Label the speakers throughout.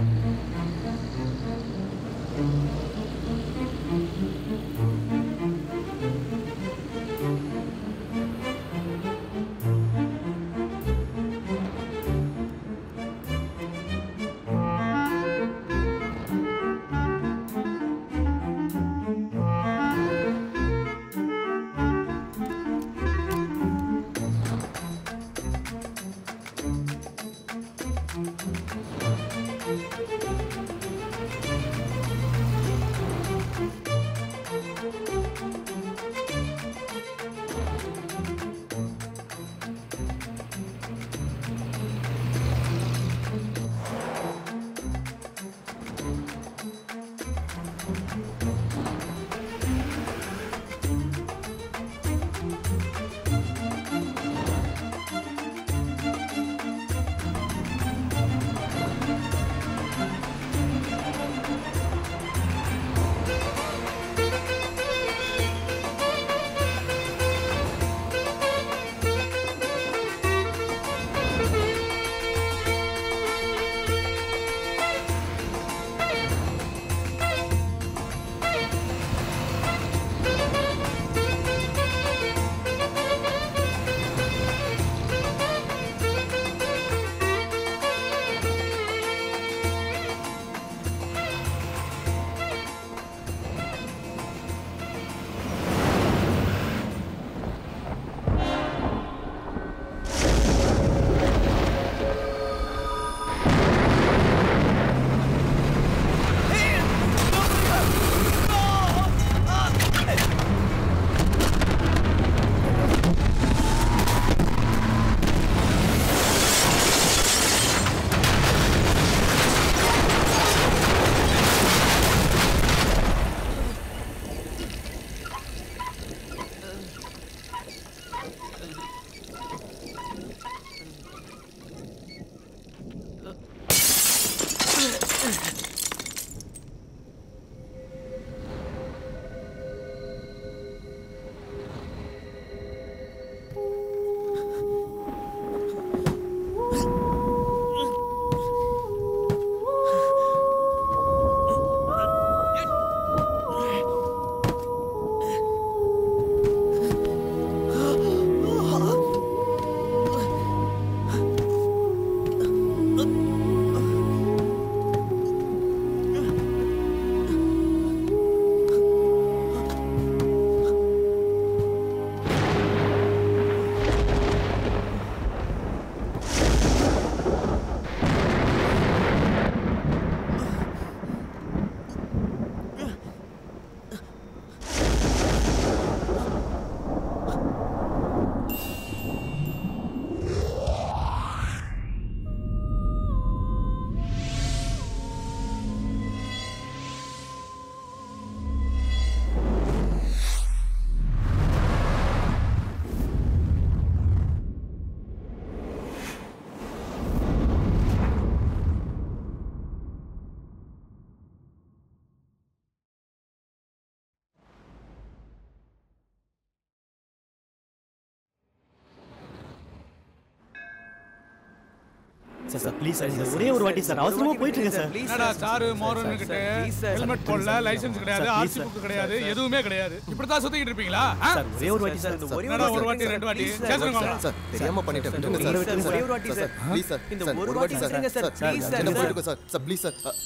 Speaker 1: Sir sir please sir இந்த ஒரே ஒரு வாட்டி சார் அவசரமா போயிட்டு இருக்கேன் சார்
Speaker 2: என்னடா சாரு மோரன்னுகிட்ட ஹெல்மெட் போடல லைசென்ஸ் கிடையாது
Speaker 1: சார்,
Speaker 2: ஆர்சி
Speaker 1: please,
Speaker 2: புக் கிடையாது எதுவுமே கிடையாது இப்படித்தான் சுத்திக்கிட்டு இருப்பீங்களா ஆ?
Speaker 1: சார் ஒரே ஒரு வாட்டி சார் இந்த ஒரே
Speaker 2: என்னடா ஒரு வாட்டி ரெண்டு வாட்டி கேசுங்க
Speaker 3: சார் தெரியாம பண்ணிட்டேன் விட்டுருங்க
Speaker 1: ஒரே
Speaker 3: சார்
Speaker 1: ஒரு
Speaker 3: சார்,
Speaker 1: ஒரே ஒரு வாட்டி
Speaker 3: சார்
Speaker 1: சார்.
Speaker 3: ப்ளீஸ் சார்
Speaker 1: இந்த
Speaker 3: சார்,
Speaker 1: ஒரு
Speaker 3: ஒரு வாட்டி
Speaker 1: வாட்டி
Speaker 3: சார்
Speaker 1: விட்டுருங்க சார்,
Speaker 3: சார்
Speaker 1: please,
Speaker 3: என்ன
Speaker 1: சார்.
Speaker 3: போயிட்டு இருக்கோம் சார் சார் ப்ளீஸ் சார் அ,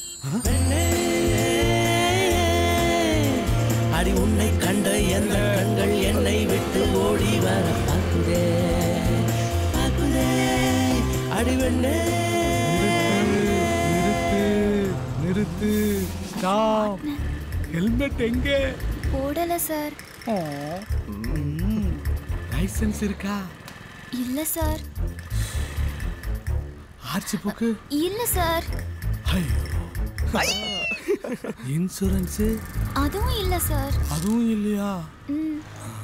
Speaker 4: அடி உன்னை கண்ட எந்த கண்கள் என்னை விட்டு ஓடி வர பார்க்குதே பார்க்குதே அடி வெண்ணே
Speaker 2: நிறுத்து நிறுத்து ஸ்டாப் ஹெல்மெட் எங்க
Speaker 5: போடல சார்
Speaker 2: லைசென்ஸ் இருக்கா
Speaker 5: இல்ல சார்
Speaker 2: ஆர்சி புக்கு
Speaker 5: இல்ல சார்
Speaker 2: இன்சூரன்ஸ்
Speaker 5: அதுவும் இல்ல சார்
Speaker 2: அதுவும் இல்லையா
Speaker 5: ம்.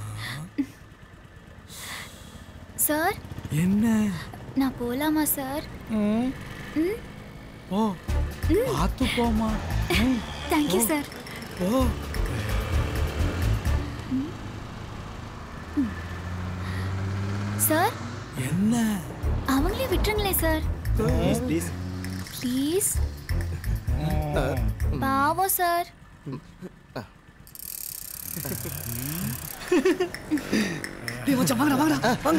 Speaker 5: சார்
Speaker 2: என்ன
Speaker 5: நான் போலாமா சார் ம்
Speaker 2: ஓ பார்த்து போமா
Speaker 5: தேங்க்யூ சார்
Speaker 2: ஓ
Speaker 5: சார்
Speaker 2: என்ன
Speaker 5: அவங்களே விட்டுருங்களே சார்
Speaker 1: ப்ளீஸ் ப்ளீஸ்
Speaker 5: ப்ளீஸ் பாவம் சார்
Speaker 1: டேய் மச்சான் வாங்கடா வாங்கடா வாங்க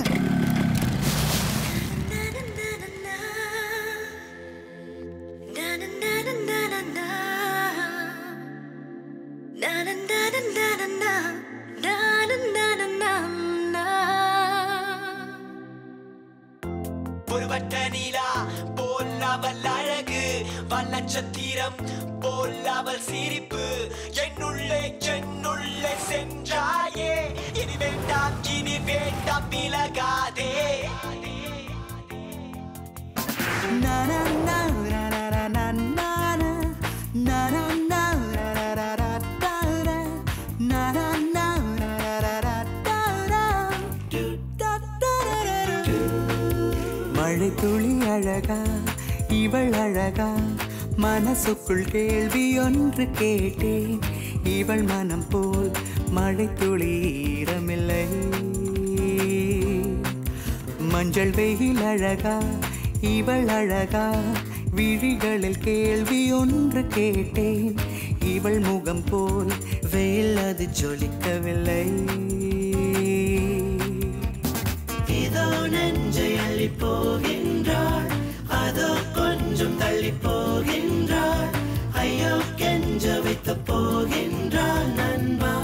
Speaker 4: ஒரு வட்ட நீலா போல் அவள் அழகு வல்லச்சத்திரம் போல் அவள் சிரிப்பு என்னுள்ளே என்னுள்ளே சென்றாயே இனி வேண்டாம் இனி வேண்டாம் விலகாதே
Speaker 6: மழை துளி அழகா இவள் அழகா மனசுக்குள் கேள்வி ஒன்று கேட்டேன் இவள் மனம் போல் மழை துளி ஈரமில்லை மஞ்சள் வெயில் அழகா இவள் அழகா விழிகளில் கேள்வி ஒன்று கேட்டேன் இவள் முகம் போல் வெயில் அது ஜொலிக்கவில்லை இதோ நெஞ்சை அள்ளி போகின்றாள் அதோ கொஞ்சம் தள்ளி போகின்றாள் ஐயோ கெஞ்ச வைத்து போகின்றாள் நண்பா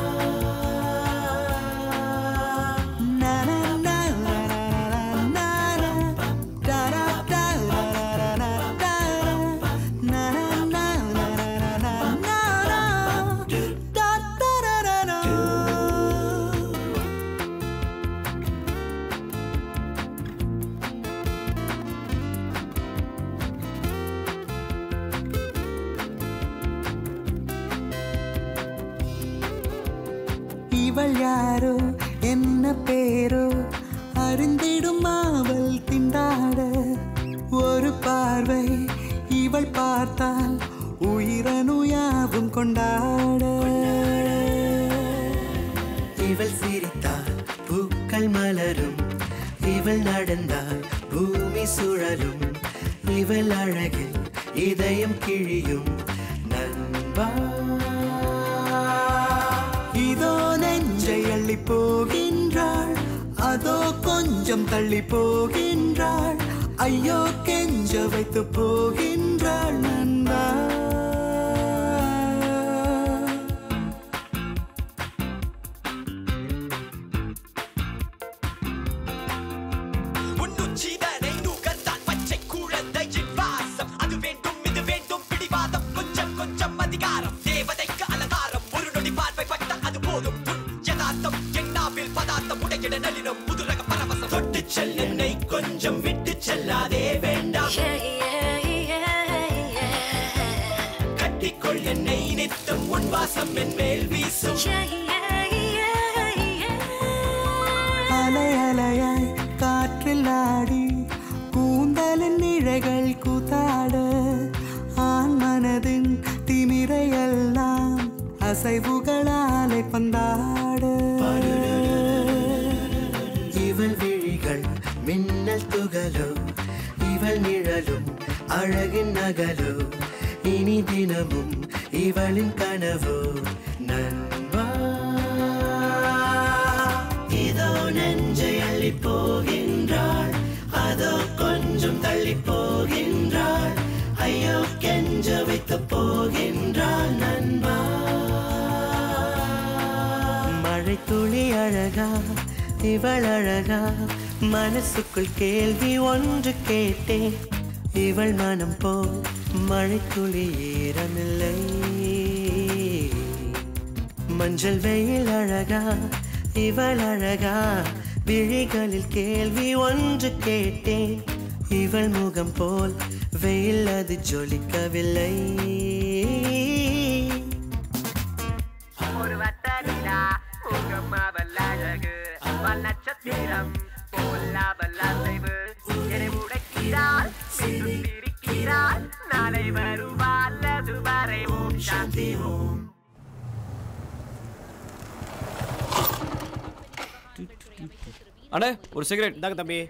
Speaker 6: இவள் யாரோ என்ன பேரோ அறிந்திடும் அவள் திண்டாட ஒரு பார்வை இவள் பார்த்தால் உயிரணுயாவும் கொண்டாட இவள் சிரித்தால் பூக்கள் மலரும் இவள் நடந்தால் பூமி சுழலும் இவள் அழகில் இதயம் கிழியும் நண்பா இதோ நெஞ்சை அள்ளி போகின்றாள் அதோ கொஞ்சம் தள்ளி போகின்றாள் ஐயோ கெஞ்ச வைத்து போகின்றாள் நண்பா
Speaker 4: உன்னுச்சிதனை நுகர்ந்தான் பச்சை குழந்தையின் வாசம் அது வேண்டும் இது வேண்டும் பிடிவாதம் கொஞ்சம் கொஞ்சம் அதிகாரம் தேவதைக்கு அலங்காரம் ஒரு நொடி பார்வை பட்ட அது போதும் உன் யதார்த்தம் எண்ணாவில் பதார்த்தம் உடையிட நளினம் புதுரக பரவசம் தொட்டு செல் என்னை கொஞ்சம் விட்டு செல்லாதே வேண்டாம் கட்டிக்கொள் என்னை நித்தம் உன் வாசம் என் மேல் வீசும்
Speaker 6: அலை அலையாய் காற்றில் ஆடி கூந்தலின் நிழைகள் கூத்தாட ஆண் மனதின் திமிரையெல்லாம் அசைவுகளாலை பந்தாட இவள் விழிகள் மின்னல் துகளோ இவள் நிழலும் அழகின் நகலோ இனி தினமும் இவளின் கனவோ நண்பா இதோ நெஞ்சை அள்ளி போகின்றாள் அதோ கொஞ்சம் தள்ளி போகின்றாள் ஐயோ கெஞ்ச வைத்து போகின்றாள் நண்பா மழை துளி அழகா இவள் அழகா மனசுக்குள் கேள்வி ஒன்று கேட்டேன் இவள் மனம் போல் மழை துளி ஈரமில்லை மஞ்சள் வெயில் அழகா இவள் அழகா விழிகளில் கேள்வி ஒன்று கேட்டேன் இவள் முகம் போல் வெயில் அது ஜொலிக்கவில்லை
Speaker 7: ஒரு வட்ட நிலா முகம் அவள் அழகு நட்சத்திரம் போல் அவள் அசைவு என்னை உடைக்கிறாள் மீண்டும் பிரிக்கிறாள் நாளை வருவாள் அதுவரை ஓம் சாந்தி ஓம்
Speaker 8: அண்ணே ஒரு சிகரெட்
Speaker 1: இந்தாங்க தம்பி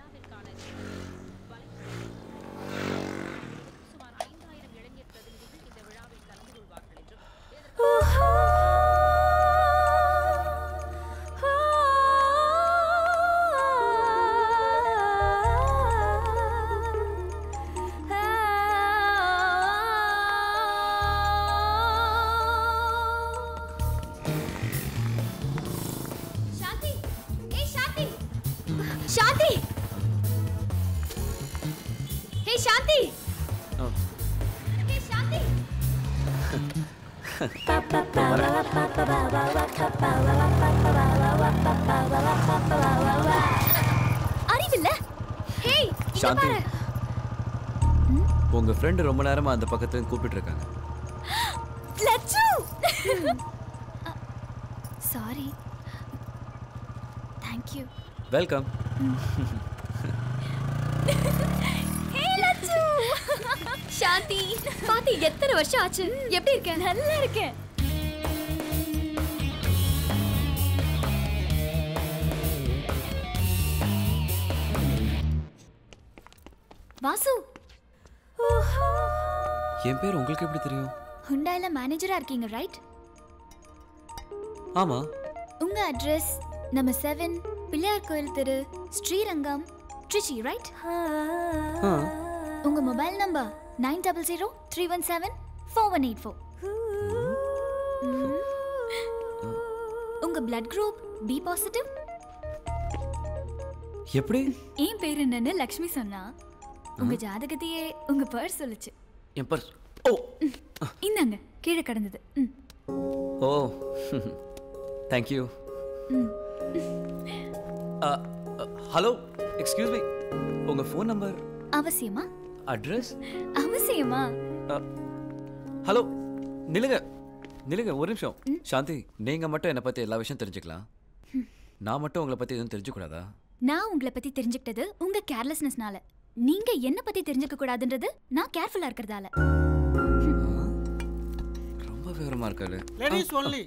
Speaker 5: ஹே சாந்தி
Speaker 8: ஆ.
Speaker 5: ஹே சாந்தி அறிவில்ல ஹே இங்க
Speaker 8: சாந்தி.
Speaker 5: பாரு
Speaker 8: உங்க ஃப்ரெண்டு ரொம்ப நேரமா அந்த பக்கத்துல கூப்பிட்டு இருக்காங்க
Speaker 5: Latchu sorry thank you
Speaker 8: welcome
Speaker 5: hey Latchu Shanthi பாத்தி எத்தனை வருஷம் ஆச்சு எப்படி இருக்க நல்லா இருக்கேன் வாசு
Speaker 8: என் பேர் உங்களுக்கு எப்படி தெரியும்
Speaker 5: ஹுண்டாயில மேனேஜரா இருக்கீங்க ரைட்
Speaker 8: ஆமா
Speaker 5: உங்க அட்ரஸ் நம்ம செவன் பிள்ளையார் கோயில் தெரு ஸ்ரீரங்கம் ட்ரிச்சி ரைட்
Speaker 8: ஆ
Speaker 5: உங்க mobile number nine double zero three one seven four one eight four உங்க பிளட் குரூப் பி பாசிட்டிவ்
Speaker 8: எப்படி
Speaker 5: என் பேர் என்னன்னு லக்ஷ்மி சொன்னா உங்க ஜாதகத்தையே உங்க பர்ஸ் சொல்லுச்சு
Speaker 8: என் பர்ஸ் ஓ
Speaker 5: இந்தாங்க கீழே கிடந்தது ம்.
Speaker 8: ஓ தேங்க்யூ ஹலோ எக்ஸ்கியூஸ் மீ உங்க ஃபோன் நம்பர்
Speaker 5: அவசியமா
Speaker 8: அட்ரஸ்
Speaker 5: அவசியமா
Speaker 8: ஹலோ நிலுங்க நிலுங்க ஒரு நிமிஷம் சாந்தி நீங்க மட்டும் என்னை பத்தி எல்லா விஷயம் தெரிஞ்சுக்கலாம் நான் மட்டும் உங்களை பத்தி எதுவும் தெரிஞ்சுக்கூடாதா
Speaker 5: நான் உங்களை பத்தி தெரிஞ்சுக்கிட்டது உங்க கேர்லெஸ்னஸ்னால நீங்க என்ன பத்தி தெரிஞ்சுக்க கூடாதுன்றது நான் கேர்ஃபுல்லா இருக்கிறதால
Speaker 8: ரொம்ப விவரமா இருக்காரு
Speaker 1: லேடிஸ் ஒன்லி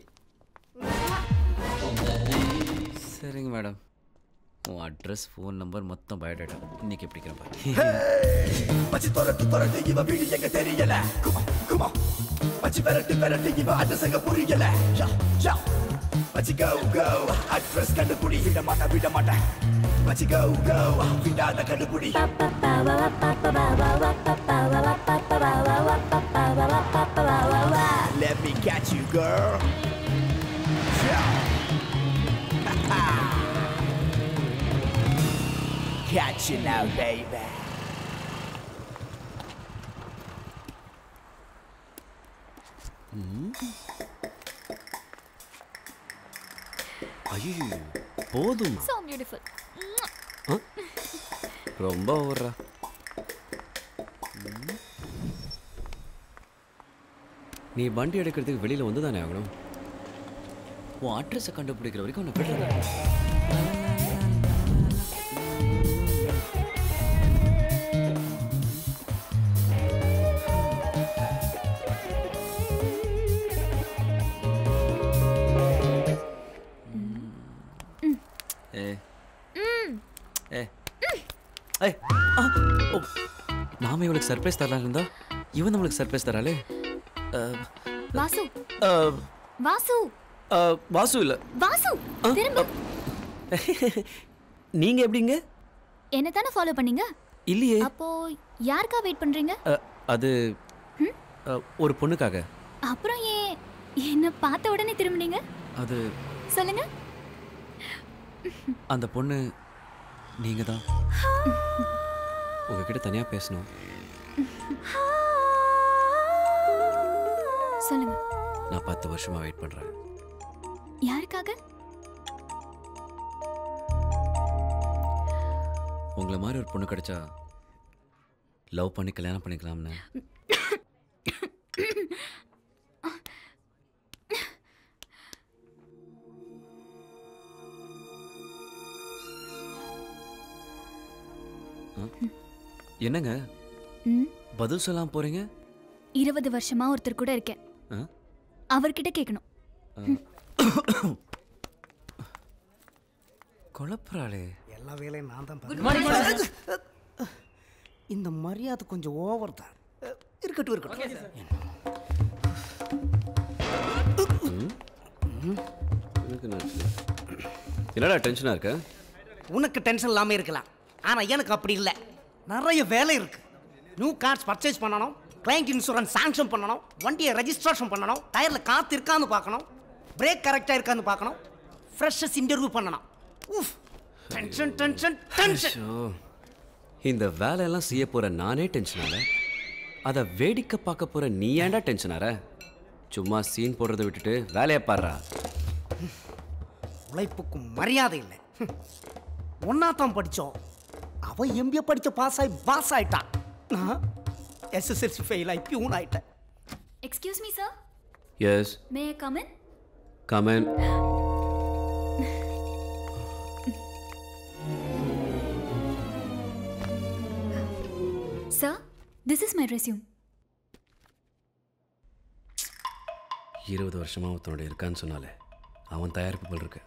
Speaker 8: சரிங்க மேடம் உன் அட்ரஸ் ஃபோன் நம்பர் மொத்தம் பயோடேட்டா இன்னைக்கு எப்படிக்கிறேன் பாரு
Speaker 4: மச்சி தொரட்டு தொரட்டு இவ வீடு எங்க தெரியல குமா குமா மச்சி விரட்டு விரட்டு இவ அட்ரஸ் எங்க புரியல யா யா மச்சி go go அட்ரஸ் கண்டுபிடி விட மாட்டா விட மாட்டா மச்சி go go விடாத கண்டுபிடி Let me catch you girl Catch you now baby
Speaker 8: ஐயோ போதும்
Speaker 5: so beautiful
Speaker 8: ரொம்ப ஓவரா நீ வண்டி எடுக்கிறதுக்கு வெளியில வந்து தானே ஆகணும் உன் அட்ரஸை கண்டுபிடிக்கிற வரைக்கும் உன்னை விடுறேன் ஏ ஏ ஏய் ஆ, ஓ. நாம இவளுக்கு சர்ப்ரைஸ் தரலாம் இருந்தா இவன் நம்மளுக்கு சர்ப்ரைஸ் தராளே அஹ்,
Speaker 5: வாசு
Speaker 8: அஹ்,
Speaker 5: வாசு
Speaker 8: அஹ், வாசு இல்ல
Speaker 5: வாசு திரும்ப
Speaker 8: நீங்க எப்படிங்க
Speaker 5: என்ன தானே ஃபாலோ பண்ணீங்க
Speaker 8: இல்லையே
Speaker 5: அப்போ யாருக்கா வெயிட் பண்றீங்க
Speaker 8: அஹ், அது அஹ், ஒரு பொண்ணுக்காக
Speaker 5: அப்புறம் ஏன் என்ன பார்த்த உடனே திரும்பினீங்க
Speaker 8: அது
Speaker 5: சொல்லுங்க
Speaker 8: அந்த பொண்ணு நீங்க தான் உங்ககிட்ட தனியா பேசணும்
Speaker 5: சொல்லுங்க
Speaker 8: நான் பத்து வருஷமா வெயிட் பண்றேன்
Speaker 5: யாருக்காக
Speaker 8: உங்களை மாதிரி ஒரு பொண்ணு கிடைச்சா லவ் பண்ணி கல்யாணம் பண்ணிக்கலாம்னு ஆ? என்னங்க
Speaker 5: ம்
Speaker 8: பதில் சொல்லாம போறீங்க
Speaker 5: இருபது வருஷமா ஒருத்தர் கூட இருக்கேன்
Speaker 8: ஆ?
Speaker 5: அவர்கிட்ட கேட்கணும்
Speaker 8: குழப்பறாளே
Speaker 9: எல்லா வேலையும் நான் தான் பார்க்கிறேன். இந்த மரியாதை கொஞ்சம் ஓவர் தான் இருக்கட்டும் இருக்கட்டும்
Speaker 8: என்னடா டென்ஷனா இருக்க
Speaker 9: உனக்கு டென்ஷன் இல்லாமல் இருக்கலாம் ஆனால் எனக்கு அப்படி இல்லை நிறைய வேலை இருக்கு நியூ கார்ட்ஸ் பர்ச்சேஸ் பண்ணணும் கிளைண்ட் இன்சூரன்ஸ் சாங்ஷன் பண்ணணும் வண்டியை ரெஜிஸ்ட்ரேஷன் பண்ணணும் டயரில் காற்று இருக்கான்னு பார்க்கணும் பிரேக் கரெக்டாக இருக்கான்னு பார்க்கணும் ஃப்ரெஷஸ் இன்டர்வியூ பண்ணணும் உஃப் டென்ஷன் டென்ஷன் டென்ஷன்
Speaker 8: ஐயோ இந்த வேலையெல்லாம் செய்ய போற நானே டென்ஷன் ஆல அதை வேடிக்கை பார்க்க போற நீ ஏன்டா டென்ஷன் ஆற சும்மா சீன் போடுறதை விட்டுட்டு வேலையை பாடுறா
Speaker 9: உழைப்புக்கு மரியாதை இல்லை ஒன்னா தான் படித்தோம் அவ எம்பிஏ படிச்ச பாஸ் ஆகி பாஸ் ஆயிட்டான் நான் எஸ்எஸ்எல்சி ஃபெயில் ஆகி பியூன் ஆயிட்டேன்
Speaker 5: excuse me sir
Speaker 8: yes
Speaker 5: may I come in
Speaker 8: come in
Speaker 5: sir this is my resume
Speaker 8: இருபது வருஷமா ஒருத்தனோட இருக்கான்னு சொன்னாலே அவன் தயாரிப்பு போல் இருக்கு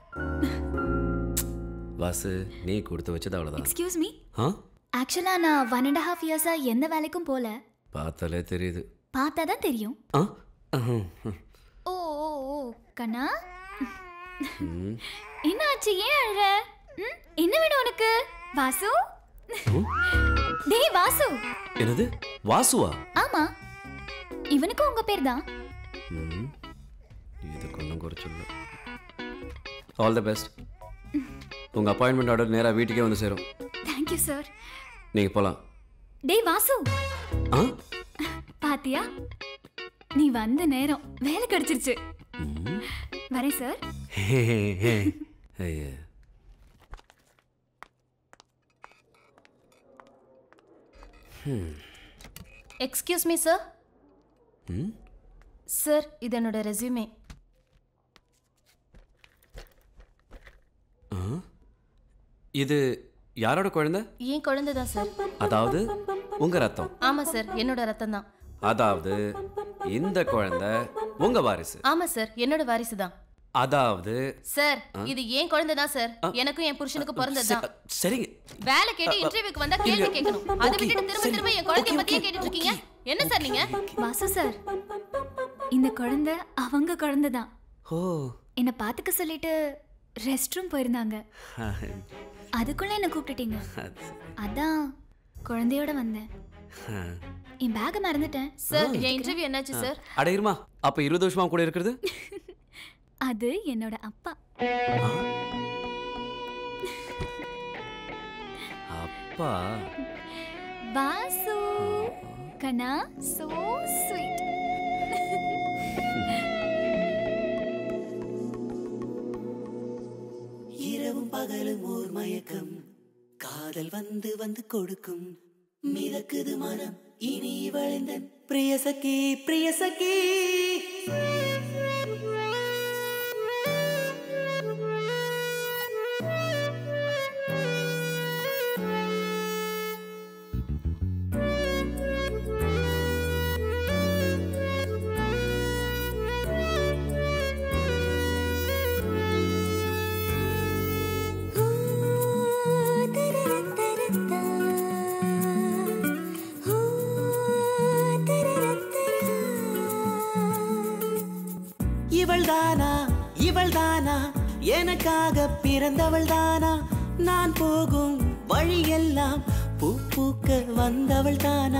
Speaker 8: வாசு நீ கொடுத்து வச்சது அவ்வளோதான்
Speaker 5: எக்ஸ்கியூஸ் மீ
Speaker 8: ஆ
Speaker 5: ஆக்சுவலாக நான் ஒன் அண்ட் ஹாஃப் இயர்ஸாக எந்த வேலைக்கும் போகல
Speaker 8: பார்த்தாலே தெரியுது
Speaker 5: பார்த்தா தான் தெரியும்
Speaker 8: ஆ அஹம்.
Speaker 5: ஓ ஓ ஓ கண்ணா
Speaker 8: ம்.
Speaker 5: என்னாச்சு ஏன் அழுற ம், என்ன வேணும் உனக்கு வாசு டேய் வாசு
Speaker 8: என்னது வாசுவா
Speaker 5: ஆமா இவனுக்கும் உங்க பேர் தான்
Speaker 8: ம். இதுக்கு ஒன்றும் குறைச்சில்ல ஆல் த பெஸ்ட் உங்கள் அப்பாயின்மெண்ட் ஆர்டர் நேராக வீட்டுக்கே வந்து சேரும்
Speaker 5: தேங்க்யூ சார்
Speaker 8: நீங்கள் போகலாம்
Speaker 5: டேய் வாசு
Speaker 8: ஆ
Speaker 5: பாத்தியா நீ வந்த நேரம் வேலை கிடைச்சிருச்சு வரேன் சார்
Speaker 8: ஹே ஹே ஹே ஐயா
Speaker 10: எக்ஸ்கியூஸ் மீ சார்
Speaker 8: ம்
Speaker 10: சார் இது என்னோட ரெஸ்யூமே
Speaker 8: ஆ இது யாரோட குழந்தை
Speaker 10: ஏன் குழந்தை தான் சார்
Speaker 8: அதாவது உங்கள் ரத்தம்
Speaker 10: ஆமா சார் என்னோட ரத்தம் தான்
Speaker 8: அதாவது இந்த குழந்தை உங்க வாரிசு
Speaker 10: ஆமா சார் என்னோட வாரிசு தான்
Speaker 8: அதாவது
Speaker 10: சார்
Speaker 8: ஆ?
Speaker 10: இது ஏன் குழந்தை தான் சார் எனக்கும் என் புருஷனுக்கு பிறந்தது தான்
Speaker 8: சரி- சரிங்க
Speaker 10: வேலை கேட்டு இன்டர்வியூக்கு வந்தா கேள்வி கேட்கணும் அதை விட்டுட்டு திரும்ப திரும்ப என் குழந்தைய பத்தியே கேட்டுட்டு இருக்கீங்க என்ன சார் நீங்க
Speaker 5: வாசு சார் இந்த குழந்தை அவங்க குழந்தை தான்
Speaker 8: ஓ
Speaker 5: என்னை பார்த்துக்க சொல்லிட்டு ரெஸ்ட் ரூம் போயிருந்தாங்க அதுக்குள்ள என்ன கூப்பிட்டுட்டீங்க அதான் குழந்தையோட வந்தேன் என் பேக்கை மறந்துட்டேன்
Speaker 10: சார் என் இன்டர்வியூ என்னாச்சு சார்
Speaker 8: அட இருமா அப்ப இருபது வருஷமா கூட இருக்கிறது
Speaker 5: அது என்னோட அப்பா
Speaker 8: அப்பா
Speaker 5: வாசு கண்ணா சோ ஸ்வீட்
Speaker 6: இரவும் பகலும் ஓர் மயக்கம் காதல் வந்து வந்து கொடுக்கும் மிதக்குது மனம் இனி வளைந்தன் பிரியசகி பிரியசகி இவள் தானா இவள் தானா எனக்காக பிறந்தவள் தானா நான் போகும் வழியெல்லாம் பூ பூக்க வந்தவள் தானா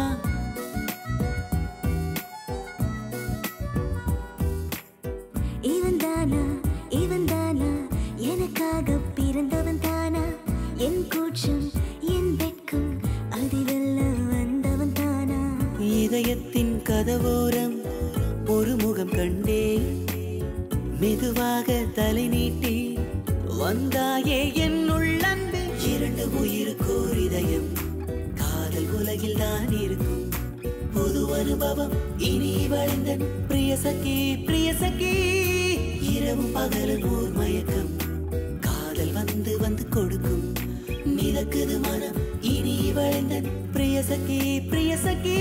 Speaker 11: இவன் தானா இவன் தானா எனக்காக பிறந்தவன் தானா என் கூச்சம் என் வெட்கம் அதிலெல்லாம் வந்தவன் தானா
Speaker 6: இதயத்தின் கதவோரம் ஒரு முகம் கண்டேன் மெதுவாக தலை நீட்டி வந்தாயே என் உள்ளன்பே இரண்டு உயிருக்கோர் இதயம் காதல் உலகில் தான் இருக்கும் புது அனுபவம் இனி வளைந்தன் பிரியசகி பிரியசகி இரவும் பகலும் ஓர் மயக்கம் காதல் வந்து வந்து கொடுக்கும் மிதக்குது மனம் இனி வளைந்தன் பிரியசகி பிரியசகி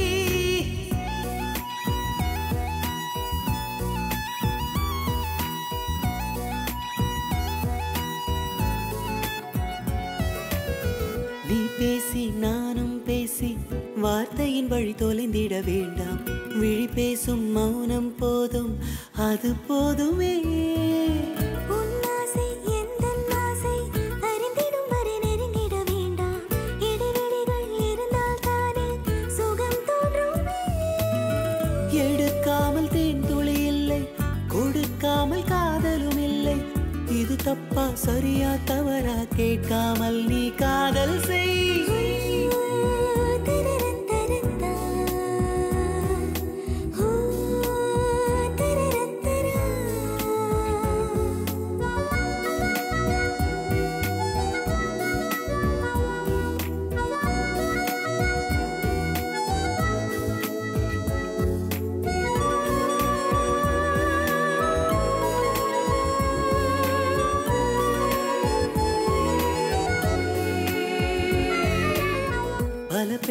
Speaker 6: நீ பேசி நானும் பேசி வார்த்தையின் வழி தொலைந்திட வேண்டாம் விழி பேசும் மௌனம் போதும் அது போதுமே
Speaker 11: உன் ஆசை எந்தன் ஆசை அறிந்திடும் வரை நெருங்கிட வேண்டாம் இடைவெளிகள் இருந்தால் தானே சுகம் தோன்றுமே
Speaker 6: எடுக்காமல் தேன் துளி இல்லை கொடுக்காமல் காதலும் இல்லை இது தப்பா சரியா தவறா கேட்காமல் நீ காதல் செய்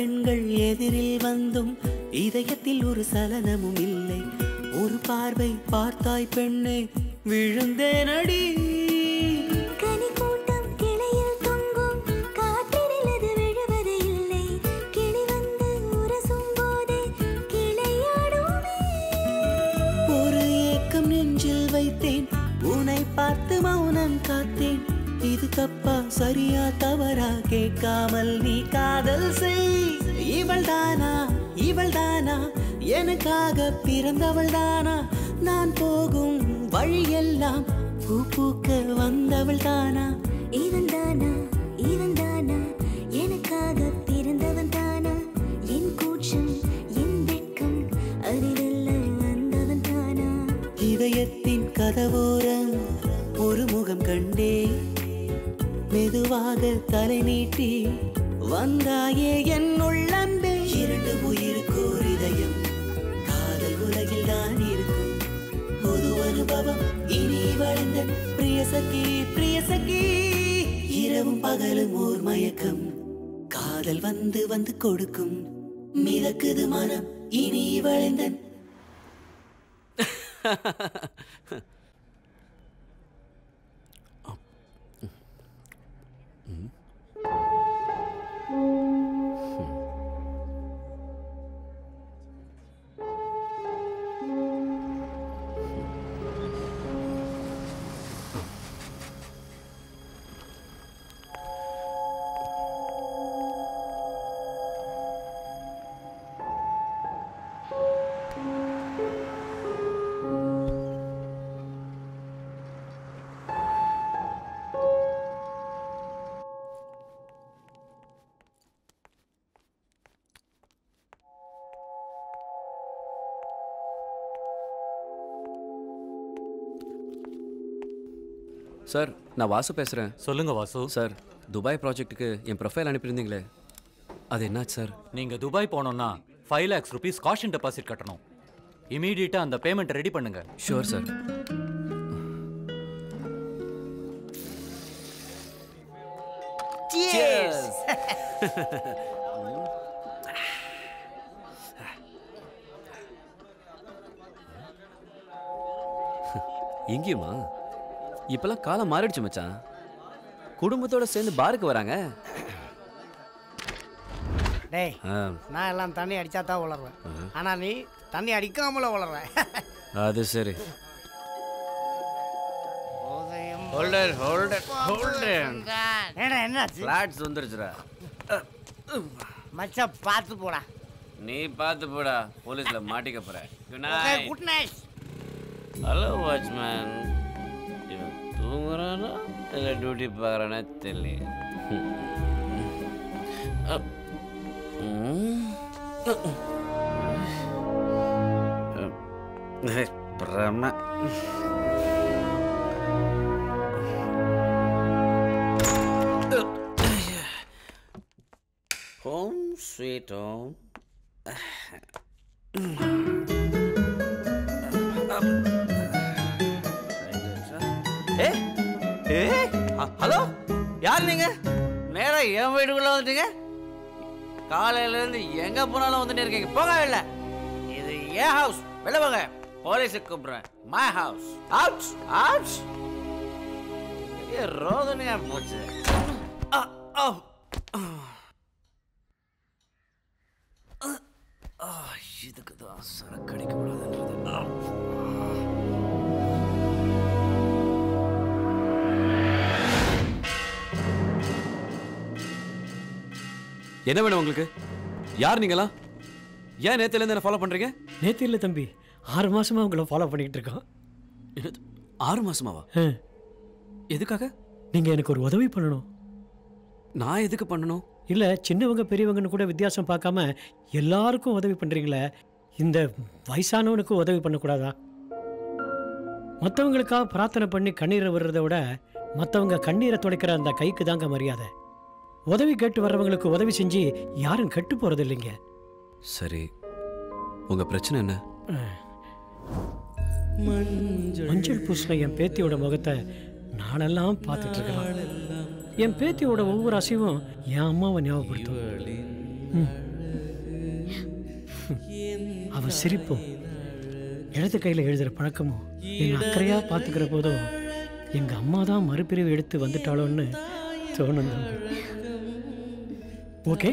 Speaker 6: பெண்கள் எதிரில் வந்தும் இதயத்தில் ஒரு சலனமும் இல்லை ஒரு பார்வை பார்த்தாய் பெண்ணே விழுந்தேனடி
Speaker 11: கனி கூட்டம் கிளையில் தொங்கும் காற்றினில் அது விழுவது இல்லை கிளி வந்து உரசும் போதே கிளையாடுமே
Speaker 6: ஒரு ஏக்கம் நெஞ்சில் வைத்தேன் உன்னை பார்த்து மௌனம் காத்தேன் இது தப்பா சரியா தவறா கேட்காமல் நீ காதல் செய் இவள் தானா இவள் தானா எனக்காக பிறந்தவள் தானா நான் போகும் வழியெல்லாம் பூ பூக்க வந்தவள் தானா
Speaker 11: இவன் தானா இவன் தானா எனக்காக பிறந்தவன் தானா என் கூச்சம் என் வெட்கம் அறிவெல்ல வந்தவன் தானா
Speaker 6: இதயத்தின் கதவோரம் ஒரு முகம் கண்டே மெதுவாக தலை நீட்டி வந்தாயே என் உள்ளம்பே இரண்டு உயிருக்கோர் இதயம் காதல் உலகில் தான் இருக்கும் பொது அனுபவம் இனி வளர்ந்த பிரியசகி பிரியசகி இரவும் பகலும் ஓர் மயக்கம் காதல் வந்து வந்து கொடுக்கும் மிதக்குது மனம் இனி வளைந்தன்
Speaker 8: சார் நான் வாசு பேசுகிறேன்
Speaker 12: சொல்லுங்க வாசு
Speaker 8: சார் துபாய் ப்ராஜெக்ட்டுக்கு என் ப்ரொஃபைல் அனுப்பியிருந்தீங்களே அது என்னாச்சு சார்
Speaker 12: நீங்க துபாய் போனோம்னா five lakhs rupees caution deposit கட்டணும் இமீடியட்டா அந்த பேமெண்ட் ரெடி பண்ணுங்க
Speaker 8: ஷூர் சார்
Speaker 9: Cheers.
Speaker 8: எங்கேயுமா இப்பெல்லாம் காலம் மாறிடுச்சு மச்சான் குடும்பத்தோட சேர்ந்து பாருக்கு வராங்க
Speaker 9: டேய்
Speaker 8: ஆ,
Speaker 9: நான் எல்லாம் தண்ணி அடிச்சா தான் உளருவேன் ஆனா நீ தண்ணி அடிக்காமல உளற
Speaker 8: அது சரி
Speaker 9: ஹோல்டர் ஹோல்டர் ஹோல்டர் ஏடா என்னாச்சு
Speaker 8: ஃப்ளாட்ஸ் வந்துருச்சுடா
Speaker 9: மச்சான் பார்த்து போடா
Speaker 8: நீ பார்த்து போடா போலீஸ்ல மாட்டிக்க போற good
Speaker 9: okay good night
Speaker 8: hello watchman இவன் தூங்குறானா இல்லை டியூட்டி பார்க்குறானே தெரியல பிரம ஹோம் ஸ்வீட் ஹோம் ஏ ஏ அ- ஹலோ யார் நீங்க நேரா என் வீட்டுக்குள்ள வந்துட்டீங்க காலையில இருந்து எங்க போனாலும் வந்துட்டே இருக்கீங்க போக இல்ல இது ஏன் ஹவுஸ் வெளில போங்க போலீஸுக்கு கூப்பிடுறேன் மை ஹவுஸ் அவுட் அவுட் பெரிய ரோதனையா போச்சு அ, அ, அ. அ, இதுக்கு தான் சரக்கு அடிக்கக்கூடாதுன்றது அ. என்ன வேணும் உங்களுக்கு யார் நீங்களா ஏன் நேத்துல என்ன ஃபாலோ பண்றீங்க
Speaker 13: நேத்து இல்லை தம்பி ஆறு மாசமா உங்களை ஃபாலோ பண்ணிக்கிட்டு இருக்கோம்
Speaker 8: என்னது? ஆறு மாசமாவா
Speaker 13: ஆ.
Speaker 8: எதுக்காக
Speaker 13: நீங்க எனக்கு ஒரு உதவி பண்ணணும்
Speaker 8: நான் எதுக்கு பண்ணணும்
Speaker 13: இல்ல சின்னவங்க பெரியவங்கன்னு கூட வித்தியாசம் பார்க்காம எல்லாருக்கும் உதவி பண்றீங்களே இந்த வயசானவனுக்கு உதவி பண்ணக்கூடாதா மற்றவங்களுக்காக பிரார்த்தனை பண்ணி கண்ணீரை விடுறத விட மற்றவங்க கண்ணீரை துடைக்கிற அந்த கைக்கு தாங்க மரியாதை உதவி கேட்டு வர்றவங்களுக்கு உதவி செஞ்சு யாரும் கெட்டு போறது இல்லைங்க
Speaker 8: சரி உங்க பிரச்சனை என்ன
Speaker 13: மஞ்சள் பூசின என் பேத்தியோட முகத்தை நாளெல்லாம் பார்த்துட்டு இருக்கலாம் என் பேத்தியோட ஒவ்வொரு அசைவும் என் அம்மாவை ஞாபகப்படுத்தும் ம். அவ சிரிப்பும் இடது கையில் எழுதுகிற பழக்கமும் என்னை அக்கறையாக பார்த்துக்கிற போதும் எங்கள் அம்மா தான் மறுபிரிவு எடுத்து வந்துட்டாளோன்னு தோணும் தம்பி. ஓகே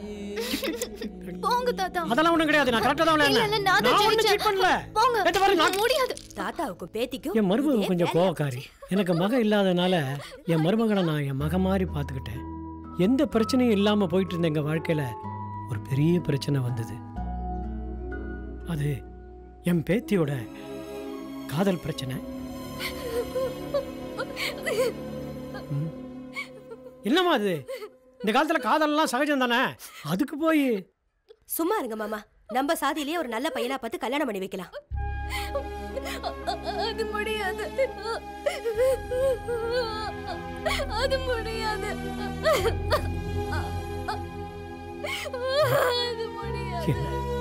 Speaker 5: போங்க தாத்தா
Speaker 13: அதெல்லாம் ஒண்ணும் கிடையாது நான் கரெக்டாக தான்
Speaker 5: இல்ல
Speaker 13: விளையாடுனேன்.
Speaker 5: இல்ல நான் தான்
Speaker 13: நான் ஒண்ணும் cheat
Speaker 5: ஜெயிச்சேன்
Speaker 13: பண்ணல
Speaker 5: போங்க
Speaker 13: ஏத்த பாரு, நான்
Speaker 5: முடியாது
Speaker 14: தாத்தாவுக்கும் பேத்திக்கும்
Speaker 13: என் மருமக கொஞ்சம் கோவக்காரி எனக்கு மகன் இல்லாதனால என் மருமகளை நான் என் மக மாதிரி பார்த்துக்கிட்டேன் எந்த பிரச்சனையும் இல்லாமல் போயிட்டு இருந்த எங்கள் வாழ்க்கையில் ஒரு பெரிய பிரச்சனை வந்தது அது என் பேத்தியோட காதல் பிரச்சனை ம். என்னம்மா அது இந்த காலத்தில் காதல்லாம் சகஜம் தானே அதுக்கு போய்
Speaker 14: சும்மா இருங்க மாமா நம்ம சாதியிலேயே ஒரு நல்ல பையனா பார்த்து கல்யாணம் பண்ணி வைக்கலாம்
Speaker 5: அது முடியாது அது முடியாது அது முடியாது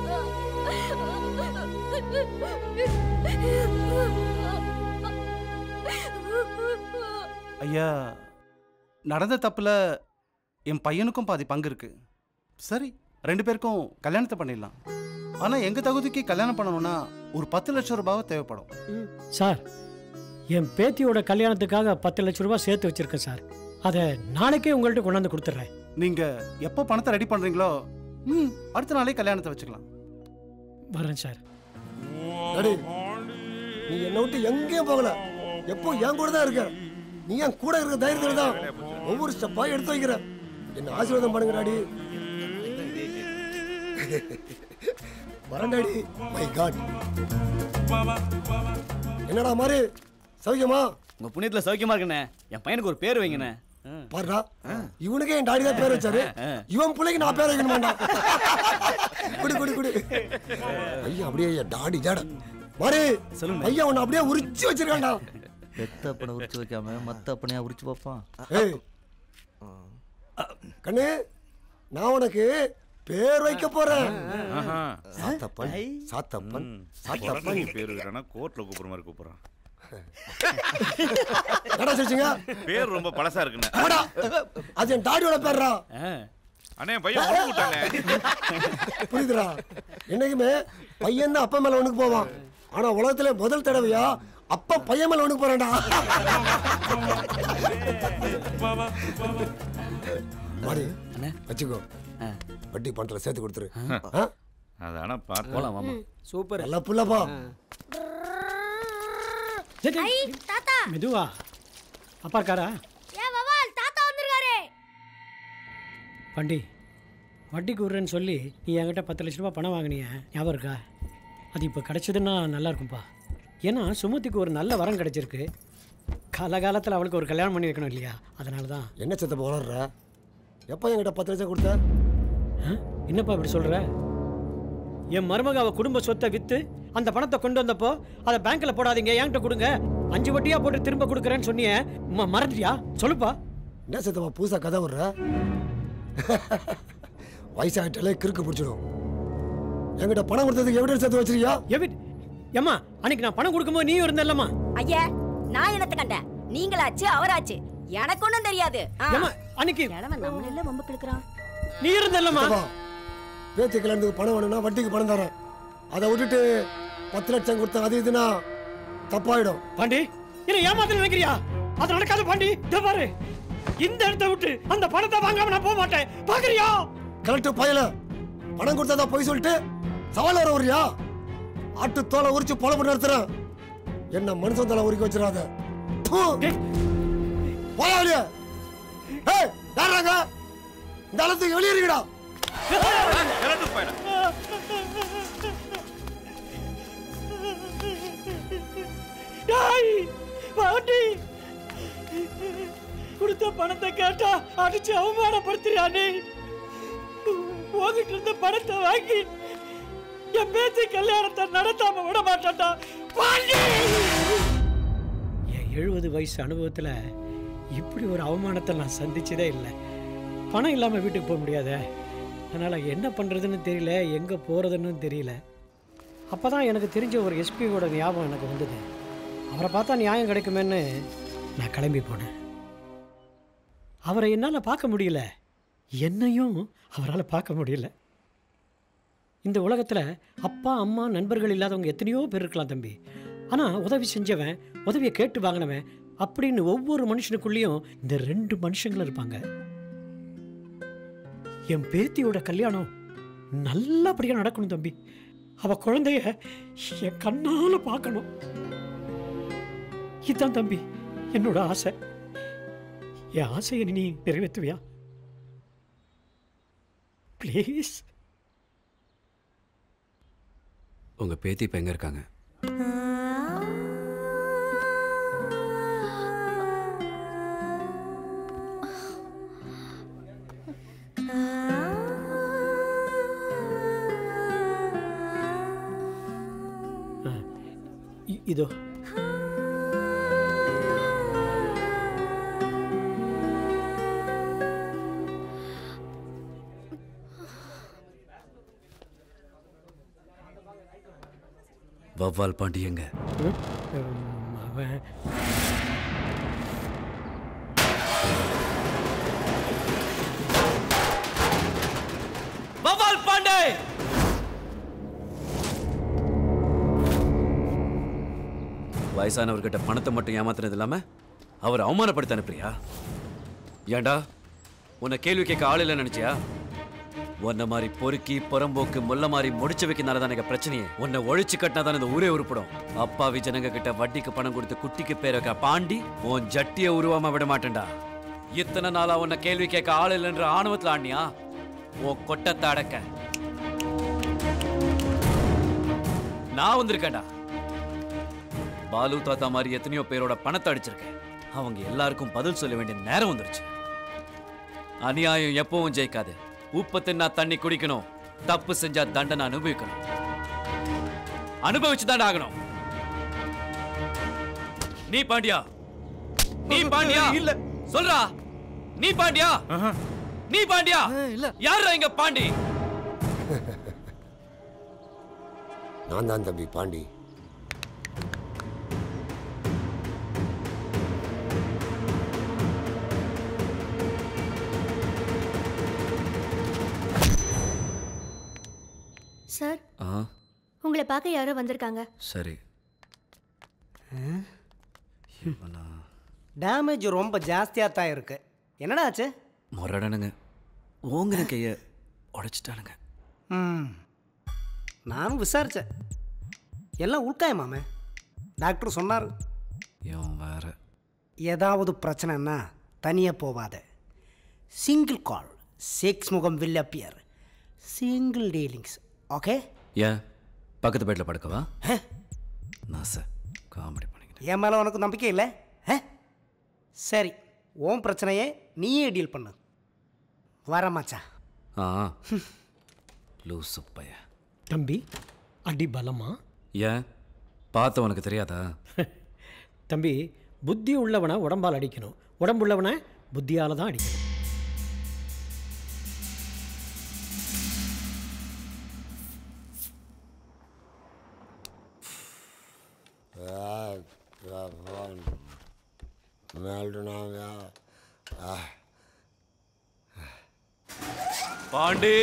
Speaker 15: ஐயா நடந்த தப்புல என் பையனுக்கும் பாதி பங்கு இருக்கு சரி ரெண்டு பேருக்கும் கல்யாணத்தை பண்ணிடலாம் ஆனா எங்க தகுதிக்கு கல்யாணம் பண்ணணும்னா ஒரு பத்து லட்சம் ரூபாய் தேவைப்படும்
Speaker 13: சார் என் பேத்தியோட கல்யாணத்துக்காக பத்து லட்ச ரூபாய் சேர்த்து வச்சிருக்கேன் சார் அதை நாளைக்கே உங்கள்கிட்ட கொண்டாந்து கொடுத்துட்றேன்
Speaker 15: நீங்க எப்போ பணத்தை ரெடி பண்றீங்களோ ம் அடுத்த நாளே கல்யாணத்தை வச்சுக்கலாம்
Speaker 13: வரேன் சார்
Speaker 16: டாடி நீ என்னை விட்டு எங்கேயும் போகல எப்போ என் கூட தான் இருக்க நீ என் கூட இருக்க தைரியத்துல தான் ஒவ்வொரு ஸ்டெப்பா எடுத்து வைக்கிற என்ன ஆசீர்வாதம் பண்ணுங்க டாடி வரேன் டாடி மை காட் என்னடா மாதிரி சௌக்கியமா
Speaker 1: உங்க புண்ணியத்துல சௌக்கியமா இருக்குண்ணே என் பையனுக்கு ஒரு பேர் வைங்கண்ணே
Speaker 16: பாருடா இவனுக்கே என் டாடி தான் பேர் வச்சாரு இவன் பிள்ளைக்கு நான் பேர் வைக்கணுமாண்டா குடு குடு குடு ஐயா அப்படியே என் டாடி ஜாட மாறி
Speaker 1: சொல்லுங்க.
Speaker 16: ஐயா உன்னை அப்படியே உரிச்சு வச்சிருக்கான்டா
Speaker 8: பெத்த அப்பனை உரிச்சு வைக்காம மத்த அப்பனையா உரிச்சு பார்ப்பான்
Speaker 16: ஏய் கண்ணு நான் உனக்கு பேர் வைக்க போறேன்
Speaker 17: ஆஹா.
Speaker 16: சாத்தப்பன் சாத்தப்பன்
Speaker 17: குழந்தைக்கு
Speaker 16: சாத்தப்பன்
Speaker 17: பேர் வைக்கிறானா கோர்ட்ல கூப்பிடுற மாதிரி கூப்பிடுறான்
Speaker 16: என்னடா சொல்லிச்சீங்க
Speaker 17: பேர் ரொம்ப பழசா இருக்குண்ணே
Speaker 16: போடா. அது என் டாடியோட பேர்ரா
Speaker 17: அண்ணே என் பையன் உடம்பு விட்டானே
Speaker 16: புரியுதுடா என்னைக்குமே பையன் தான் அப்பா மேல ஒண்ணுக்கு போவான் ஆனா உலகத்துல முதல் தடவையா அப்பா பையன் மேல ஒண்ணுக்கு போறான்டா மாடி வச்சுக்கோ வட்டி பணத்துல சேர்த்து கொடுத்துரு ஆ?
Speaker 17: அது ஆனா பார்த்து
Speaker 1: போலாம் வாமா
Speaker 16: சூப்பர் நல்லா புள்ளப்பா
Speaker 13: ஐ,
Speaker 5: தாத்தா
Speaker 13: மெதுவா அப்பா இருக்காரா
Speaker 5: ஏன் வவால் தாத்தா வந்திருக்காரு
Speaker 13: பண்டி வட்டிக்கு விட்றேன்னு சொல்லி நீ என்கிட்ட பத்து லட்ச ரூபாய் பணம் வாங்கினிய ஞாபகம் இருக்கா அது இப்போ கிடைச்சதுன்னா நல்லா இருக்கும்பா ஏன்னா சுமதிக்கு ஒரு நல்ல வரம் கிடைச்சிருக்கு காலகாலத்தில் அவளுக்கு ஒரு கல்யாணம் பண்ணி வைக்கணும் இல்லையா அதனால தான்
Speaker 16: என்ன சத்த வளர்ற எப்போ என்கிட்ட பத்து லட்சம் கொடுத்த
Speaker 13: என்னப்பா இப்படி சொல்கிற என் மருமக அவ குடும்ப சொத்தை விற்று அந்த பணத்தை கொண்டு வந்தப்போ அதை பேங்க்கில் போடாதீங்க என்கிட்ட கொடுங்க அஞ்சு வட்டியாக போட்டு திரும்ப கொடுக்குறேன்னு சொன்னியே ம- மறந்துட்டியா சொல்லுப்பா
Speaker 16: என்ன சத்தப்பா புதுசா கதை விடுற வயசாயிட்டாலே கிறுக்கு பிடிச்சிடும் என்கிட்ட பணம் கொடுத்ததுக்கு எவிடன்ஸ் எடுத்து வச்சிருக்கியா
Speaker 13: எவிட் ஏம்மா அன்னைக்கு நான் பணம் கொடுக்கும்போது நீ இருந்தல்லம்மா
Speaker 14: ஐயா நான் என்னத்த கண்டேன் நீங்களாச்சு அவராச்சு எனக்கு ஒண்ணும் தெரியாது ஆ.
Speaker 13: ஏம்மா, அன்னைக்கு
Speaker 14: கிழவன் நம்மள எல்லாம் ரொம்ப கிழக்குறான்
Speaker 13: நீ இருந்தல்லம்மா
Speaker 16: சித்தப்பா, பேத்தி கல்யாணத்துக்கு பணம் வேணும்னா வட்டிக்கு பணம் தரேன் அதை விட்டுட்டு பத்து லட்சம் கொடுத்த அது இதுனா தப்பாயிடும்
Speaker 13: பாண்டி என்ன ஏமாத்த நினைக்கிறியா அது நடக்காத பாண்டி இதோ பாரு இந்த இடத்த விட்டு அந்த பணத்தை வாங்காம நான் போக மாட்டேன் பாக்குறியா
Speaker 16: கரெக்ட் பயல பணம் கொடுத்ததா போய் சொல்லிட்டு சவால் வர வரியா ஆட்டு தோலை உரிச்சு பொழப்பு நடத்துறேன் என்ன மனுஷன் தலை உரிக்க வச்சிடாத போயா வெளியே ஏய் யாராங்க இந்த அளத்துக்கு வெளியே இருக்கடா
Speaker 13: டேய் பாண்டி கொடுத்த பணத்தை கேட்டா அடிச்சு அவமானப்படுத்துறியா நீ உங்ககிட்ட இருந்த பணத்தை வாங்கி என் பேத்தி கல்யாணத்தை நடத்தாம விட மாட்டான்டா பாண்டி என் எழுபது வயசு அனுபவத்துல இப்படி ஒரு அவமானத்தை நான் சந்திச்சதே இல்லை பணம் இல்லாம வீட்டுக்கு போக முடியாதே அதனால என்ன பண்றதுன்னு தெரியல எங்க போறதுன்னு தெரியல அப்பதான் எனக்கு தெரிஞ்ச ஒரு எஸ்பியோட ஞாபகம் எனக்கு வந்தது அவரை பார்த்தா நியாயம் கிடைக்குமேன்னு நான் கிளம்பி போனேன் அவரை என்னால் பார்க்க முடியல என்னையும் அவரால் பார்க்க முடியல இந்த உலகத்தில் அப்பா அம்மா நண்பர்கள் இல்லாதவங்க எத்தனையோ பேர் இருக்கலாம் தம்பி ஆனால் உதவி செஞ்சவன் உதவியை கேட்டு வாங்கினவன் அப்படின்னு ஒவ்வொரு மனுஷனுக்குள்ளேயும் இந்த ரெண்டு மனுஷங்களும் இருப்பாங்க என் பேத்தியோட கல்யாணம் நல்லபடியாக நடக்கணும் தம்பி அவ குழந்தைய என் கண்ணால பார்க்கணும் இதுதான் தம்பி என்னோட ஆசை என் ஆசையை நீ நிறைவேற்றுவியா ப்ளீஸ்
Speaker 18: உங்க பேத்தி இப்ப எங்க இருக்காங்க
Speaker 13: இ- இதோ
Speaker 18: வவ்வால் பாண்டி எங்க
Speaker 13: ம், ம், அவன்
Speaker 8: வவால் பாண்டே
Speaker 18: வயசானவர்கிட்ட பணத்தை மட்டும் ஏமாத்துனது இல்லாம அவர் அவமானப்படுத்த அனுப்புறியா ஏன்டா உன்னை கேள்வி கேட்க ஆள் இல்லைன்னு நினைச்சியா உன்ன மாதிரி பொறுக்கி புறம்போக்கு முல்ல மாதிரி முடிச்சு வைக்கிறனால தான் எனக்கு பிரச்சனையே உன்னை ஒழிச்சு கட்டினா தான் இந்த ஊரே உருப்படும் அப்பாவி ஜனங்க கிட்ட வட்டிக்கு பணம் கொடுத்து குட்டிக்கு பேர் வைக்க பாண்டி உன் ஜட்டியை உருவாம விட மாட்டேன்டா இத்தனை நாளா உன்னை கேள்வி கேட்க ஆள் இல்லைன்ற ஆணவத்துல ஆண்ணியா உன் கொட்டத்தை அடக்க நான் வந்திருக்கேன்டா பாலு தாத்தா மாதிரி எத்தனையோ பேரோட பணத்தை அடிச்சிருக்கேன் அவங்க எல்லாருக்கும் பதில் சொல்ல வேண்டிய நேரம் வந்துருச்சு அநியாயம் எப்பவும் ஜெயிக்காது உப்பு தின்னா தண்ணி குடிக்கணும் தப்பு செஞ்சா தண்டனை அனுபவிக்கணும் அனுபவிச்சு தான் ஆகணும் நீ பாண்டியா நீ பாண்டியா இல்ல சொல்றா நீ பாண்டியா நீ பாண்டியா இல்ல யாரா இங்க பாண்டி
Speaker 16: நான் தான் தம்பி பாண்டி
Speaker 5: சார்
Speaker 18: ஆ
Speaker 5: உங்களை பார்க்க யாரோ வந்திருக்காங்க
Speaker 18: சரி
Speaker 9: டேமேஜ் ரொம்ப ஜாஸ்தியாக தான் இருக்கு என்னடா ஆச்சு
Speaker 18: முரடனுங்க ஓங்கின கைய உடைச்சிட்டானுங்க
Speaker 9: ம் நானும் விசாரித்தேன் எல்லாம் உள்காயமாமே டாக்டர் சொன்னார்
Speaker 18: இவன் வேற
Speaker 9: ஏதாவது பிரச்சனைன்னா தனியாக போவாத சிங்கிள் கால் செக்ஸ் முகம் will appear single dealings okay
Speaker 18: ஏன் பக்கத்து பெட்டில் படுக்கவா நாச காமெடி பண்ணி
Speaker 9: என் மேலே உனக்கு நம்பிக்கை இல்லை ஆ? சரி உன் பிரச்சனையை நீயே டீல் பண்ணு வர மச்சான்
Speaker 18: ஆ லூசு பைய
Speaker 13: தம்பி அடி பலமா
Speaker 18: ஏன் பார்த்த உனக்கு தெரியாதா
Speaker 13: தம்பி புத்தி உள்ளவனை உடம்பால் அடிக்கணும் உடம்புள்ளவனை புத்தியால தான் அடிக்கணும்
Speaker 8: பாண்டி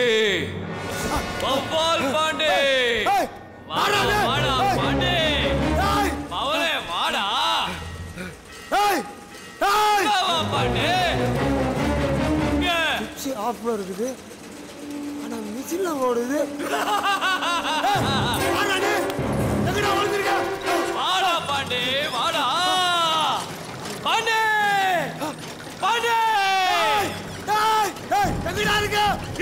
Speaker 8: வவ்வால் பாண்டி வாடா வாடா பாண்டி பவனே வாடா வா, வா, பாண்டி இங்க.
Speaker 16: சுவிட்ச் ஆஃப்ல இருக்குது ஆனா மிஷின்ல ஓடுது
Speaker 8: வாடா பாண்டி வாடா பாண்டி பாண்டி
Speaker 16: எங்கடா இருக்க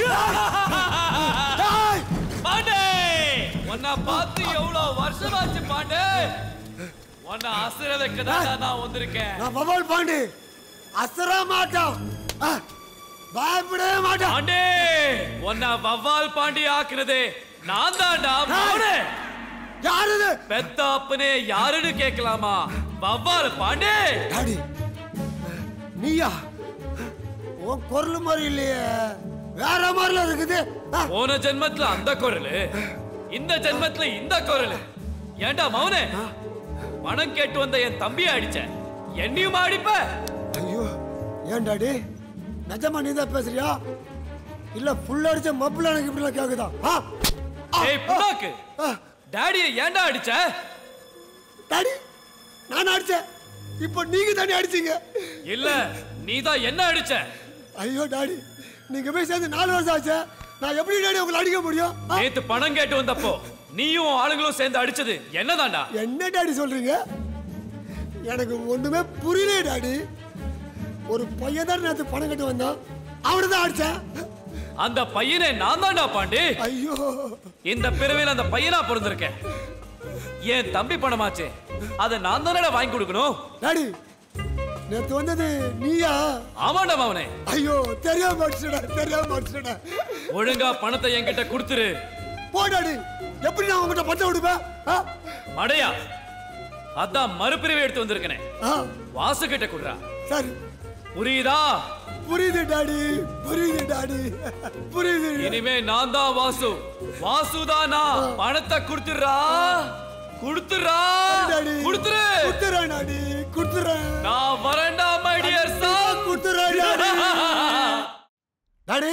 Speaker 8: பாண்டே உன்னை பார்த்து எவ்வளவு வருஷமாச்சு பாண்டே உன்னை அசுர வைக்க நான் வந்திருக்கேன்
Speaker 16: நான் பவால் பாண்டி அசர மாட்டோம் ஆ, பயப்படவே மாட்டோம்
Speaker 8: பாண்டே உன்னை வவ்வால் பாண்டி ஆக்குறது நான் தான்டா மவனே
Speaker 16: யாரு இது
Speaker 8: பெத்த அப்பனே யாருன்னு கேட்கலாமா வவ்வால் பாண்டே
Speaker 16: டாடி நீயா உன் குரல் மாதிரி இல்லையே வேற மாதிரில இருக்குது ஆ,
Speaker 8: போன ஜென்மத்துல அந்த குரல் இந்த ஜென்மத்துல இந்த குரல் ஏன்டா மவனே பணம் கேட்டு வந்த என் தம்பியை அடிச்ச என்னையும் அடிப்ப
Speaker 16: ஐயோ ஏன் டாடி நிஜமா நீ தான் பேசுறியா இல்ல ஃபுல் அடிச்ச மப்புல எனக்கு இப்படி கேக்குதா ஆ
Speaker 18: ஏய் புண்ணாக்கு டாடியை ஏன்டா அடிச்ச
Speaker 16: டாடி நான் அடிச்சேன் இப்போ நீங்க தானே அடிச்சீங்க
Speaker 18: இல்ல நீ தான் என்ன அடிச்ச
Speaker 16: ஐயோ டாடி நீங்க போய் சேர்ந்து நாலு வருஷம் ஆச்சு நான் எப்படி டாடி உங்களை அடிக்க முடியும் ஆ?
Speaker 18: நேத்து பணம் கேட்டு வந்தப்போ நீயும் உன் ஆளுங்களும் சேர்ந்து அடிச்சது என்னதான்டா
Speaker 16: என்ன டாடி சொல்றீங்க எனக்கு ஒண்ணுமே புரியல டாடி ஒரு பையன் தான் நேற்று பணம் கட்டு வந்தான் அவனை தான் அடிச்சேன்
Speaker 18: அந்த பையனை நான் தான்டா பாண்டி
Speaker 16: ஐயோ
Speaker 18: இந்த பிறவில அந்த பையனா பிறந்திருக்கேன் என் தம்பி பணமாச்சு அதை நான் தானடா வாங்கி கொடுக்கணும்
Speaker 16: டாடி நேத்து வந்தது நீயா
Speaker 18: ஆமாண்டா மாவனே
Speaker 16: ஐயோ தெரியாம மாட்டுடா தெரியாம மாட்டுடா
Speaker 18: ஒழுங்கா பணத்தை என்கிட்ட கொடுத்துரு
Speaker 16: போ டாடி எப்படி நான் உங்ககிட்ட பணத்தை விடுப்பேன் ஆ?
Speaker 18: மடையா அதான் மறுபிரிவை எடுத்து வந்திருக்கனே
Speaker 16: ஆ,
Speaker 18: வாசு கிட்ட குடுறா
Speaker 16: சரி
Speaker 18: புரியுதா
Speaker 16: புரியுது டாடி புரியுது டாடி புரியுது
Speaker 18: இனிமே நான் தான் வாசு வாசு தான் நான் பணத்தை கொடுத்துடுறா கொடுத்துடுறா
Speaker 16: டாடி
Speaker 18: கொடுத்துரு
Speaker 16: குடுத்துறேன் டாடி குடுத்துறேன்
Speaker 18: நான் வரேன்டா மை டியர் சன்
Speaker 16: குடுத்துறேன் டாடி டாடி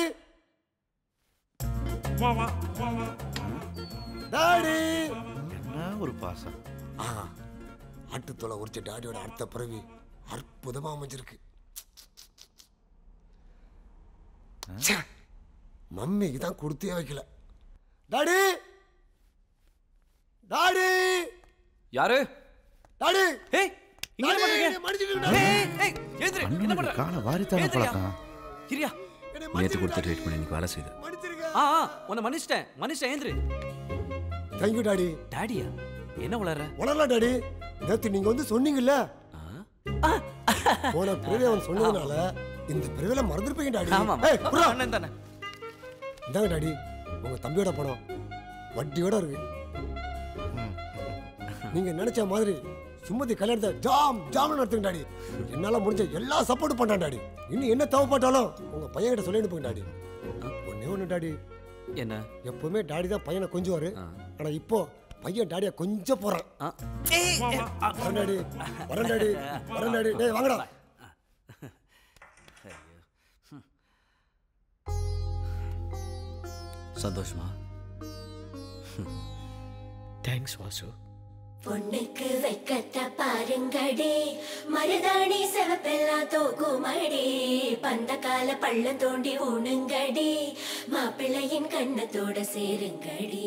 Speaker 16: டாடி
Speaker 17: என்ன ஒரு பாசம்
Speaker 16: ஆ ஆட்டுத்தோலை உரிச்ச டாடியோட அடுத்த பிறவி அற்புதமா அமைஞ்சிருக்கு ச்சே, மம்மிக்கு தான் கொடுத்தே வைக்கல டாடி டாடி
Speaker 18: யாரு
Speaker 16: டாடி
Speaker 18: ஏய் இங்க என்ன பண்றீங்க
Speaker 16: மடிச்சிட்டு
Speaker 18: ஏய் ஏய் எந்திரி என்ன பண்ற
Speaker 17: காலை வாரித்தான
Speaker 18: எந்திரியா?
Speaker 17: பழக்கம்
Speaker 18: கிரியா நேத்து கொடுத்த ட்ரீட்மெண்ட் இன்னைக்கு வேலை செய்யுது ஆ ஆ உன்னை மன்னிச்சிட்டேன் மன்னிச்சிட்டேன் ஏந்திரு
Speaker 16: தேங்க்யூ டாடி
Speaker 18: டாடியா என்ன வளர
Speaker 16: வளரல டாடி நேத்து நீங்க வந்து சொன்னீங்கல்ல போன பிறவி அவன் சொன்னதுனால இந்த பிறவில மறந்துருப்பீங்க டாடி
Speaker 18: ஆமா
Speaker 16: ஏய், புர்ரா.
Speaker 18: அண்ணன் தானே
Speaker 16: இந்தாங்க டாடி உங்க தம்பியோட பணம் வட்டியோட இருக்கு நீங்க நினைச்ச மாதிரி சுமதி கல்யாணத்தை ஜாம் ஜாம் நடத்துங்க டாடி என்னால முடிஞ்ச எல்லா சப்போர்ட் பண்றேன் டாடி இன்னும் என்ன தேவைப்பட்டாலும் உங்க பையன் கிட்ட சொல்லி அனுப்புங்க டாடி ஒண்ணே ஒண்ணு டாடி
Speaker 18: என்ன
Speaker 16: எப்பவுமே டாடி தான் பையனை கொஞ்சுவாரு ஆனா இப்போ பையன் டாடியா கொஞ்சம் போறான் வரேன் டாடி வரேன் டாடி வரேன் டாடி டேய் வாங்கடா
Speaker 18: சந்தோஷமா
Speaker 13: தேங்க்ஸ் வாசு
Speaker 11: பொண்ணுக்கு வைக்கத்த பாருங்கடி மருதாணி செவப்பெல்லாம் தோக்குமடி பந்த கால பள்ள தோண்டி ஊனுங்கடி மாப்பிள்ளையின் கண்ணத்தோட சேருங்கடி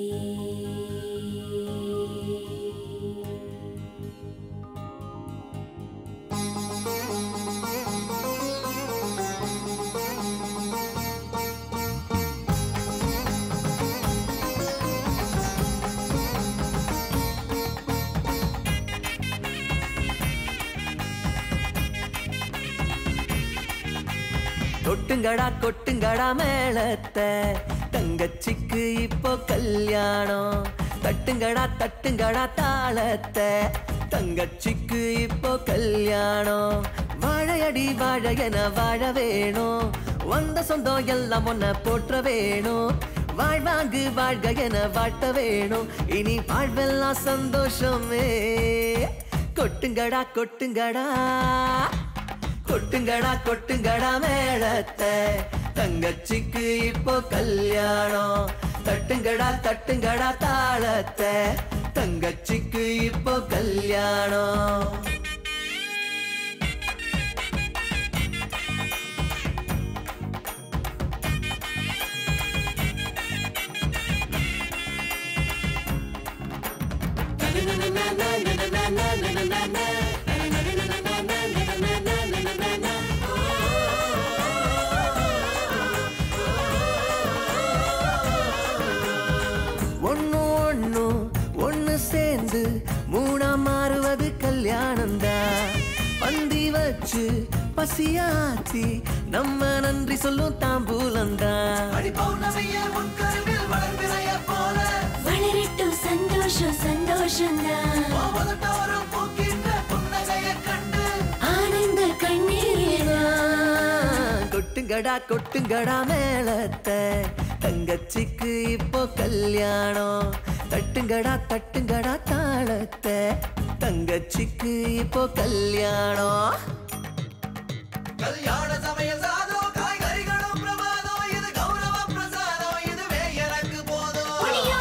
Speaker 6: கொட்டுங்கடா கொட்டுங்கடா மேளத்தை தங்கச்சிக்கு இப்போ கல்யாணம் தட்டுங்கடா தட்டுங்கடா தாளத்தை தங்கச்சிக்கு இப்போ கல்யாணம் வாழையடி வாழ என வாழ வேணும் வந்த சொந்தம் எல்லாம் ஒன்ன போற்ற வேணும் வாழ்வாங்கு வாழ்க என வாழ்த்த வேணும் இனி வாழ்வெல்லாம் சந்தோஷமே கொட்டுங்கடா கொட்டுங்கடா கொட்டுங்கடா கொட்டுங்கடா மேளத்தை தங்கச்சிக்கு இப்போ கல்யாணம் தட்டுங்கடா தட்டுங்கடா தாளத்தை தங்கச்சிக்கு இப்போ கல்யாணம் ஒண்ணு ஒண்ணு ஒண்ணு சேர்ந்து மூணா மாறுவது கல்யாணம்தான் பந்தி வச்சு பசியாத்தி நம்ம நன்றி சொல்லும் தாம்பூலம்தான்
Speaker 11: வளரட்டும் சந்தோஷம் சந்தோஷம்தான் ஆனந்த கண்ணீர்தான்
Speaker 6: கொட்டுங்கடா கொட்டுங்கடா மேளத்தை தங்கச்சிக்கு இப்போ கல்யாணம் தட்டுங்கடா தட்டுங்கடா தாளத்தை தங்கச்சிக்கு இப்போ கல்யாணம்
Speaker 4: கல்யாண சமய சாதம் காய்கறிகளும் பிரமாதம் இது கௌரவ பிரசாதம் இதுவே எனக்கு போதும்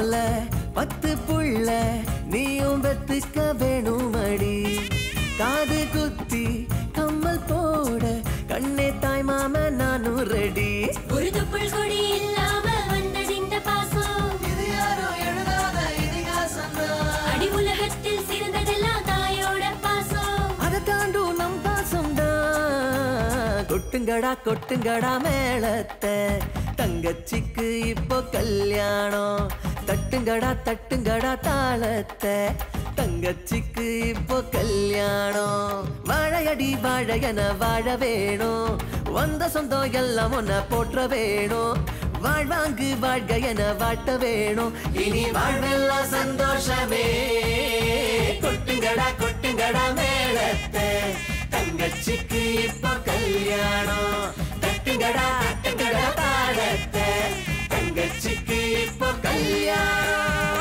Speaker 6: போல பத்து புள்ள நீயும் பெத்துக்க வேணுமடி காது குத்தி கம்மல் போட கண்ணே தாய் மாம நானும் ரெடி
Speaker 11: ஒரு தொப்புள் கொடி இல்லாம வந்தது இந்த பாசம் இது யாரோ எழுதாத இதிகாசம் அடி உலகத்தில் சிறந்ததெல்லாம் தாயோட பாசம்
Speaker 6: அதை தாண்டும் நம் பாசம் தான் கொட்டுங்கடா கொட்டுங்கடா மேளத்தை தங்கச்சிக்கு இப்போ கல்யாணம் தட்டுங்கடா தட்டுங்கடா தாளத்தை தங்கச்சிக்கு இப்போ கல்யாணம் வாழையடி வாழையன வாழ வேணும் வந்த சொந்தம் எல்லாம் ஒன்ன போற்ற வேணும் வாழ்வாங்கு வாழ்க என வாட்ட வேணும் இனி வாழ்வெல்லாம் சந்தோஷமே கொட்டுங்கடா கொட்டுங்கடா மேளத்தை தங்கச்சிக்கு இப்போ கல்யாணம் தட்டுங்கடா தட்டுங்கடா தாளத்தை தங்கச்சிக்கு இப்போ கல்யாணம்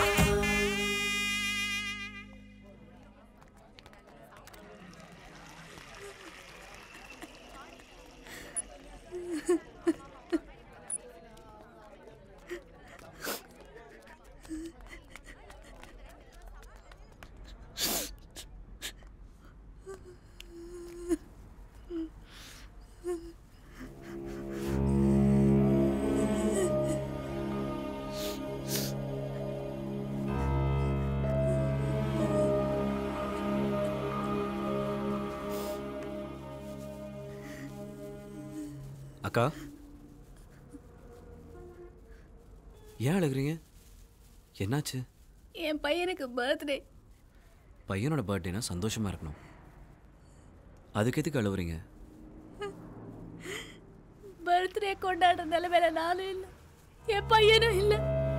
Speaker 18: அக்கா ஏன் அழுகுறீங்க என்னாச்சு
Speaker 5: என் பையனுக்கு பர்த்டே
Speaker 18: பையனோட பர்த்டேனா சந்தோஷமா இருக்கணும் அதுக்கு எதுக்கு அழுவுறீங்க
Speaker 5: பர்த்டே கொண்டாடுற நிலைமையில நானும் இல்லை என் பையனும் இல்லை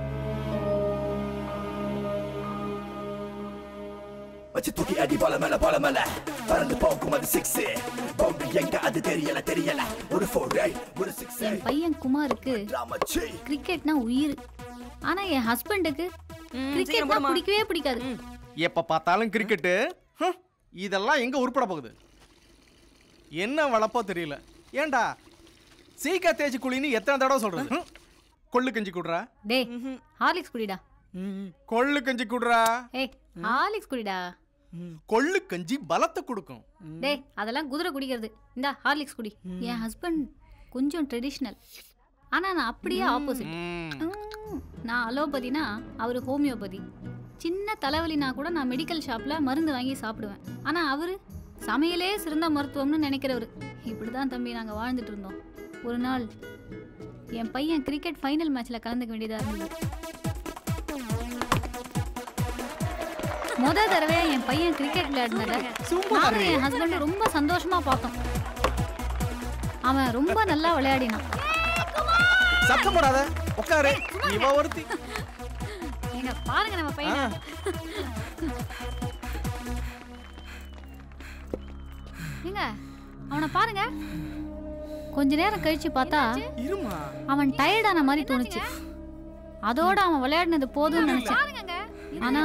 Speaker 4: வச்சு தூக்கி அடி போல மேல போல மேல பறந்து போகும் அது சிக்ஸ் பவுண்டரி எங்க அது தெரியல தெரியல ஒரு ஃபோர் ஒரு சிக்ஸ்
Speaker 5: என் பையன் குமாருக்கு கிரிக்கெட்னா உயிர் ஆனா என் ஹஸ்பண்டுக்கு கிரிக்கெட்னா பிடிக்கவே பிடிக்காது
Speaker 2: எப்ப பார்த்தாலும் கிரிக்கெட்டு ஹம், இதெல்லாம் எங்க உருப்பட போகுது என்ன வளப்போ தெரியல ஏன்டா சீக்கா தேய்ச்சி குழின்னு எத்தனை தடவை சொல்றது ஹம், கொள்ளு கஞ்சி குடுறா
Speaker 5: டே ஹார்லிக்ஸ் குடிடா
Speaker 2: கொள்ளு கஞ்சி குடுறா
Speaker 5: ஏய் ஹார்லிக்ஸ் குடிடா
Speaker 2: கொள்ளு கஞ்சி பலத்தை கொடுக்கும்
Speaker 5: டேய் அதெல்லாம் குதிரை குடிக்கிறது இந்தா ஹார்லிக்ஸ் குடி என் ஹஸ்பண்ட் கொஞ்சம் ட்ரெடிஷ்னல் ஆனா நான் அப்படியே ஆப்போசிட் நான் அலோபதினா அவர் ஹோமியோபதி சின்ன தலைவலினா கூட நான் மெடிக்கல் ஷாப்ல மருந்து வாங்கி சாப்பிடுவேன் ஆனா அவரு சமையலே சிறந்த மருத்துவம்னு நினைக்கிறவர் இப்படிதான் தம்பி நாங்க வாழ்ந்துட்டு இருந்தோம் ஒரு நாள் என் பையன் கிரிக்கெட் ஃபைனல் மேட்ச்ல கலந்துக்க வேண்டியதா இருந்தது முத தடவை என் பையன் கிரிக்கெட் விளையாடினத நானும் என் ஹஸ்பண்ட் ரொம்ப சந்தோஷமா பார்த்தோம் அவன் ரொம்ப நல்லா விளையாடினான்
Speaker 2: சத்தம் போடாத உட்காரு இவ ஒருத்தி
Speaker 5: நீங்க பாருங்க நம்ம பையனை ஏங்க அவனை பாருங்க கொஞ்ச நேரம் கழிச்சு பார்த்தா
Speaker 2: இருமா
Speaker 5: அவன் டயர்டான மாதிரி தோணுச்சு அதோட அவன் விளையாடினது போதும்னு நினைச்சேன் ஆனா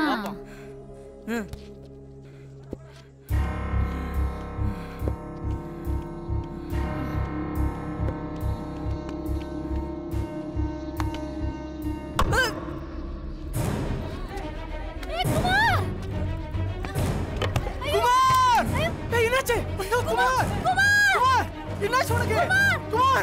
Speaker 2: குமார் ஏய் என்னாச்சு ஐயோ குமார் குமார் என்னாச்சு உனக்கு குமார்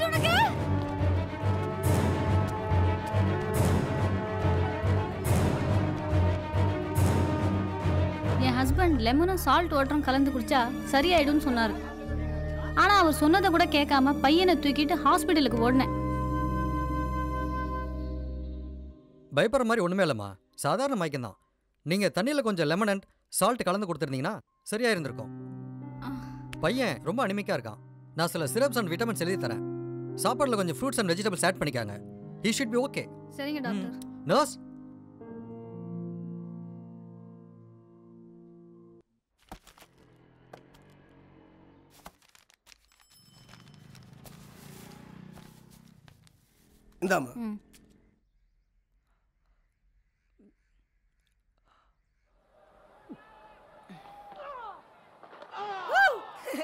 Speaker 5: என் ஹஸ்பண்ட் லெமனும் சால்ட் வாட்டரும் கலந்து குடிச்சா சரியாயிடும்னு சொன்னாரு ஆனா அவர் சொன்னதை கூட கேட்காம பையனை தூக்கிட்டு ஹாஸ்பிட்டலுக்கு ஓடினேன்
Speaker 19: பயப்படுற மாதிரி ஒன்றுமே இல்லைம்மா சாதாரண மயக்கம் தான் நீங்கள் தண்ணியில் கொஞ்சம் லெமன் அண்ட் சால்ட் கலந்து கொடுத்துருந்தீங்கன்னா சரியா இருந்திருக்கும் பையன் ரொம்ப அனிமிக்காக இருக்கான் நான் சில சிரப்ஸ் அண்ட் விட்டமின்ஸ் எழுதி தரேன் சாப்பாட்டில் கொஞ்சம் ஃப்ரூட்ஸ் அண்ட் வெஜிடபிள்ஸ் ஆட் பண்ணிக்காங்க ஹி ஷுட் பி ஓகே
Speaker 5: சரிங்க டாக்டர்
Speaker 19: நர்ஸ்
Speaker 16: இந்தாம்மா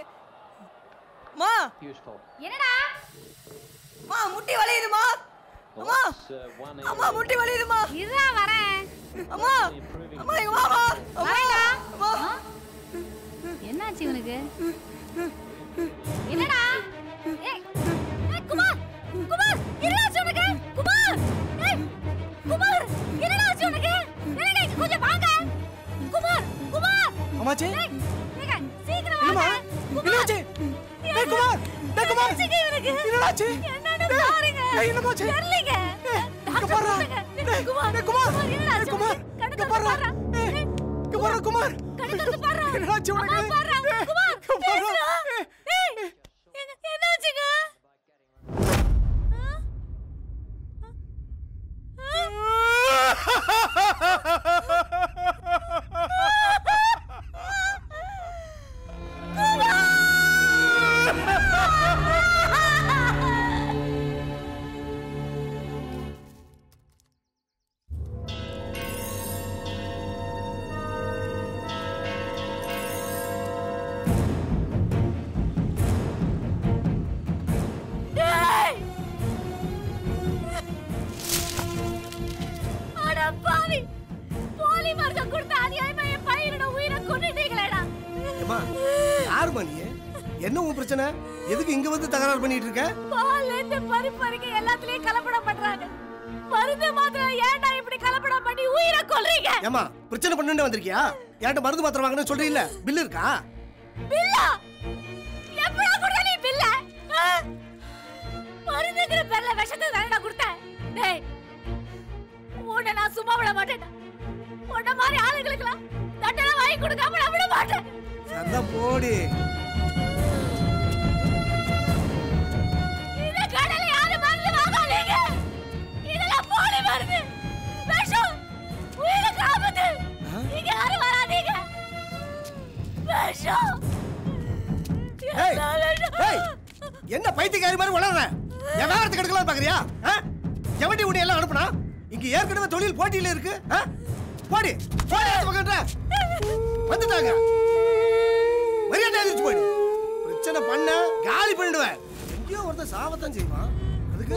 Speaker 9: மா
Speaker 5: என்னடா
Speaker 9: மா முட்டி வளையுதுமா
Speaker 14: அம்மா அம்மா முட்டி வலியுதுமா
Speaker 5: இருடா வரேன்
Speaker 14: அம்மா அம்மா இங்க வாமா
Speaker 5: வரேன்டா.
Speaker 14: அம்மா
Speaker 5: என்னாச்சு இவனுக்கு என்னடா ஏய் ஏய், குமார் குமார் என்னாச்சு உனக்கு குமார் ஏய் குமார் என்னடாச்சு உனக்கு என்னடா இங்க கொஞ்சம் வாங்க குமார் குமார்
Speaker 2: அம்மாச்சி
Speaker 5: ஏய், ஏங்க, சீக்கிரம்
Speaker 2: என்னம்மா?
Speaker 5: வாங்க
Speaker 2: என்னாச்சு? ஏய், குமார்! டேய், குமார்!
Speaker 5: என்னாச்சுங்க இவனுக்கு?
Speaker 2: என்னடாச்சு?
Speaker 5: என்னன்னு
Speaker 2: டேய்,
Speaker 5: பாருங்க.
Speaker 2: ஏய், என்னமாச்சு?
Speaker 5: தெரியலைங்க. டாக்டர்
Speaker 2: பாருடா.
Speaker 5: கூப்பிடுங்க.
Speaker 2: டேய்,
Speaker 5: குமார்,
Speaker 2: டேய், குமார்!
Speaker 5: குமார், என்னடாச்சு
Speaker 2: டேய், குமார்!
Speaker 5: உனக்கு? கண்ணு
Speaker 2: இங்க
Speaker 5: திறந்து
Speaker 2: பாருடா.
Speaker 5: பாருடா. ஏய்,
Speaker 2: இங்க பாருடா, குமார்
Speaker 5: கண்ணு திறந்து பாருடா.
Speaker 2: என்னாச்சு உனக்கு?
Speaker 5: அம்மா, பாருடா. குமார்,
Speaker 2: இங்க பாருடா.
Speaker 5: பேசுடா. ஏய், எங்க- என்னாச்சுங்க? டேய்! அட பாவி! போலி மருந்து கொடுத்த அநியாயமா என் பையனோட உயிரை கொன்னுட்டீங்களேடா.
Speaker 16: ஏம்மா யாரும்மா நீ என்ன உன் பிரச்சனை எதுக்கு இங்க வந்து தகராறு பண்ணிட்டு இருக்க
Speaker 5: பால்ல இருந்து பருப்பு வரைக்கும் எல்லாத்துலயும் கலப்படம் பண்றாங்க. மருந்து மாத்திரை ஏன்டா இப்படி கலப்படம் பண்ணி உயிரை கொல்றீங்க?
Speaker 16: ஏம்மா பிரச்சனை பண்ணுன்னு வந்திருக்கியா என்கிட்ட மருந்து மாத்திரை வாங்கணும்னு சொல்றீல்ல பில் இருக்கா
Speaker 5: பில்லா? எப்படா கொடுத்த நீ பில்ல? ஆ? மருந்துங்கிற பேர்ல விஷத்தை தானடா கொடுத்த? டேய், உன்னை நான் சும்மா விட மாட்டேன்டா. உன்னை மாதிரி ஆளுங்களுக்கெல்லாம் தண்டனை வாங்கி கொடுக்காம நான் விட மாட்டேன்
Speaker 16: அதான் போடி
Speaker 5: இந்த கடையில யாரும் மருந்து வாங்காதீங்க. இதெல்லாம் போலி மருந்து. விஷம். உயிருக்கு ஆபத்து. இங்க யாரும் வராதீங்க. விஷம்.
Speaker 16: ஏய்,
Speaker 5: எல்லாம் விஷம்.
Speaker 16: ஏய், என்ன பைத்தியக்காரி மாதிரி வளர்ற என் வியாபாரத்தை கெடுக்கலாம் பாக்குறியா ஆ? எவன்டி உன்னை எல்லாம் அனுப்புனா இங்க ஏற்கனவே தொழில் போட்டியில இருக்கு ஆ? போடி போடி அந்த பக்கம்டா. வந்துட்டாங்க மரியாதை எதிர்த்து போயிடு பிரச்சனை பண்ண காலி பண்ணிடுவேன் எங்கேயோ ஒருத்தன் சாவத்தான் செய்வான் அதுக்கு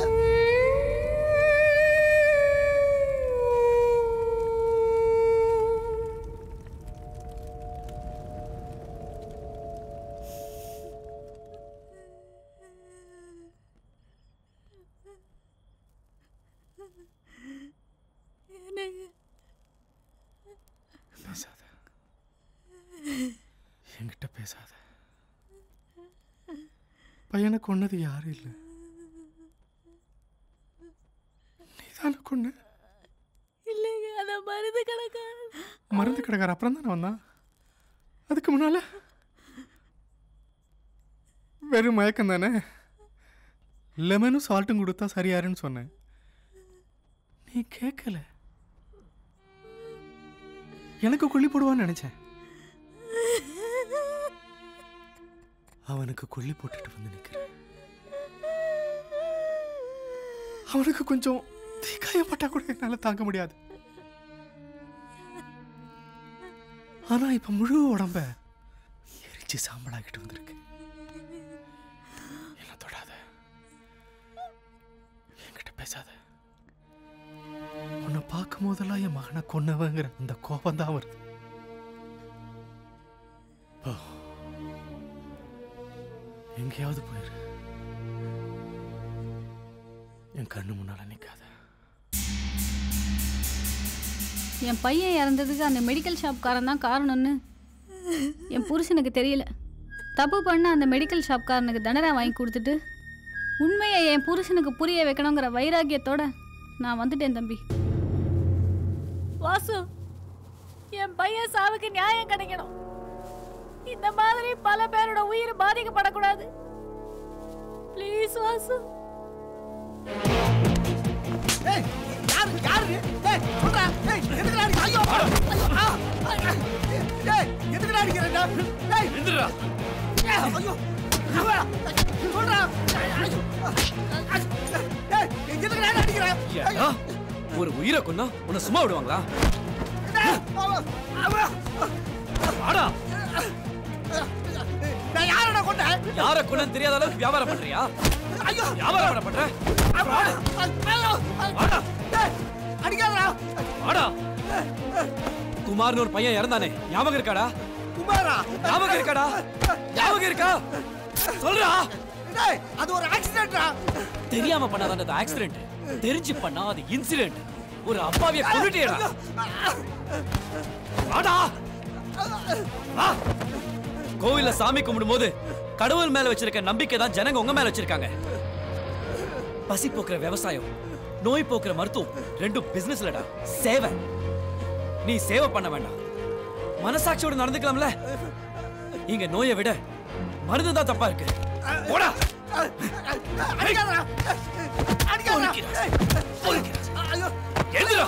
Speaker 2: பேசாத என்கிட்ட பேசாத பையனை கொன்னது யாரும் இல்லை நீதானே கொன்ன
Speaker 5: இல்லைங்க அத மருந்து கணக்காரன்
Speaker 2: மருந்து கடைக்கார அப்புறம் தானே வந்தான் அதுக்கு முன்னால வெறும் மயக்கம் தானே லெமனும் சால்ட்டும் கொடுத்தா சரியாருன்னு சொன்னேன் நீ கேட்கல எனக்கு கொல்லி போடுவான்னு நினைச்சேன் அவனுக்கு கொல்லி போட்டுட்டு வந்து நிக்கிறேன் அவனுக்கு கொஞ்சம் தீக்காயப்பட்டா கூட என்னால தாங்க முடியாது ஆனா இப்ப முழு உடம்ப எரிச்சு சாம்பலாகிட்டு வந்திருக்கு என்ன தொடாத என்கிட்ட பேசாத உன்னை பார்க்கும் போதெல்லாம் என் மகனை கொன்னவங்கிற அந்த கோபம் தான் வருது போ எங்கேயாவது போயிரு என் கண்ணு முன்னால நிக்காத
Speaker 5: என் பையன் இறந்ததுக்கு அந்த மெடிக்கல் ஷாப்காரன் தான் காரணம்னு என் புருஷனுக்கு தெரியல தப்பு பண்ண அந்த மெடிக்கல் ஷாப்காரனுக்கு தண்டனை வாங்கி கொடுத்துட்டு உண்மையை என் புருஷனுக்கு புரிய வைக்கணுங்கிற வைராக்கியத்தோட நான் வந்துட்டேன் தம்பி வாசு என் பையன் சாவுக்கு நியாயம் கிடைக்கணும் இந்த மாதிரி பல பேரோட உயிர் பாதிக்கப்படக்கூடாது ப்ளீஸ் வாசு
Speaker 16: ஏய் யாரு யாரு நீ? ஏய் சொல்றா ஏய் எதுக்குடா அடிக்க ஐயோ ஐயோ ஆ ஆ, ஏய் எதுக்குடா அடிக்கிறடா ஏய்
Speaker 18: எந்திரா
Speaker 16: ஐயோ அவா, சொல்றா ஐயோ, ஏய் எதுக்குடா அடிக்கிற
Speaker 18: ஏடா, ஒரு உயிரை கொன்னா உன்னை சும்மா விடுவாங்களா
Speaker 16: அவா
Speaker 18: வாடா
Speaker 16: நான் யாரடா கொண்டேன்
Speaker 18: யார கொண்டு தெரியாத அளவுக்கு வியாபாரம் பண்றியா
Speaker 16: ஐயோ
Speaker 18: வியாபாரம் பண்ற
Speaker 16: அடிக்காதடா
Speaker 18: வாடா குமார்னு ஒரு பையன் இறந்தானே ஞாபகம் இருக்காடா
Speaker 16: குமாரா
Speaker 18: ஞாபகம் இருக்காடா ஞாபகம் இருக்கா சொல்றா
Speaker 16: டேய் அது ஒரு ஆக்சிடென்ட்ரா
Speaker 18: தெரியாம பண்ணாத அந்த ஆக்சிடென்ட் தெரிஞ்சு பண்ணா அது இன்சிடென்ட் ஒரு அப்பாவிய கொண்டுட்டேடா வாடா வா கோவில்ல சாமி கும்பிடும்போது கடவுள் மேல வச்சிருக்க நம்பிக்கை தான் ஜனங்க உங்க மேல வச்சிருக்காங்க பசி போக்குற விவசாயம் நோய் போக்குற மருத்துவம் ரெண்டும் பிசினஸ்லடா சேவை நீ சேவை பண்ண வேண்டாம் மனசாட்சியோட நடந்துக்கலாம்ல இங்க நோயை விட மருந்து தான் தப்பா இருக்கு போடா
Speaker 16: அடிக்காதடா அடிக்காதடா ஐயோ
Speaker 18: எழுதுடா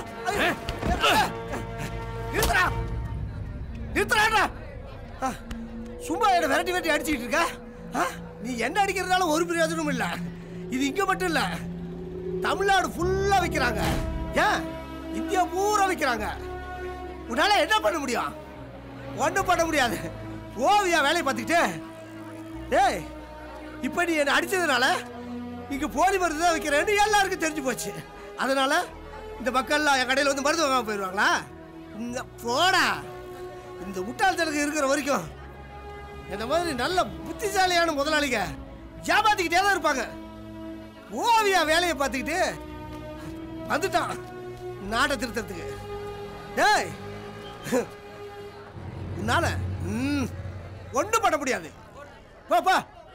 Speaker 16: நிறுத்துடா நிறுத்துறாடா சும்மா என்ன விரட்டி விரட்டி அடிச்சுக்கிட்டு இருக்க ஆ? நீ என்ன அடிக்கிறதுனால ஒரு பிரயோஜனமும் இல்ல இது இங்க மட்டும் இல்ல தமிழ்நாடு ஃபுல்லா வைக்கிறாங்க ஏன் இந்தியா பூரா வைக்கிறாங்க உன்னால என்ன பண்ண முடியும் ஒன்றும் பண்ண முடியாது ஓவியா வேலையை பார்த்துக்கிட்டு டேய் இப்போ நீ என்னை அடிச்சதுனால இங்க போலி மருந்து தான் வைக்கிறேன்னு எல்லாருக்கும் தெரிஞ்சு போச்சு அதனால இந்த மக்கள்லாம் என் கடையில் வந்து மருந்து வாங்காம போயிடுவாங்களா இந்த போடா இந்த முட்டாள்தனக்கு இருக்கிற வரைக்கும் இந்த மாதிரி நல்ல புத்திசாலியான முதலாளிங்க ஏமாத்திக்கிட்டே தான் இருப்பாங்க ஓவியா வேலையை பார்த்துக்கிட்டு வந்துட்டான் நாட்டை திருத்தறதுக்கு டேய் உன்னால ம், ஒண்ணும் பண்ண முடியாது போ போ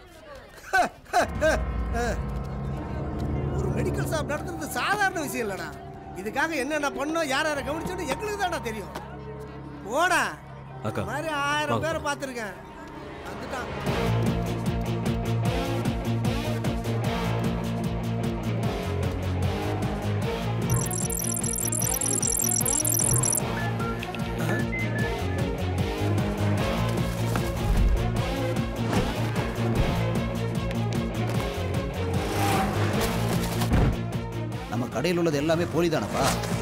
Speaker 16: ஒரு மெடிக்கல் ஷாப் நடத்துறது சாதாரண விஷயம் இல்லடா இதுக்காக என்னென்ன பண்ணோம் யார் யாரை கவனிச்சோன்னு எங்களுக்கு தான்டா தெரியும் போடா
Speaker 18: அக்கா,
Speaker 16: இந்த மாதிரி ஆயிரம்
Speaker 18: வாங்க.
Speaker 16: பேரை பார்த்துருக்கேன் வந்துட்டான்
Speaker 20: நம்ம கடையில் உள்ளது எல்லாமே போலி தானப்பா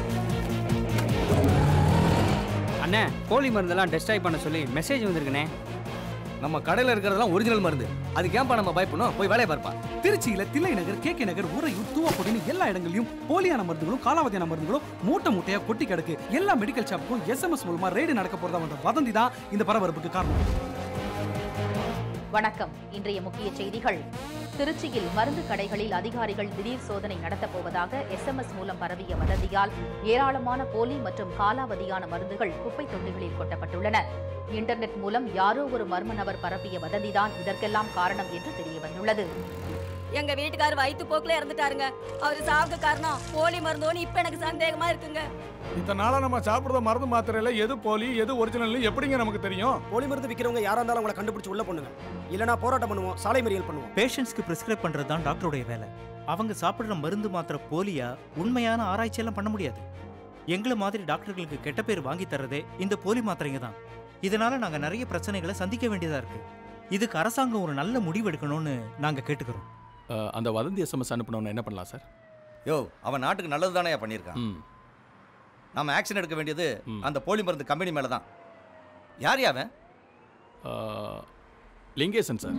Speaker 21: அண்ணே போலி மருந்தெல்லாம் டெஸ்ட்ராய் பண்ண சொல்லி மெசேஜ் வந்திருக்குண்ணே
Speaker 22: நம்ம கடையில இருக்கிறதெல்லாம் ஒரிஜினல் மருந்து அதுக்கு ஏன்பா நம்ம பயப்படணும் போய் வேலையை பார்ப்பா
Speaker 2: திருச்சியில தில்லை நகர் கே கே நகர் ஊரையூர் தூவாக்குடின்னு எல்லா இடங்களையும் போலியான மருந்துகளும் காலாவதியான மருந்துகளும் மூட்டை மூட்டையா கொட்டி கிடக்கு எல்லா மெடிக்கல் ஷாப்புக்கும் எஸ்எம்எஸ் மூலமா ரெய்டு நடக்க போறதா வந்த வதந்தி தான் இந்த பரபரப்புக்கு காரணம்
Speaker 23: வணக்கம் இன்றைய முக்கிய செய்திகள் திருச்சியில் மருந்து கடைகளில் அதிகாரிகள் திடீர் சோதனை நடத்தப் போவதாக எஸ்எம்எஸ் மூலம் பரவிய வதந்தியால் ஏராளமான போலி மற்றும் காலாவதியான மருந்துகள் குப்பை தொட்டிகளில் கொட்டப்பட்டுள்ளன இன்டர்நெட் மூலம் யாரோ ஒரு மர்ம நபர் பரப்பிய வதந்திதான் இதற்கெல்லாம் காரணம் என்று தெரியவந்துள்ளது
Speaker 14: எங்க வீட்டுக்காரர் வயிற்று போக்குல இறந்துட்டாருங்க அவரு சாவுக்கு காரணம் போலி மருந்தோன்னு இப்ப எனக்கு சந்தேகமா இருக்குங்க
Speaker 24: இத்தனை நாளா நம்ம சாப்பிடுற மருந்து மாத்திரையில எது போலி எது ஒரிஜினல் எப்படிங்க நமக்கு தெரியும்
Speaker 1: போலி மருந்து விற்கிறவங்க யாரா இருந்தாலும் அவங்களை கண்டுபிடிச்சு உள்ள பண்ணுங்க இல்லனா போராட்டம் பண்ணுவோம் சாலை மறியல் பண்ணுவோம்
Speaker 25: பேஷண்ட்ஸ்க்கு பிரிஸ்கிரைப் பண்ணுறது தான் டாக்டருடைய வேலை அவங்க சாப்பிட்ற மருந்து மாத்திரை போலியா உண்மையான ஆராய்ச்சியெல்லாம் பண்ண முடியாது எங்களை மாதிரி டாக்டர்களுக்கு கெட்ட பேர் வாங்கி தர்றதே இந்த போலி மாத்திரைங்க தான் இதனால நாங்கள் நிறைய பிரச்சனைகளை சந்திக்க வேண்டியதாக இருக்கு இதுக்கு அரசாங்கம் ஒரு நல்ல முடிவு எடுக்கணும்னு நாங்கள் கேட்டுக்கிறோம்
Speaker 24: அஹ், அந்த வதந்தி எஸ்எம்எஸ் அனுப்பினவன என்ன பண்ணலாம் சார்
Speaker 26: யோ அவன் நாட்டுக்கு நல்லது தானே பண்ணியிருக்கான் நம்ம ஆக்ஷன் எடுக்க வேண்டியது அந்த போலி மருந்து கம்பெனி மேலே தான் யார் யா அவன்
Speaker 24: அஹ், லிங்கேசன் சார்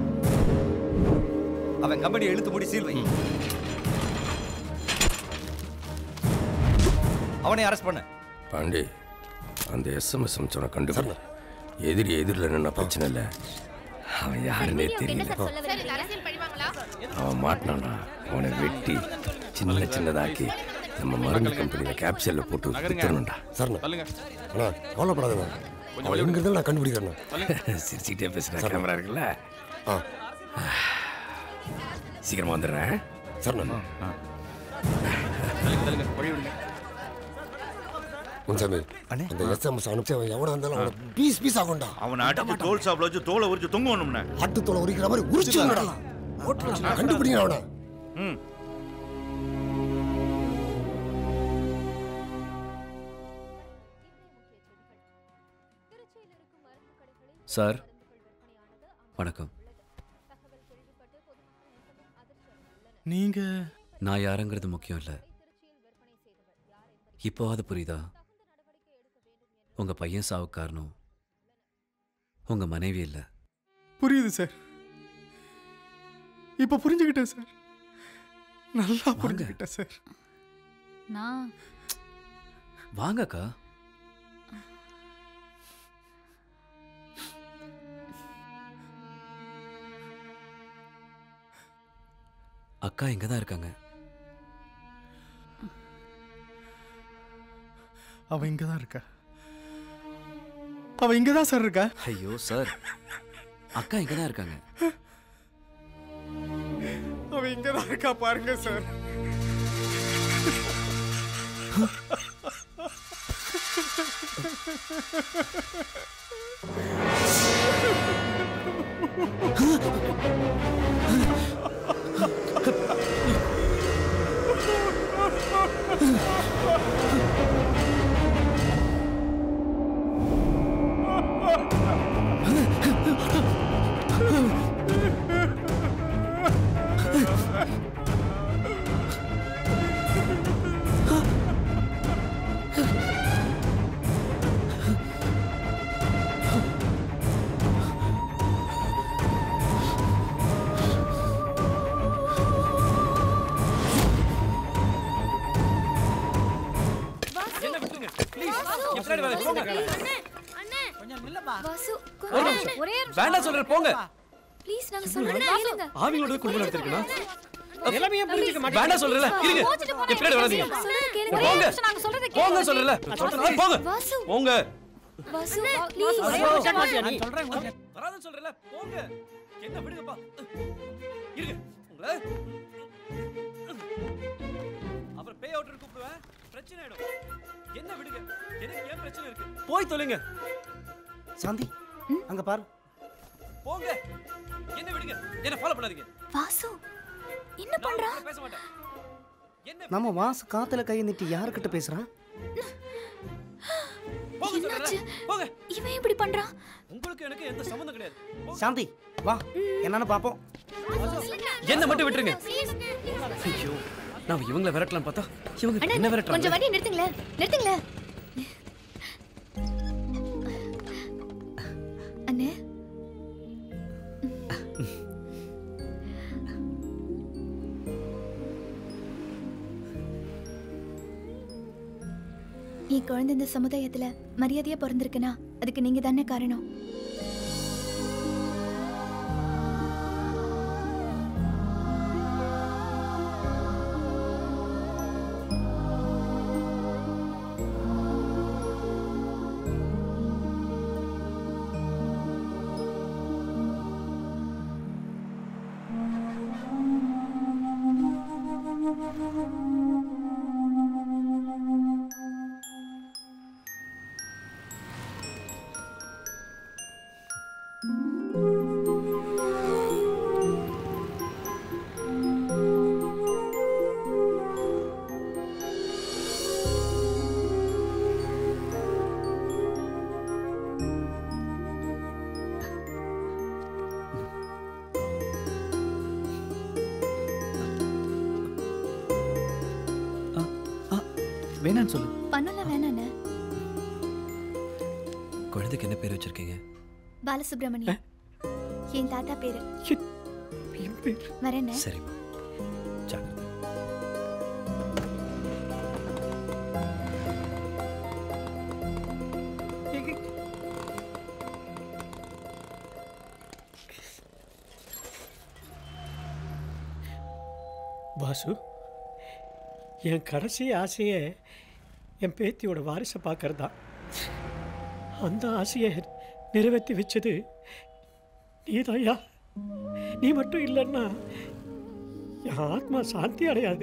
Speaker 26: அவன் கம்பெனியை இழுத்து மூடி சீல் வை அவனை அரெஸ்ட் பண்ணு
Speaker 27: பாண்டி அந்த எஸ்எம்எஸ் அனுப்பிச்சவனை கண்டுபிடி எதிரி எதிரில் நின்ன பிரச்சனை இல்லை அவன் யாருன்னே தெரியல அவன் மாட்டினானா அவனை வெட்டி சின்ன சின்னதாக்கி நம்ம மருந்து கம்பெனியில் கேப்சூலில் போட்டு வித்துறணும்டா
Speaker 24: தள்ளுங்க.
Speaker 27: அண்ணா கவலைப்படாதண்ணா
Speaker 24: கொஞ்சம்
Speaker 27: அவன்
Speaker 24: வெளிய
Speaker 27: எங்க நான் கண்டுபிடிக்கிறேன்
Speaker 24: தள்ளுங்க.
Speaker 27: சிரிச்சுக்கிட்டே பேசுகிறேன் கேமரா இருக்குல்ல ஆ சீக்கிரமா வந்துடுறேன் சரிண்ணா
Speaker 24: தள்ளுங்க, தள்ளுங்க, வழி விடுங்க.
Speaker 27: முன்சாமி அந்த எஸ்எம்எஸ் அனுப்பிச்சு அவன் எவனா இருந்தாலும் அவனை பீஸ் பீஸ் ஆகும்டா
Speaker 17: அவன் அடிச்சு தோல் சாப்பிட வச்சு தோலை உரிச்சு தொங்கணும்னே
Speaker 27: ஆட்டு தோலை உரிக்கிற மாதிரி உரிச்சுடா கண்டுபிடிங்க அவனை
Speaker 17: ம்
Speaker 18: சார் வணக்கம்
Speaker 25: நீங்க
Speaker 18: நான் யாருங்கிறது முக்கியம் இல்லை இப்போ அது புரியுதா உங்க பையன் சாவுக்கு காரணம் உங்க மனைவி இல்லை
Speaker 2: புரியுது சார் இப்போ புரிஞ்சுக்கிட்டேன் சார் நல்லா புரிஞ்சுக்கிட்டேன் சார்
Speaker 5: நான்
Speaker 18: வாங்கக்கா அக்கா இங்க தான் இருக்காங்க
Speaker 2: அவ இங்க தான் இருக்கா அவ இங்க தான் சார் இருக்கா
Speaker 18: ஐயோ சார் அக்கா இங்க தான் இருக்காங்க
Speaker 2: அவ இங்க தான் இருக்கா பாருங்க சார்
Speaker 18: என்ன விட்டுருங்க ப்ளீஸ் என் பின்னாடி வாங்க போங்க
Speaker 5: வாசு
Speaker 18: ஒரு நிமிஷம். வேண்டாம் சொல்றேன் போங்க
Speaker 5: ப்ளீஸ் நாங்க சொல்றேன் கேளுங்க
Speaker 18: ஆவிங்களோட குடும்பம் நடத்திருக்கேனா
Speaker 21: எல்லாமே ஏன் புரிஞ்சுக்க மாட்டேங்கிறீங்க?
Speaker 18: வேண்டாம் சொல்றல இருங்க
Speaker 5: கோச்சிட்டு போனா
Speaker 18: என் பின்னாடி வராதீங்க
Speaker 5: சொல்றத கேளுங்க
Speaker 18: போங்க.
Speaker 5: ஒரே நிமிஷம் நாங்க சொல்றத கேளுங்க
Speaker 18: போங்க சொல்றல சொல்றேன் போங்க
Speaker 5: வாசு
Speaker 18: போங்க
Speaker 5: வாசு ப்ளீஸ்
Speaker 21: ஒரே ஒரு shot மாட்டியா நீ?
Speaker 18: வராதுன்னு சொல்றல போங்க என்ன விடுங்கப்பா இருங்க உங்களை அப்புறம் பே அவுட்டர் கூப்பிடுவேன் பிரச்சனை ஆயிடும் என்ன விடுங்க எனக்கு ஏன் பிரச்சனை இருக்கு போய் தொலைங்க
Speaker 9: சாந்தி அங்க பாரு
Speaker 18: போங்க என்ன விடுங்க என்ன ஃபாலோ பண்ணாதீங்க
Speaker 5: வாசு என்ன
Speaker 18: நான்
Speaker 5: பண்றா
Speaker 18: உங்களை பேச மாட்டேன்
Speaker 9: நம்ம வாசு காத்துல கையை நீட்டி யாருக்கிட்ட பேசுறான்
Speaker 18: போங்க
Speaker 5: என்னாச்சு
Speaker 18: சொல்றேன் போங்க
Speaker 5: இவன் இப்படி பண்றான்
Speaker 18: உங்களுக்கு எனக்கு எந்த சம்மந்தம் கிடையாது
Speaker 9: சாந்தி வா என்னன்னு பாப்போம்
Speaker 18: என்ன மட்டும் விட்டுருங்க ஐயோ நான் இவங்கள விரட்டலாம் பார்த்தா இவங்க என்ன
Speaker 5: கொஞ்சம்
Speaker 18: விரட்டலாம்
Speaker 5: வண்டி நிறுத்துங்களேன் நிறுத்துங்களேன் அண்ணே என் குழந்தை இந்த சமுதாயத்துல மரியாதையா பிறந்திருக்குன்னா அதுக்கு நீங்க தானே காரணம்
Speaker 1: வேணான்னு சொல்லு
Speaker 5: பண்ணலாம் வேணாண்ணே
Speaker 18: குழந்தைக்கு என்ன பேர் வச்சிருக்கீங்க
Speaker 5: பாலசுப்ரமணியம் என் தாத்தா பேரு வரேண்ணே
Speaker 18: சரிம்மா ஜாக்கிரதை
Speaker 3: வாசு என் கடைசி ஆசையே என் பேத்தியோட வாரிசை பார்க்கறது தான் அந்த ஆசையை நிறைவேற்றி வச்சது நீதாயா நீ மட்டும் இல்லைன்னா என் ஆத்மா சாந்தி அடையாது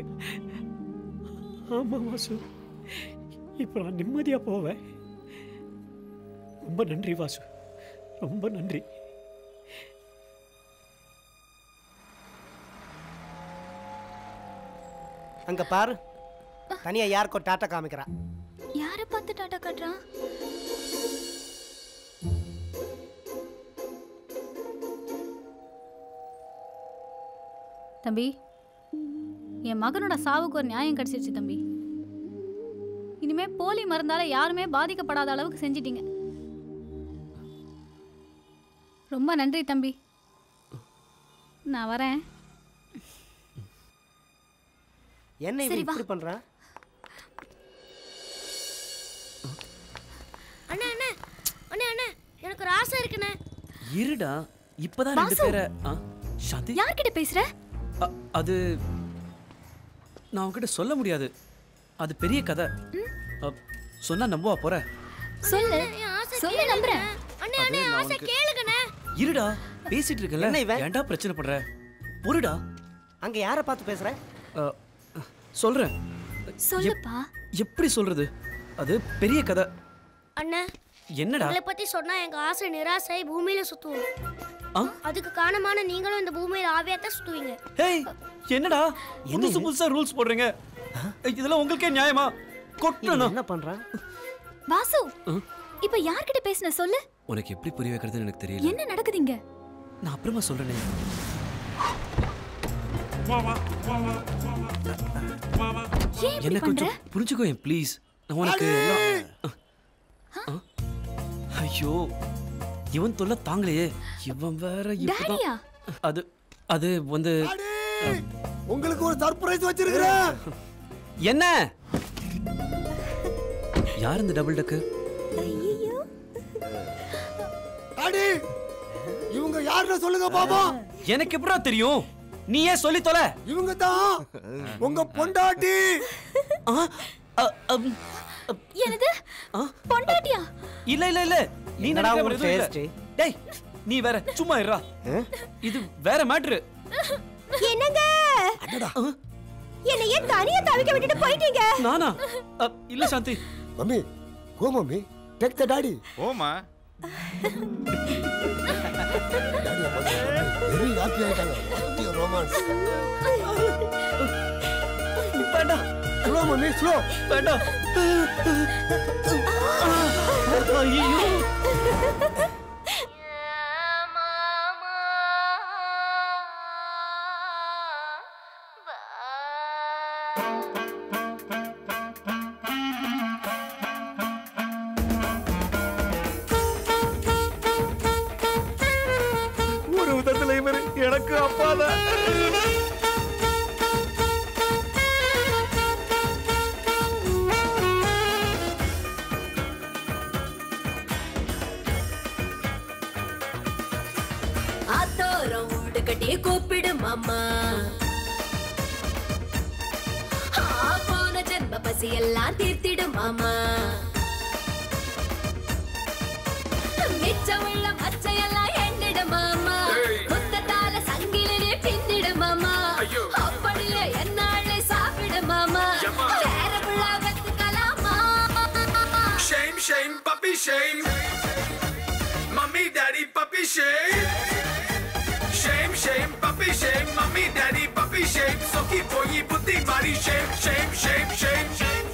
Speaker 3: ஆமாம் வாசு இப்போ நான் நிம்மதியாக போவேன் ரொம்ப நன்றி வாசு ரொம்ப நன்றி
Speaker 9: அங்க பாரு தனியா யாருக்கோ டாட்டா காமிக்கிறா
Speaker 5: யாரை பார்த்து டாட்டா காட்டுறான் தம்பி என் மகனோட சாவுக்கு ஒரு நியாயம் கிடைச்சிருச்சு தம்பி இனிமே போலி மருந்தால யாருமே பாதிக்கப்படாத அளவுக்கு செஞ்சிட்டீங்க ரொம்ப நன்றி தம்பி நான் வரேன்
Speaker 9: என்ன இவன்
Speaker 5: சரி, வா.
Speaker 9: இப்படி பண்றான்
Speaker 7: அண்ணா அண்ணா அண்ணா அண்ணா எனக்கு ஒரு ஆசை இருக்குண்ணே
Speaker 18: இருடா இப்பதான் ரெண்டு
Speaker 7: வாசு.
Speaker 18: பேரை ஆ, சாந்தி
Speaker 7: யார்கிட்ட பேசுற
Speaker 18: அ- அது நான் உன்கிட்ட சொல்ல முடியாது அது பெரிய கதை அ, சொன்னா நம்புவா போற
Speaker 7: சொல்லு சொல்லு நம்புறேன் அண்ணே
Speaker 18: அது
Speaker 7: அண்ணே
Speaker 18: நான்
Speaker 7: ஆசை
Speaker 18: உனக்கு-
Speaker 7: கேளுங்கண்ணே
Speaker 18: இருடா பேசிட்டு இருக்கல
Speaker 9: என்ன இவன்?
Speaker 18: ஏன்டா பிரச்சனை பண்ற பொறுடா
Speaker 9: அங்க யாரை பார்த்து பேசுற
Speaker 18: அ, சொல்றேன்
Speaker 7: சொல்லுப்பா
Speaker 18: எப்படி சொல்றது அது பெரிய கதை
Speaker 7: அண்ணா
Speaker 18: என்னடா
Speaker 7: உங்களை பத்தி சொன்னா எங்க ஆசை நிராசை பூமியில சுத்துவோம்
Speaker 18: ஆ?
Speaker 7: அதுக்கு காரணமான நீங்களும் இந்த பூமியில ஆவியாத்தான் சுத்துவீங்க
Speaker 18: ஹேய் என்னடா புதுசு புதுசா ரூல்ஸ் போடுறீங்க இதெல்லாம் உங்களுக்கே நியாயமா கொட்டணும்
Speaker 9: என்ன பண்றான்
Speaker 8: வாசு இப்ப யார்கிட்ட பேசுன சொல்லு
Speaker 18: உனக்கு எப்படி புரிய வைக்கிறதுன்னு எனக்கு தெரியல
Speaker 8: என்ன நடக்குதுங்க
Speaker 18: நான் அப்புறமா சொல்றேனே
Speaker 8: ஏன் இப்படி
Speaker 18: என்ன
Speaker 8: பண்ற
Speaker 18: கொஞ்சம் புரிஞ்சுக்கோ என் ப்ளீஸ் நான் உனக்கு எல்லாம் ஆ? ஐயோ இவன் தொல்லை தாங்கலையே இவன் வேற இப்பதான்
Speaker 8: டாடியா
Speaker 18: அது அது வந்து
Speaker 16: உங்களுக்கு ஒரு சர்ப்ரைஸ் வச்சிருக்கிறேன்
Speaker 18: என்ன யார் இந்த டபுள் டக்கு
Speaker 16: டாடி இவங்க யாருன்னு சொல்லுங்க பாப்போம்
Speaker 18: எனக்கு எப்படா தெரியும் நீ ஏன் சொல்லி தொலை
Speaker 16: இவங்க தான் உங்க பொண்டாட்டி
Speaker 8: எனது பொண்டாட்டியா
Speaker 18: இல்ல இல்ல இல்ல நீ
Speaker 9: என்னடா
Speaker 18: நினைக்கிற
Speaker 9: ஒரு
Speaker 18: மாதிரி எதுவும் இல்ல.
Speaker 9: taste?
Speaker 18: டேய் நீ வேற சும்மா இருடா இது வேற மேட்ரு
Speaker 8: என்னங்க என்னையே தனியா தவிக்க விட்டுட்டு போயிட்டீங்க
Speaker 18: நானா அ, இல்ல Shanthi
Speaker 16: mummy go mummy take the daddy
Speaker 17: ஓமா
Speaker 16: வெரி ஹாப்பி ஆயிட்டாங்க ரொமான்ஸ்
Speaker 18: வேண்டாம்
Speaker 16: ஸ்லோ மம்மி ஸ்லோ
Speaker 18: வேண்டாம் ஐயோ
Speaker 17: ஒரு விதத்துல இவர் எனக்கு அப்பா தான்
Speaker 8: ஆத்தோரம் வீடு கட்டி கூப்பிடு மாமா ஆ, போன ஜென்ம பசி எல்லாம் தீர்த்திடு மாமா மிச்சம் உள்ள மச்சையெல்லாம் எண்ணிடு மாமா முத்தத்தால சங்கிலே பின்னிடு மாமா அப்படியே என்னாலே சாப்பிடு மாமா வேற புள்ள கத்துக்கலாமா
Speaker 4: Shame, shame, puppy shame. Mommy, daddy, puppy shame. Shame, shame, puppy shame. Mommy, daddy, puppy shame. Soki boyi buddhi mari shame, shame, shame, shame.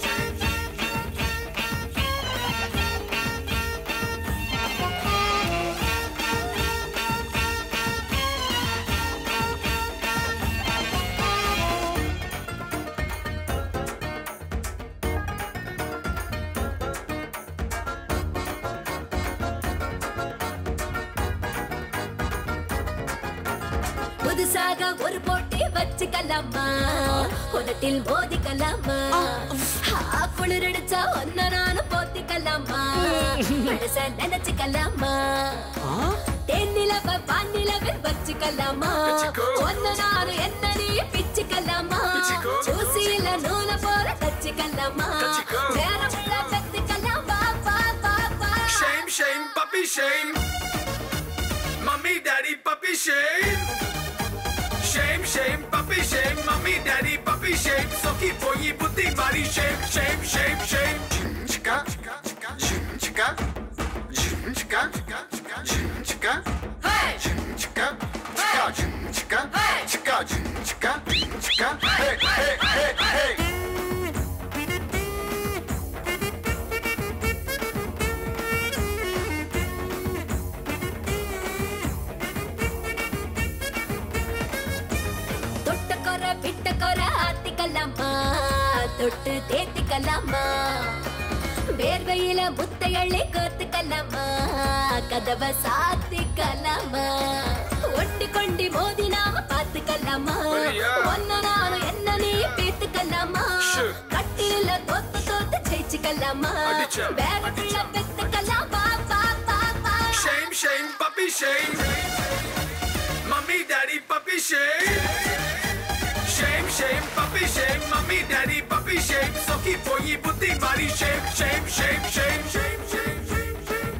Speaker 8: புதுசாக ஒரு போட்டி வச்சுக்கலாமா உதட்டில் மோதிக்கலாமா ஆ, குளிரடிச்சா ஒன்ன நானும் போத்திக்கலாமா மனச நினைச்சுக்கலாமா தென்னிலவ வானிலவில் வச்சுக்கலாமா ஒன்ன நானும் என்ன நீ பிச்சுக்கலாமா சூசியில நூலை போல தச்சுக்கலாமா வேற உள்ள பெத்துக்கலாம் வா வா வா வா
Speaker 4: Shame, shame, puppy shame. Mommy, daddy, puppy shame. Shame, shame, puppy shame. Mommy, daddy, puppy shame. Soki boyi buddhi mari shame, shame, shame, shame. Chika, chika, chika, chika, chika, chika, hey, chika, chika, chika, chika, chika, chika, hey, hey, hey, hey.
Speaker 8: தொட்ட கொர விட்ட கொர ஆத்திக்கலாமா தொட்டு தேத்திக்கலாமா வேர்வையில முத்தையள்ளி கோத்துக்கலாமா கதவை சாத்திக்கலாமா ஒட்டி கொண்டி மோதி நாம பாத்துக்கலாமா ஒன்ன நானும் என்ன நீ பேத்துக்கலாமா கட்டில தோத்து தோத்து ஜெயிச்சுக்கலாமா வேற பிள்ளை பெத்துக்கலாம் வா வா வா வா
Speaker 6: Shame, shame, puppy shame. Mommy, daddy, puppy shame. Shame, shame, puppy shame. Mommy, daddy, puppy shame. Soki boyi buddhi mari shame, shame, shame, shame, shame, shame, shame, shame.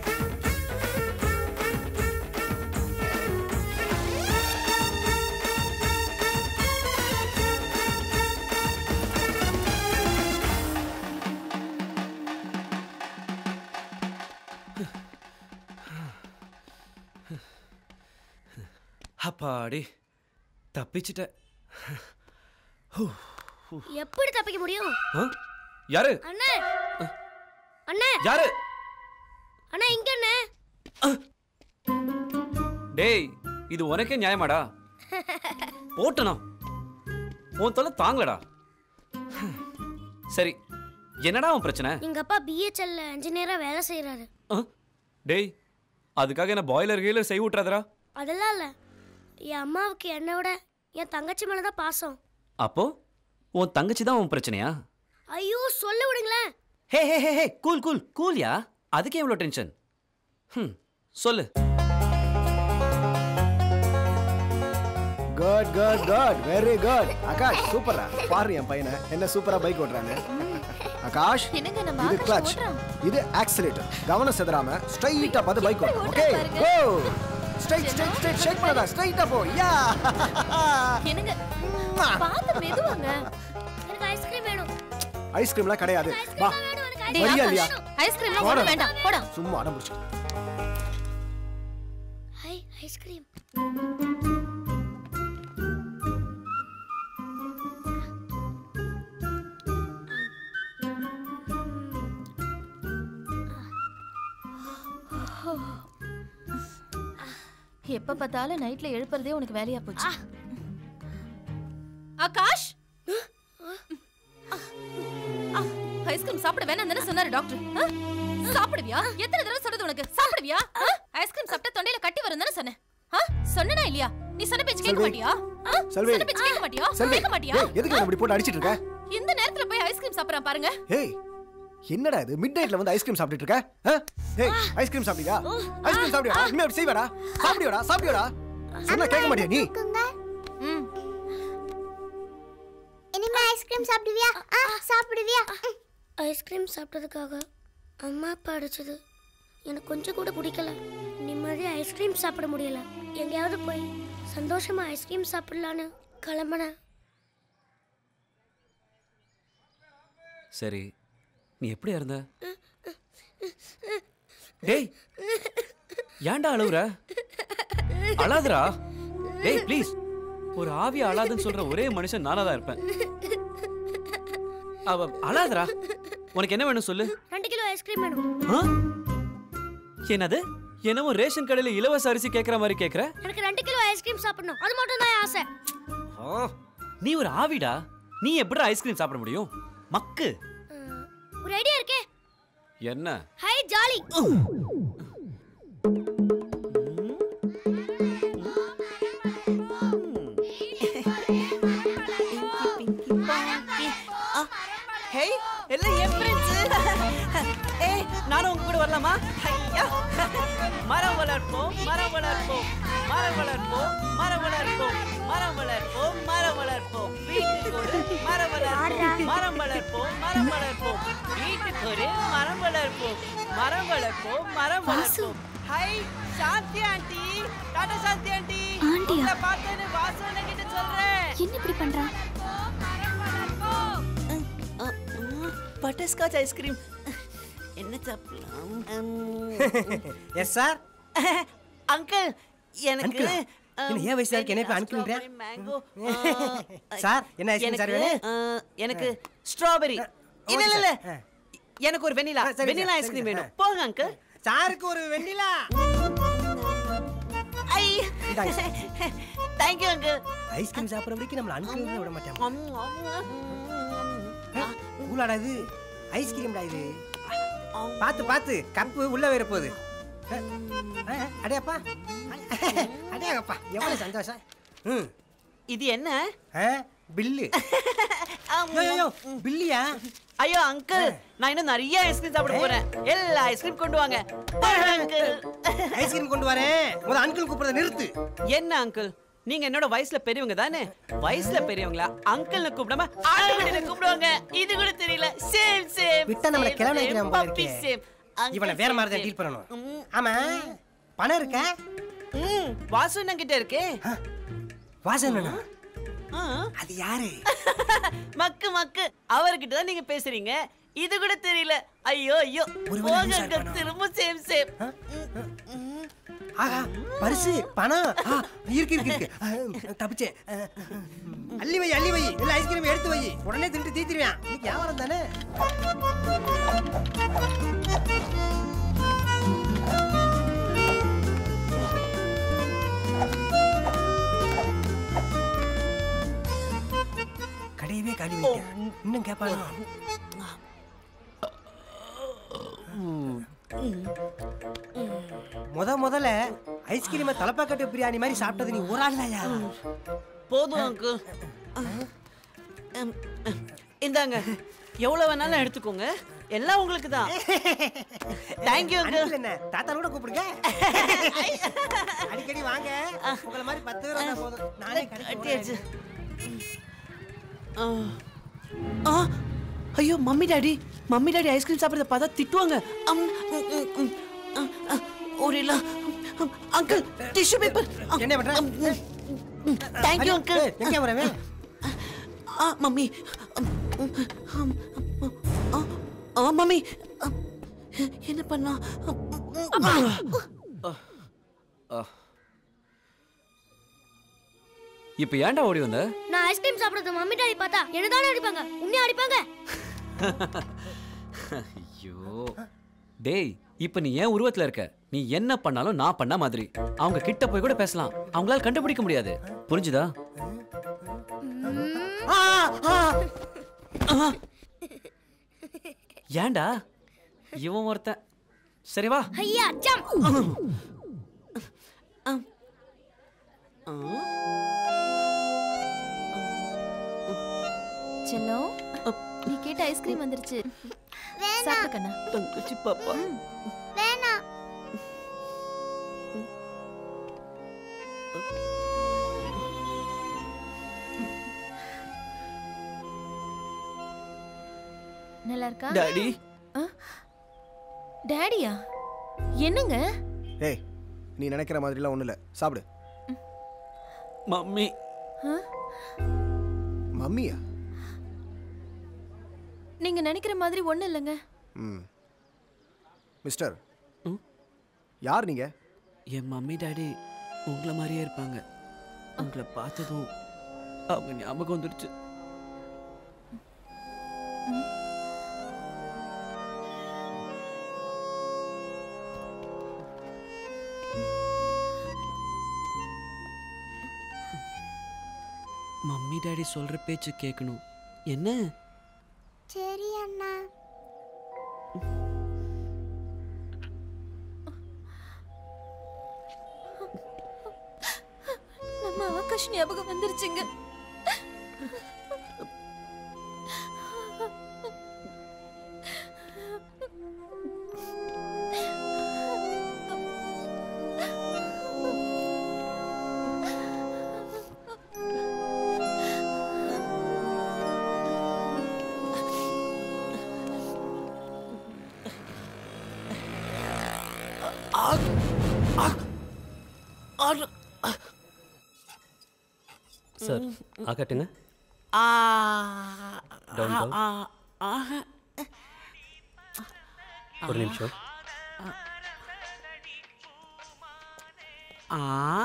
Speaker 18: அப்பாடி தப்பிச்சிட்ட
Speaker 7: எப்படி தப்பிக்க முடியும்
Speaker 18: ஆ? யாரு
Speaker 7: அண்ணே அண்ணே
Speaker 18: யாரு
Speaker 7: அண்ணா இங்க அண்ணே
Speaker 18: டேய் இது உனக்கே நியாயமாடா போட்டனா உன் தொலை தாங்கலடா சரி என்னடா உன் பிரச்சனை
Speaker 7: எங்க அப்பா பிஹெச்எல்ல இன்ஜினியரா வேலை செய்யறாரு
Speaker 18: ஆ? டேய் அதுக்காக என்ன பாய்லர் கீழே செய் விட்றாதடா
Speaker 7: அதெல்லாம் இல்ல என் அம்மாவுக்கு என்னை விட என் தங்கச்சி மேல தான் பாசம்
Speaker 18: அப்போ உன் தங்கச்சி தான் உன் பிரச்சனையா
Speaker 7: ஐயோ சொல்ல விடுங்களேன்
Speaker 18: ஹே ஹே ஹே ஹே கூல் கூல் கூல்யா அதுக்கே இவ்வளோ டென்ஷன் ம் சொல்லு
Speaker 16: good good good very good Akash சூப்பரா பாரு என் பையனை என்ன சூப்பரா பைக் ஓட்டுறாங்க ஆகாஷ்
Speaker 10: என்னங்க நம்ம
Speaker 16: இது
Speaker 10: ஆகாஷ்
Speaker 16: கிளட்ச்
Speaker 10: ஓட்டுறான்.
Speaker 16: இது ஆக்சிலேட்டர் கவனம் செதறாம ஸ்ட்ரைட்டா பார்த்து பைக் ஓட்டு okay go straight straight straight shake பண்ணாத ஸ்ட்ரைட்டா போ யா
Speaker 10: என்னங்க பார்த்து மெதுவாங்க
Speaker 7: எனக்கு ஐஸ்கிரீம் வேணும்
Speaker 16: ஐஸ்கிரீம்லாம் கிடையாது வா
Speaker 10: டேய்,
Speaker 16: வரியா
Speaker 10: ஆகாஷ்,
Speaker 16: இல்லையா
Speaker 10: ஐஸ்கிரீம்லாம்
Speaker 16: போடா.
Speaker 10: ஒண்ணும் வேண்டாம் போடா
Speaker 16: சும்மா அடம் பிடிச்சு
Speaker 7: ஹை ஐஸ்கிரீம்
Speaker 10: எப்ப பார்த்தாலும் நைட்ல எழுப்புறதே உனக்கு வேலையா போச்சு ஆகாஷ் ஐஸ்கிரீம் சாப்பிட வேணாம் தானே சொன்னாரு டாக்டர் ஆ? சாப்பிடுவியா எத்தனை தடவை சொல்றது உனக்கு சாப்பிடுவியா ஆ? ஐஸ்கிரீம் சாப்பிட்டா தொண்டையில கட்டி வரும் தானே சொன்னேன் ஆ? சொன்னனா இல்லையா நீ சொன்ன பேச்சு கேட்க
Speaker 16: செல்வி.
Speaker 10: மாட்டியா ஆ?
Speaker 16: செல்வி.
Speaker 10: சொன்ன பேச்சு கேட்க மாட்டியா
Speaker 16: செல்வி
Speaker 10: கேட்க மாட்டியா
Speaker 16: ஏய், எதுக்கு என்ன இப்படி போட்டு அடிச்சிட்டு இருக்க
Speaker 10: இந்த நேரத்துல போய் ஐஸ்கிரீம் சாப்பிடுறான் பாருங்க
Speaker 16: ஏய் என்னடா இது மிட் நைட்ல வந்து ஐஸ்கிரீம் சாப்பிட்டுட்டு இருக்க ஆ? ஏய் ஐஸ்கிரீம் சாப்பிடுறியா ஐஸ்கிரீம் சாப்பிடுறியா இனிமே அப்படி செய்வாடா சாப்பிடுவாடா சாப்பிடுவாடா சொன்னா கேட்க மாட்டியா நீ
Speaker 7: இனிமே ஐஸ்கிரீம் சாப்பிடுவியா சாப்பிடுவியா ஐஸ்கிரீம் சாப்பிட்டதுக்காக அம்மா அப்பா அடிச்சது எனக்கு கொஞ்சம் கூட பிடிக்கல நிம்மதியா ஐஸ்கிரீம் சாப்பிட முடியல எங்கேயாவது போய் சந்தோஷமா ஐஸ்கிரீம் சாப்பிடலான்னு கிளம்புனேன்
Speaker 18: சரி நீ எப்படியா இருந்த டேய் ஏன்டா அழுவுற அழாதடா டேய் ப்ளீஸ் ஒரு ஆவியா அழாதுன்னு சொல்ற ஒரே மனுஷன் நானா தான் இருப்பேன் அவ அழாதடா உனக்கு என்ன வேணும் சொல்லு
Speaker 7: ரெண்டு கிலோ ஐஸ்கிரீம் வேணும்
Speaker 18: ஆ? என்னது என்னமோ ரேஷன் கடையில இலவச அரிசி கேக்குற மாதிரி கேக்குற
Speaker 7: எனக்கு ரெண்டு கிலோ ஐஸ்கிரீம் சாப்பிடணும் அது மட்டும் தான் ஆசை
Speaker 18: ஆ, நீ ஒரு ஆவிடா நீ எப்படி ஐஸ்கிரீம் சாப்பிட முடியும் மக்கு
Speaker 7: ஒரு ஐடியா இருக்கே
Speaker 18: என்ன
Speaker 7: ஹை ஜாலி
Speaker 11: ஹேய் எல்லாம் என் ஃப்ரெண்ட்ஸ் ஏய் நானும் உங்க கூட வரலாமா ஐயா மரம் வளர்ப்போம் மரம் வளர்ப்போம் மரம் வளர்ப்போம் மரம் வளர்ப்போம் மரம் வளர்ப்போம் மரம் வளர்ப்போம் வீட்டுக்கு ஒரு மரம் வளர்ப்போம் மரம் வளர்ப்போம் மரம் வளர்ப்போம் வீட்டுக்கு ஒரு மரம் வளர்ப்போம் மரம் வளர்ப்போம் மரம் வளர்ப்போம் hi Shanthi aunty tata Shanthi aunty
Speaker 5: ஆண்டியா?
Speaker 11: உங்களை பார்த்தேன்னு வாசு கிட்ட சொல்றேன்
Speaker 5: என்ன இப்படி பண்றான்
Speaker 11: பட்டர்ஸ்காட்ச் ஐஸ்கிரீம் என்ன சாப்பிடலாம்
Speaker 9: எஸ் சார்
Speaker 11: அங்கிள் எனக்கு
Speaker 9: Uncle ஆ? என்ன ஏன் வயசுல இருக்கு? என்ன இப்ப uncle-ன்ற?
Speaker 11: மேங்கோ
Speaker 9: சார், என்ன ice cream சார் வேணும்?
Speaker 11: எனக்கு ஸ்ட்ராபெரி இல்ல இல்ல இல்ல எனக்கு ஒரு வெண்ணிலா
Speaker 9: சரி,
Speaker 11: வெண்ணிலா
Speaker 9: சரி,
Speaker 11: ஐஸ்கிரீம்
Speaker 9: சரி.
Speaker 11: வேணும் போங்க அங்கிள்
Speaker 9: சாருக்கு ஒரு வெண்ணிலா
Speaker 11: ஐ தேங்க்யூ அங்கிள்
Speaker 9: ஐஸ்கிரீம் சாப்பிட்ற வரைக்கும் நம்மள அனுப்பி விட மாட்டாங்க கூலாடா இது ஐஸ்கிரீம்டா இது
Speaker 16: பார்த்து பார்த்து கப்பு உள்ள வேற போகுது அஹ், அஹ், அடேப்பா அடேங்கப்பா எவ்வளவு சந்தோஷம் ம்
Speaker 11: இது என்ன
Speaker 16: பில்லு ஐயோ பில்லியா
Speaker 11: ஐயோ அங்கிள் நான் இன்னும் நிறைய ஐஸ்கிரீம் சாப்பிட போறேன் எல்லா ஐஸ்கிரீம் கொண்டு வாங்க அங்கிள்
Speaker 16: ஐஸ்கிரீம் கொண்டு வரேன் முத அங்கிள் கூப்பிடுறத நிறுத்து
Speaker 11: என்ன அங்கிள் நீங்க என்னோட வயசுல பெரியவங்க தானே வயசுல பெரியவங்களா அங்கிள்னு கூப்பிடாம ஆட்டுக்குட்டில கூப்பிடுவாங்க இது கூட தெரியல சேம் சேம்
Speaker 16: விட்டா நம்மள கிளம்ப வைக்கிறான் போல
Speaker 11: பப்பி
Speaker 16: இருக்கே.
Speaker 11: சேம்
Speaker 16: இவனை வேற மாதிரி தான் டீல் பண்ணணும் ஆமா பணம் இருக்கா
Speaker 11: ம் வாசு என்ன கிட்ட இருக்கே
Speaker 16: வாசனா அது யாரு
Speaker 11: மக்கு மக்கு அவர்கிட்ட தான் நீங்க பேசுறீங்க இது கூட தெரியல ஐயோ ஐயோ போங்க uncle, திரும்ப சேம் சேம்
Speaker 16: ஆஹா பரிசு பணம் ஆ, இருக்கு இருக்கு இருக்கு அஹ், தப்பிச்சேன் அஹ், அள்ளி வை அள்ளி வை இல்ல ஐஸ்கிரீம் எடுத்து வை உடனே தின்ட்டு தீத்திருவேன் இன்னைக்கு வியாபாரம் தானே கடையவே காலி வைக்க இன்னும் கேட்பானா முத முதல்ல ஐஸ்கிரீமை தலப்பாக்கட்டு பிரியாணி மாதிரி சாப்பிட்டது நீ ஒரு ஆள் தாயா
Speaker 11: போதும் அங்கு இந்தாங்க எவ்வளவு வேணாலும் எடுத்துக்கோங்க எல்லாம் உங்களுக்கு தான் தேங்க்யூ
Speaker 16: அங்கிள் என்ன தாத்தா கூட கூப்பிடுங்க அடிக்கடி வாங்க உங்களை மாதிரி பத்து பேர் வந்தா போதும் நானே கடைக்கு
Speaker 11: கட்டியாச்சு.
Speaker 16: போறேன்.
Speaker 11: ஆ ஐயோ mummy daddy mummy daddy ice cream சாப்பிடுறத பார்த்தா திட்டுவாங்க அம், ம், ம், ம். அ, அ, ஒரு இல்ல அங்கிள் டிஷ்யூ பேப்பர்
Speaker 16: என்ன பண்ற
Speaker 11: தேங்க்யூ அங்கிள்
Speaker 16: எங்க வரவே
Speaker 11: ஆ மம்மி அம், ம், அம், ஆ, ஆ மம்மி அம், என்ன பண்ணா
Speaker 18: இப்போ ஏன்டா ஓடி வந்த
Speaker 7: நான் ஐஸ்கிரீம் சாப்பிடுறது மம்மி டாடி பார்த்தா என்னதானே அடிப்பாங்க உன்னையும் அடிப்பாங்க
Speaker 18: ஐயோ டேய் இப்போ நீ ஏன் உருவத்துல இருக்க நீ என்ன பண்ணாலும் நான் பண்ண மாதிரி அவங்க கிட்ட போய் கூட பேசலாம் அவங்களால கண்டுபிடிக்க முடியாது புரிஞ்சுதா ஏன்டா இவன் ஒருத்தன் சரி வா
Speaker 7: ஐயா ஜம்
Speaker 10: செல்லம் நீ கேட்ட ஐஸ்கிரீம் வந்துருச்சு சாப்பிடு கண்ணா
Speaker 11: தங்கச்சி பாப்பா
Speaker 7: வேணாம்
Speaker 10: நல்லா இருக்கா
Speaker 16: டாடி
Speaker 10: டாடியா என்னங்க
Speaker 16: ஏய் நீ நினைக்கிற மாதிரிலாம் ஒண்ணும் இல்ல சாப்பிடு
Speaker 11: மம்மி
Speaker 10: ஆ?
Speaker 16: மம்மியா
Speaker 10: நீங்க நினைக்கிற மாதிரி ஒண்ணு இல்லைங்க
Speaker 16: ம் மிஸ்டர் யார் நீங்க
Speaker 11: என் மம்மி டாடி உங்களை மாதிரியே இருப்பாங்க உங்களை பார்த்ததும் அவங்க ஞாபகம் வந்துடுச்சு மம்மி டாடி சொல்ற பேச்சு கேட்கணும் என்ன
Speaker 7: சரி அண்ணா
Speaker 10: நம்ம ஆகாஷ் ஞாபகம் வந்துருச்சுங்க
Speaker 12: சார் ஆகட்டுங்க
Speaker 11: ஆ
Speaker 12: Down, down.
Speaker 11: ஆ, ஆஹா.
Speaker 12: ஒரு நிமிஷம்
Speaker 11: ஆ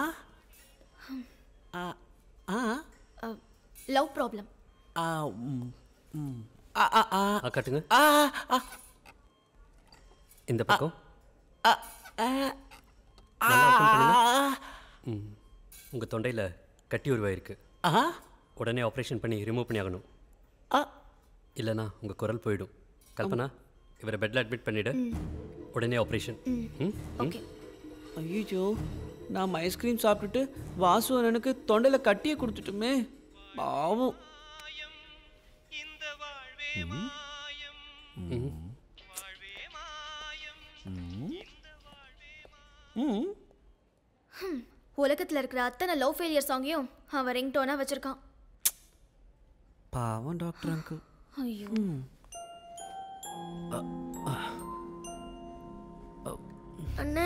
Speaker 11: ஆ ஆ
Speaker 10: லவ் ப்ராப்ளம்
Speaker 11: ஆ ம், ம். ஆ ஆ ஆ
Speaker 12: ஆ காட்டுங்க
Speaker 11: ஆ ஆ
Speaker 12: இந்த பக்கம்
Speaker 11: ஆ ஆ
Speaker 12: நல்லா open பண்ணுங்க.
Speaker 11: ஆ
Speaker 12: ம் உங்கள் தொண்டையில் கட்டி உருவாயிருக்கு
Speaker 11: ஆ
Speaker 12: உடனே ஆப்ரேஷன் பண்ணி ரிமூவ் பண்ணி ஆகணும்
Speaker 11: ஆ.
Speaker 12: இல்லைனா உங்கள் குரல் போயிடும் கல்பனா இவரை பெட்டில் அட்மிட் பண்ணிவிடு உடனே ஆப்ரேஷன் ம்
Speaker 11: ஓகே ஐயோ நாம் ஐஸ்கிரீம் சாப்பிட்டுட்டு வாசு அண்ணனுக்கு தொண்டையில் கட்டியே கொடுத்துட்டுமே பாவம்
Speaker 10: ஹம், உலகத்துல இருக்கிற அத்தனை லவ் ஃபெயிலியர் சாங்கையும் அவன் ரிங்டோனா வச்சிருக்கான்
Speaker 9: பாவம் டாக்டர் அங்கிள்
Speaker 10: ஐயோ
Speaker 7: அண்ணே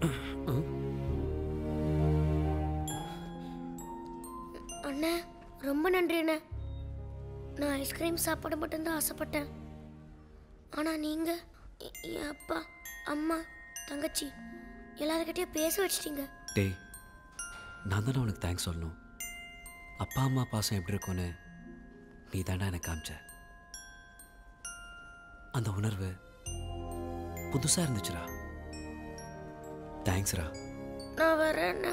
Speaker 7: அண்ணே ரொம்ப நன்றி அண்ணே நான் ஐஸ்கிரீம் சாப்பிட மட்டும்தான் ஆசைப்பட்டேன் ஆனால் நீங்கள் என் அப்பா அம்மா தங்கச்சி எல்லாருக்கிட்டையும் பேச வச்சிட்டீங்க
Speaker 18: டேய் நான் தானே உனக்கு தேங்க்ஸ் சொல்லணும் அப்பா அம்மா பாசம் எப்படி இருக்கும்னு நீ தாண்டா எனக்கு காமிச்ச அந்த உணர்வு புதுசாக இருந்துச்சுடா தேங்க்ஸ்ரா
Speaker 7: நான் வரேன் அண்ணே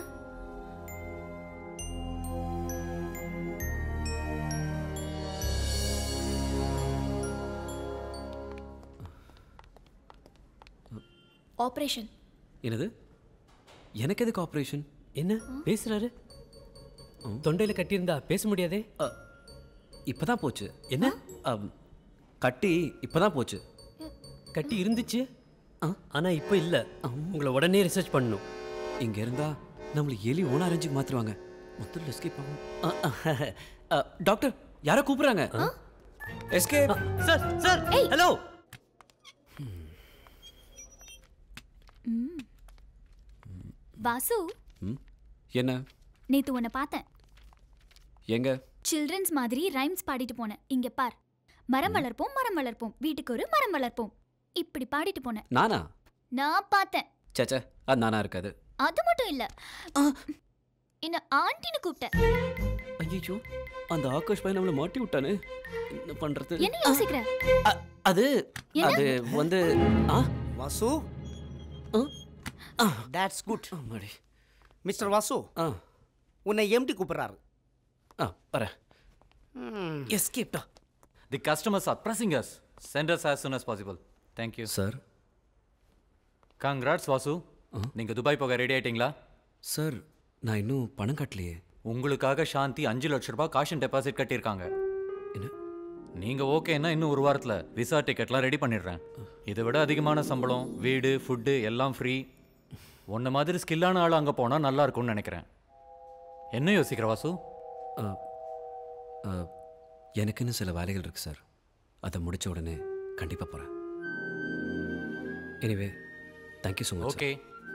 Speaker 10: ஆப்ரேஷன்
Speaker 18: என்னது எனக்கு எதுக்கு ஆப்ரேஷன்
Speaker 12: என்ன பேசுறாரு தொண்டையில் கட்டியிருந்தா பேச முடியாதே
Speaker 18: இப்பதான் போச்சு என்ன அம், கட்டி இப்பதான் போச்சு
Speaker 12: கட்டி இருந்துச்சு ஆனா இப்போ இல்ல உங்களை உடனே ரிசர்ச் பண்ணணும்
Speaker 18: இங்க இருந்தா நம்மள எலி ஓன அரேஞ்சுக்கு மாத்துருவாங்க மொத்தம் எஸ்கேப் ஆகும் அ, அ, அ, டாக்டர் யாரோ கூப்பிடுறாங்க escape
Speaker 12: sir sir hello
Speaker 13: Vasu
Speaker 18: என்ன
Speaker 13: நேத்து உன்னை பார்த்தேன்
Speaker 18: எங்க
Speaker 13: சில்ட்ரன்ஸ் மாதிரி ரைம்ஸ் பாடிட்டு போனேன் இங்க பார் மரம் வளர்ப்போம் மரம் வளர்ப்போம் வீட்டுக்கு ஒரு மரம் வளர்ப்போம் இப்படி பாடிட்டு போனேன்
Speaker 18: நானா
Speaker 13: நான் பார்த்தேன்
Speaker 18: சேச்சே அது நானா இருக்காது
Speaker 13: அது மட்டும் இல்ல என்ன ஆண்டின்னு கூப்பிட்டேன்
Speaker 18: ஐயோ அந்த ஆகாஷ் பையன் நம்மள மாட்டி விட்டானே என்ன பண்றது
Speaker 13: என்ன யோசிக்கிற
Speaker 18: அது
Speaker 13: என்ன?
Speaker 18: அது வந்து ஆ
Speaker 9: Vasu that's good mister Vasu உன்னை எம்டி கூப்பிடுறாரு
Speaker 18: ஆ வரேன்
Speaker 9: எஸ்கேப்டா
Speaker 14: The customers are pressing us. Send us as soon as possible. Thank you.
Speaker 18: Sir
Speaker 14: Congrats, Vasu நீங்க துபாய் போக ரெடி ஆயிட்டீங்களா
Speaker 18: சார் நான் இன்னும் பணம் கட்டலையே
Speaker 14: உங்களுக்காக சாந்தி அஞ்சு லட்ச ரூபாய் காஷன் டெபாசிட் கட்டியிருக்காங்க
Speaker 18: என்ன
Speaker 14: நீங்க ஓகேன்னா இன்னும் ஒரு வாரத்துல விசா டிக்கெட்லாம் ரெடி பண்ணிடுறேன் இதை விட அதிகமான சம்பளம் வீடு ஃபுட்டு எல்லாம் ஃப்ரீ உன்ன மாதிரி ஸ்கில்லான ஆள் அங்கே போனால் நல்லா இருக்கும்னு நினைக்கிறேன் என்ன யோசிக்கிற வாசு
Speaker 18: ஆ, ஆ, எனக்குன்னு சில வேலைகள் இருக்கு சார் அதை முடிச்ச உடனே கண்டிப்பாக போகிறேன் anyway thank you so much
Speaker 14: okay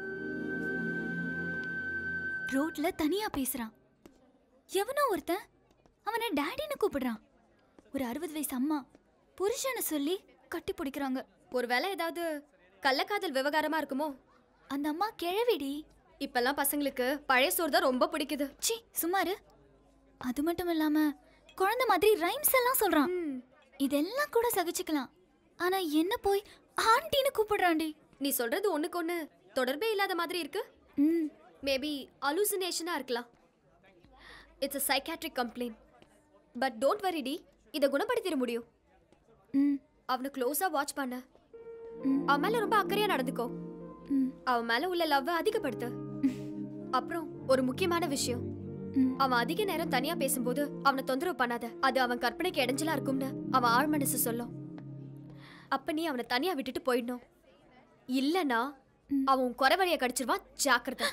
Speaker 13: ரோட்ல தனியா பேசுறான் எவனோ ஒருத்தன் அவனை டேடின்னு கூப்பிடுறான் ஒரு அறுபது வயசு அம்மா புருஷனை சொல்லி கட்டி பிடிக்கிறாங்க
Speaker 10: ஒருவேளை ஏதாவது கள்ளக்காதல் விவகாரமா இருக்குமோ
Speaker 13: அந்த அம்மா கிழவிடி
Speaker 10: இப்பெல்லாம் பசங்களுக்கு பழைய சோறு தான் ரொம்ப பிடிக்குது
Speaker 13: சி சுமாரு அது மட்டும் இல்லாம குழந்தை மாதிரி ரைம்ஸ் எல்லாம் சொல்றான் இதெல்லாம் கூட சகிச்சுக்கலாம் ஆனா என்ன போய் ஆண்டின்னு கூப்பிடுறான்டி
Speaker 10: நீ சொல்றது ஒண்ணுக்கு ஒண்ணு தொடர்பே இல்லாத மாதிரி இருக்கு மேபி அலூசினேஷனா இருக்கலாம் it's a psychiatric complaint but don't worry டி இதை குணப்படுத்திட முடியும் அவனை க்ளோஸா வாட்ச் பண்ண அவன் மேல ரொம்ப அக்கறையா நடந்துக்கோ அவன் மேல உள்ள லவ் அதிகப்படுத்து அப்புறம் ஒரு முக்கியமான விஷயம் அவன் அதிக நேரம் தனியா பேசும்போது அவனை தொந்தரவு பண்ணாத அது அவன் கற்பனைக்கு இடைஞ்சலா இருக்கும்னு அவன் ஆழ் மனசு சொல்லும் அப்ப நீ அவனை தனியா விட்டுட்டு போயிடணும் இல்லனா அவன் உன் குறைவழிய கடிச்சிருவான் ஜாக்கிரதை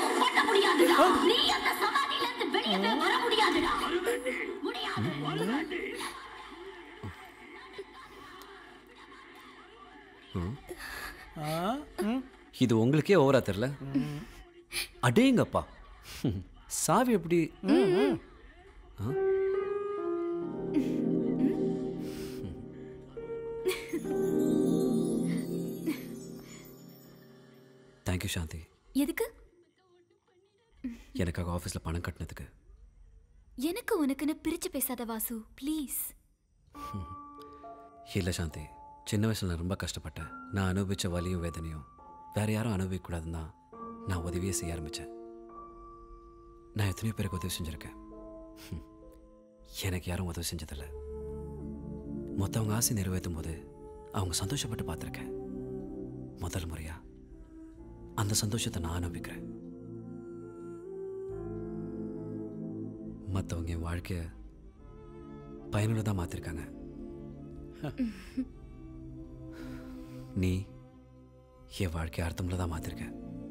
Speaker 18: இது உங்களுக்கே ஓவரா தெரில அடேங்கப்பா சாவி எப்படி ஆ? தேங்க்யூ சாந்தி
Speaker 13: எதுக்கு
Speaker 18: எனக்காக ஆஃபீஸில் பணம் கட்டினதுக்கு
Speaker 13: எனக்கு உனக்குன்னு பிரிச்சு பேசாத வாசு ப்ளீஸ்
Speaker 18: இல்லை சாந்தி சின்ன வயசில் நான் ரொம்ப கஷ்டப்பட்டேன் நான் அனுபவித்த வலியும் வேதனையும் வேற யாரும் அனுபவிக்கக்கூடாதுன்னு தான் நான் உதவியே செய்ய ஆரம்பித்தேன் நான் எத்தனையோ பேருக்கு உதவி செஞ்சுருக்கேன் ஹம். எனக்கு யாரும் உதவி செஞ்சதில்ல மொத்தவங்க ஆசை நிறைவேற்றும் போது அவங்க சந்தோஷப்பட்டு பார்த்துருக்கேன் முதல் முறையா அந்த சந்தோஷத்தை நான் அனுபவிக்கிறேன் மற்றவங்க என் வாழ்க்கைய பயனுள்ளதாக மாற்றிருக்காங்க நீ என் வாழ்க்கையை அர்த்தமுள்ளதாக மாற்றிருக்க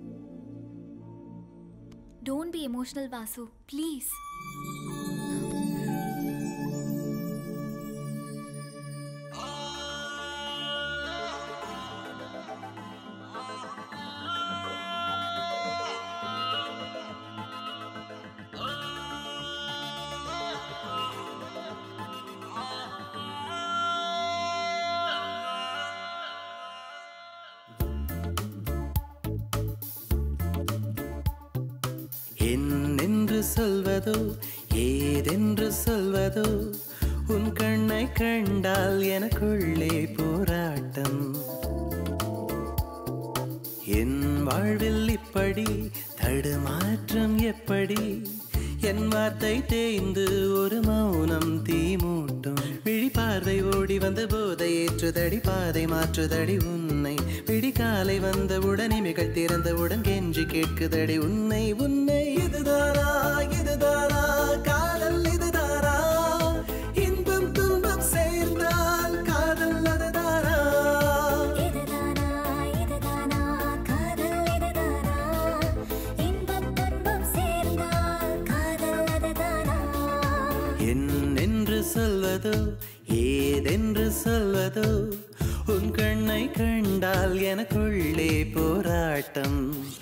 Speaker 13: don't be emotional Vasu please
Speaker 15: என்னென்று சொல்வதோ ஏதென்று சொல்வதோ உன் கண்ணை கண்டால் எனக்குள்ளே போராட்டம் என் வாழ்வில் இப்படி தடுமாற்றம் எப்படி என் வார்த்தை தேய்ந்து ஒரு மௌனம் தீ மூட்டும் விழி பார்வை ஓடி வந்த போதை ஏற்றுதடி பாதை மாற்றுதடி உன்னை விழி காலை வந்த உடனிமைகள் திறந்தவுடன் கெஞ்சி கேட்குதடி உன்னை உன்னை இதுதானா இதுதானா காதல் இதுதானா இன்பம் துன்பம் சேர்ந்தால் காதல் அதுதானா
Speaker 8: இதுதானா இதுதானா காதல் இதுதானா இன்பம் துன்பம் சேர்ந்தால் காதல் அதுதானா
Speaker 15: என்னென்று சொல்வதோ ஏதென்று சொல்வதோ உன் கண்ணை கண்டால் எனக்குள்ளே போராட்டம்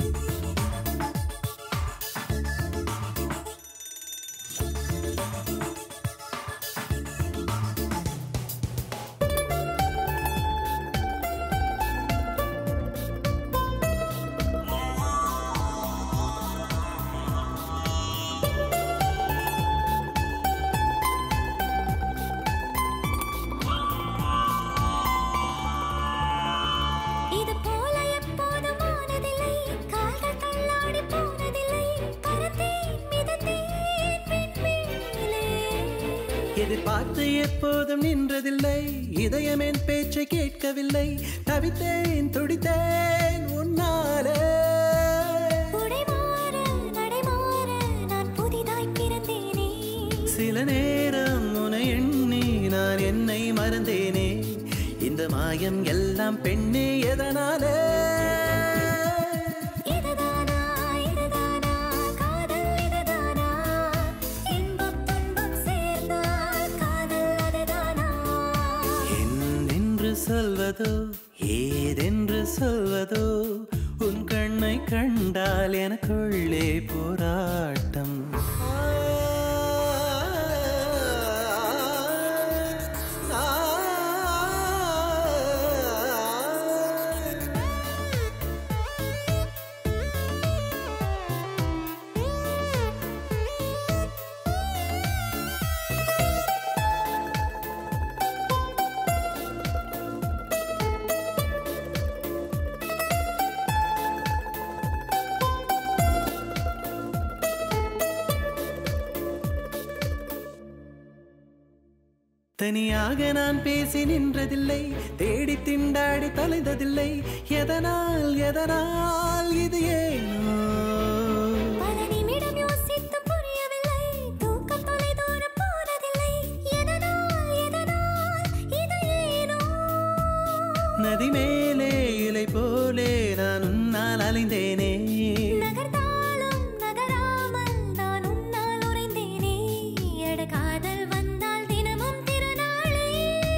Speaker 8: இது போல எப்போதும் ஆனதில்லை கால்கள் தள்ளாடி போனதில்லை பறந்தேன் மிதந்தேன் விண்மீனிலே
Speaker 15: எதிர்பார்த்து எப்போதும் நின்றதில்லை இதயம் என் பேச்சை கேட்கவில்லை தவித்தேன் துடித்தேன் உன்னாலே
Speaker 8: உடைமாற நடைமாற நான் புதிதாய் பிறந்தேனே
Speaker 15: சில நேரம் உன எண்ணி நான் என்னை மறந்தேனே இந்த மாயம் எல்லாம் பெண்ணே எதனாலே
Speaker 8: இதுதானா இதுதானா காதல் இதுதானா இன்பம் துன்பம் சேர்ந்தால் காதல் அதுதானா
Speaker 15: என்னென்று சொல்வதோ ஏதென்று சொல்வதோ உன் கண்ணை கண்டால் எனக்குள்ளே போராட்டம் தனியாக நான் பேசி நின்றதில்லை தேடி திண்டாடி தொலைந்ததில்லை எதனால் எதனால் இது ஏனோ
Speaker 8: பல நிமிடம் யோசித்து புரியவில்லை தூக்கம் தொலை தூரம் போனதில்லை எதனால் எதனால் இது ஏனோ
Speaker 15: நதி மேலே இலை போலே நான் உன்னால் அலைந்தேனே
Speaker 8: நகர்ந்தாலும் நகராமல் நான் உன்னால் உறைந்தேனே எட காதல் வந்தால் தினமும் திருநாளே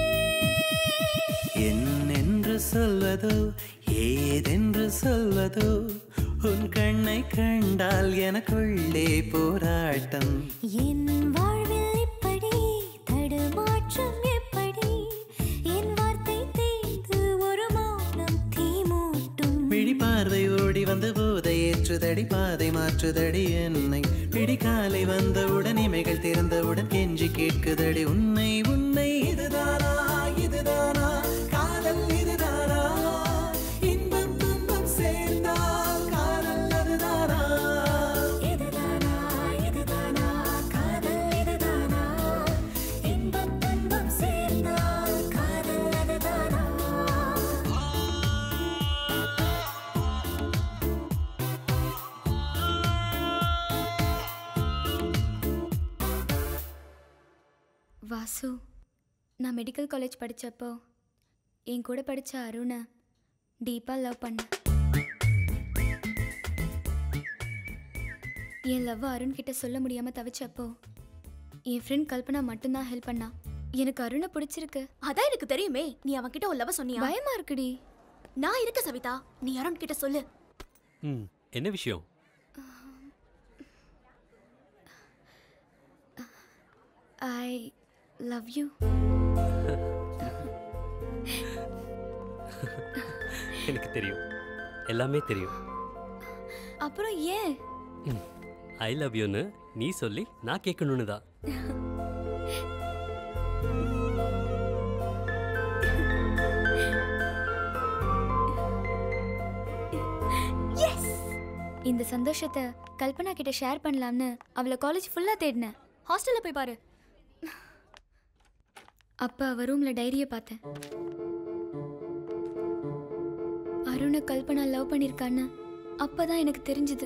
Speaker 15: என்னென்று சொல்வதோ ஏதென்று சொல்வதோ உன் கண்ணை கண்டால் எனக்குள்ளே போராட்டம்
Speaker 8: என் வாழ்வில் இப்படி தடுமாற்றம் எப்படி என் வார்த்தை தேய்ந்து ஒரு மௌனம் தீ மூட்டும்
Speaker 15: விழி பார்வை ஓடி வந்த போதை ஏற்றுதடி பாதை மாற்றுதடி என்னை பிடிக்காலை வந்தவுடன் இமைகள் திறந்தவுடன் கெஞ்சி கேட்குதடி உன்னை உன்னை இதுதானா இதுதானா காதல் இதுதானா இன்பம் துன்பம் சேர்ந்தால் காதல் அதுதானா
Speaker 8: இதுதானா இதுதானா காதல் இதுதானா இன்பம் துன்பம் சேர்ந்தால் காதல் அதுதானா
Speaker 13: வாசு நான் மெடிக்கல் காலேஜ் படித்தப்போ என் கூட படித்த அருணை டீப்பாக லவ் பண்ணேன் என் லவ் அருண் கிட்ட சொல்ல முடியாமல் தவிச்சப்போ என் ஃப்ரெண்ட் கல்பனா மட்டும்தான் ஹெல்ப் பண்ணா எனக்கு அருணை பிடிச்சிருக்கு
Speaker 10: அதான் எனக்கு தெரியுமே நீ அவன் கிட்ட ஒரு லவ் சொன்னியா
Speaker 13: பயமா இருக்குடி
Speaker 10: நான் இருக்க சவிதா நீ அருண் கிட்ட சொல்லு
Speaker 12: ம் என்ன விஷயம்
Speaker 13: ஐ லவ் யூ
Speaker 12: எனக்கு தெரியும் எல்லாமே தெரியும்
Speaker 13: அப்புறம் ஏன்
Speaker 12: ஐ லவ் யூன்னு நீ சொல்லி நான் கேட்கணுன்னு தான்
Speaker 13: எஸ் இந்த சந்தோஷத்தை கல்பனா கிட்ட ஷேர் பண்ணலாம்னு அவளை காலேஜ் ஃபுல்லா தேடினேன் ஹாஸ்டல்ல போய் பாரு அப்ப அவ ரூம்ல டைரியை பார்த்தேன் அருணை கல்பனா லவ் பண்ணிருக்கான்னு அப்பதான் எனக்கு தெரிஞ்சது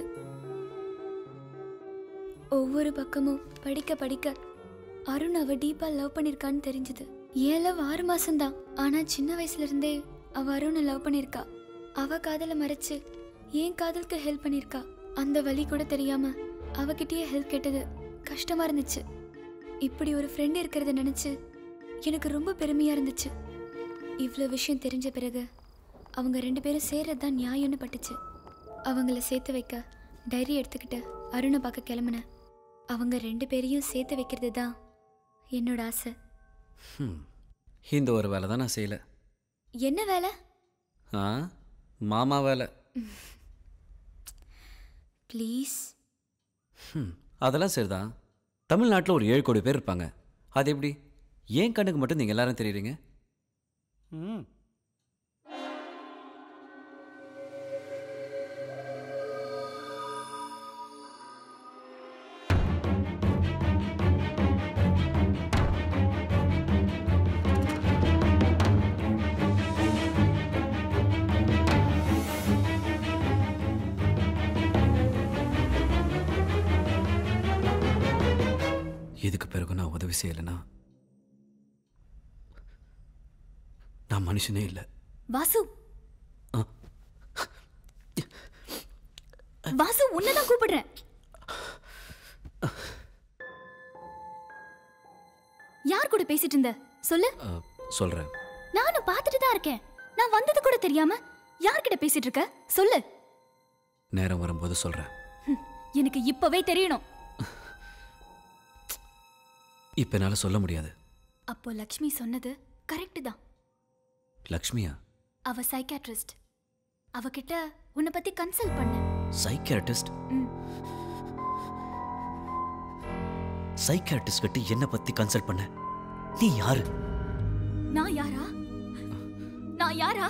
Speaker 13: ஒவ்வொரு பக்கமும் படிக்க படிக்க அருண் அவ டீப்பா லவ் பண்ணிருக்கான்னு தெரிஞ்சது ஏன் லவ் ஆறு மாசம்தான் ஆனா சின்ன வயசுல இருந்தே அவ அருணை லவ் பண்ணிருக்கா அவ காதலை மறைச்சு ஏன் காதலுக்கு ஹெல்ப் பண்ணிருக்கா அந்த வழி கூட தெரியாம அவகிட்டயே ஹெல்ப் கேட்டது கஷ்டமா இருந்துச்சு இப்படி ஒரு ஃப்ரெண்ட் இருக்கிறத நினைச்சு எனக்கு ரொம்ப பெருமையா இருந்துச்சு இவ்வளோ விஷயம் தெரிஞ்ச பிறகு அவங்க ரெண்டு பேரும் சேர்றது தான் நியாயம்னு பட்டுச்சு அவங்கள சேர்த்து வைக்க டைரி எடுத்துக்கிட்டு அருணை பார்க்க கிளம்புனேன் அவங்க ரெண்டு பேரையும் சேர்த்து வைக்கிறது தான் என்னோட ஆசை
Speaker 18: ஹம். இந்த ஒரு வேலை தான் நான் செய்யல
Speaker 13: என்ன வேலை
Speaker 18: ஆ மாமா வேலை
Speaker 13: ப்ளீஸ்
Speaker 18: ஹம். அதெல்லாம் சரிதான் தமிழ்நாட்டில் ஒரு ஏழு கோடி பேர் இருப்பாங்க அது எப்படி ஏன் கண்ணுக்கு மட்டும் நீங்கள் எல்லாரும் தெரியுறீங்க
Speaker 3: ம்
Speaker 18: இதுக்கு பிறகு நான் உதவி செய்யலைன்னா நான் மனுஷனே இல்லை
Speaker 13: வாசு
Speaker 18: ஆ.
Speaker 13: வாசு உன்னதான் கூப்பிடுறேன் யார் கூட பேசிட்டு இருந்த சொல்லு
Speaker 18: சொல்கிறேன்
Speaker 13: நானும் பார்த்துட்டு தான் இருக்கேன் நான் வந்தது கூட தெரியாம யார்கிட்ட பேசிட்டு இருக்க சொல்லு
Speaker 18: நேரம் வரும்போது சொல்கிறேன்
Speaker 13: ஹம், எனக்கு இப்பவே தெரியணும்
Speaker 18: இப்போ என்னால் சொல்ல முடியாது
Speaker 13: அப்போ லக்ஷ்மி சொன்னது கரெக்ட் தான்
Speaker 18: லக்ஷ்மியா
Speaker 13: அவ சைக்காட்ரிஸ்ட் அவகிட்ட உன்னை பத்தி கன்சல்ட் பண்ண
Speaker 18: சைக்கியாட்டிஸ்ட்
Speaker 13: ம்.
Speaker 18: சைக்கியாட்டிஸ்ட் கிட்ட என்ன பற்றி கன்சல்ட் பண்ண நீ யாரு
Speaker 13: நான் யாரா நான் யாரா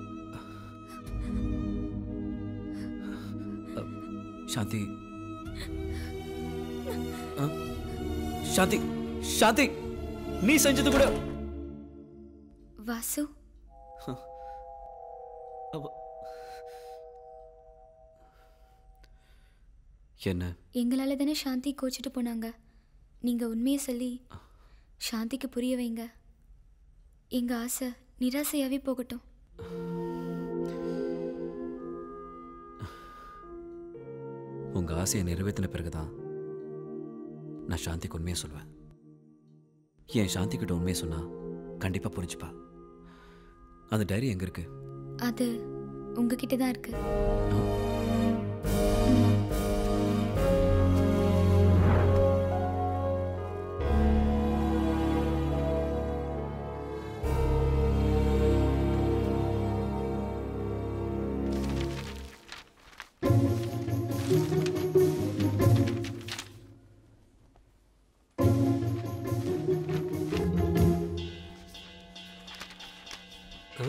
Speaker 18: சாந்தி ஆ? சாந்தி சாந்தி நீ செஞ்சது கூட
Speaker 13: வாசு
Speaker 18: என்ன
Speaker 13: எங்களால தானே சாந்தி கோச்சிட்டு போனாங்க நீங்க உண்மையை சொல்லி சாந்திக்கு புரிய வைங்க எங்க ஆசை நிராசையாவே போகட்டும்
Speaker 18: உங்க ஆசையை நிறைவேற்றின பிறகுதான் நான் சாந்திக்கு உண்மையை சொல்வேன் என் சாந்தி கிட்ட உண்மையை சொன்னா கண்டிப்பா புரிஞ்சுப்பா அந்த டைரி எங்க இருக்கு
Speaker 13: அது உங்ககிட்ட தான் இருக்கு
Speaker 12: ஆ?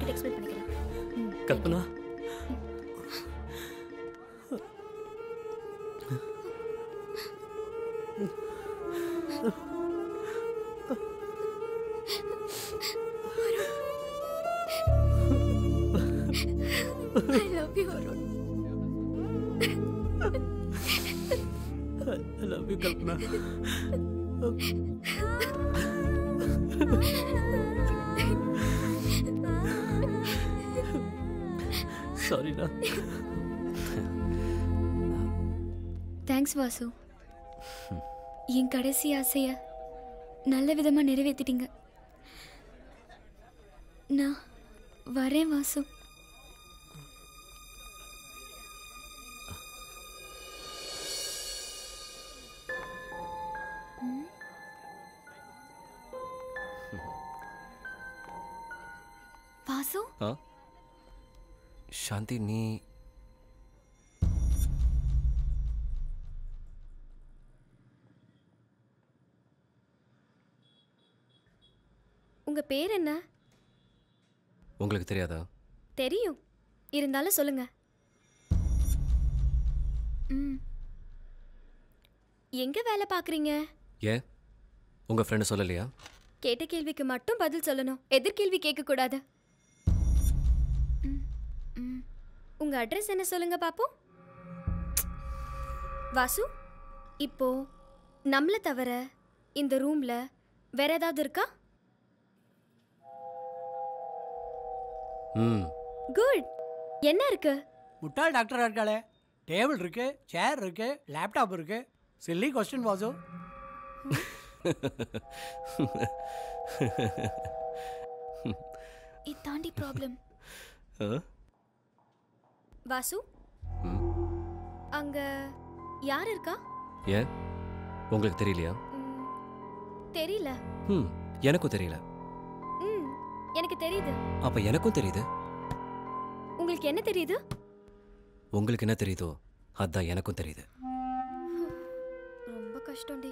Speaker 10: கிட்ட எக்ஸ்பிளைன் பண்ணிக்கலாம்
Speaker 12: Kalpana
Speaker 13: I love you, Arun.
Speaker 12: I love you, Kalpana. சாரிடா
Speaker 13: தேங்க்ஸ் வாசு என் கடைசி ஆசைய நல்ல விதமா நிறைவேத்திட்டீங்க நான் வரேன் வாசு வாசு
Speaker 19: ஆ சாந்தி நீ
Speaker 10: உங்க பேர் என்ன
Speaker 19: உங்களுக்கு தெரியாதா
Speaker 10: தெரியும் இருந்தாலும் சொல்லுங்க ம் எங்க வேலை பார்க்குறீங்க
Speaker 19: ஏன் உங்க ஃப்ரெண்டு சொல்லலையா
Speaker 10: கேட்ட கேள்விக்கு மட்டும் பதில் சொல்லணும் எதிர்கேள்வி கேட்கக்கூடாது ம், ம். உங்க அட்ரஸ் என்ன சொல்லுங்க பாப்போம் வாசு இப்போ நம்மளை தவிர இந்த ரூம்ல வேற ஏதாவது இருக்கா
Speaker 19: ம்
Speaker 10: குட் என்ன இருக்கு
Speaker 3: முட்டாள் டாக்டரா இருக்காளே டேபிள் இருக்கு சேர் இருக்கு லேப்டாப் இருக்கு சில்லி கொஸ்டின் வாசு
Speaker 13: இது தாண்டி ப்ராப்ளம்
Speaker 19: ஆ?
Speaker 10: வாசு அங்க யார் இருக்கா
Speaker 19: ஏன் உங்களுக்கு தெரியலையா
Speaker 10: தெரியல
Speaker 19: ம் எனக்கும் தெரியல
Speaker 10: ம் எனக்கு தெரியுது
Speaker 19: அப்ப எனக்கும் தெரியுது
Speaker 10: உங்களுக்கு என்ன தெரியுது
Speaker 19: உங்களுக்கு என்ன தெரியுதோ அதான் எனக்கும் தெரியுது
Speaker 10: ரொம்ப கஷ்டம்டி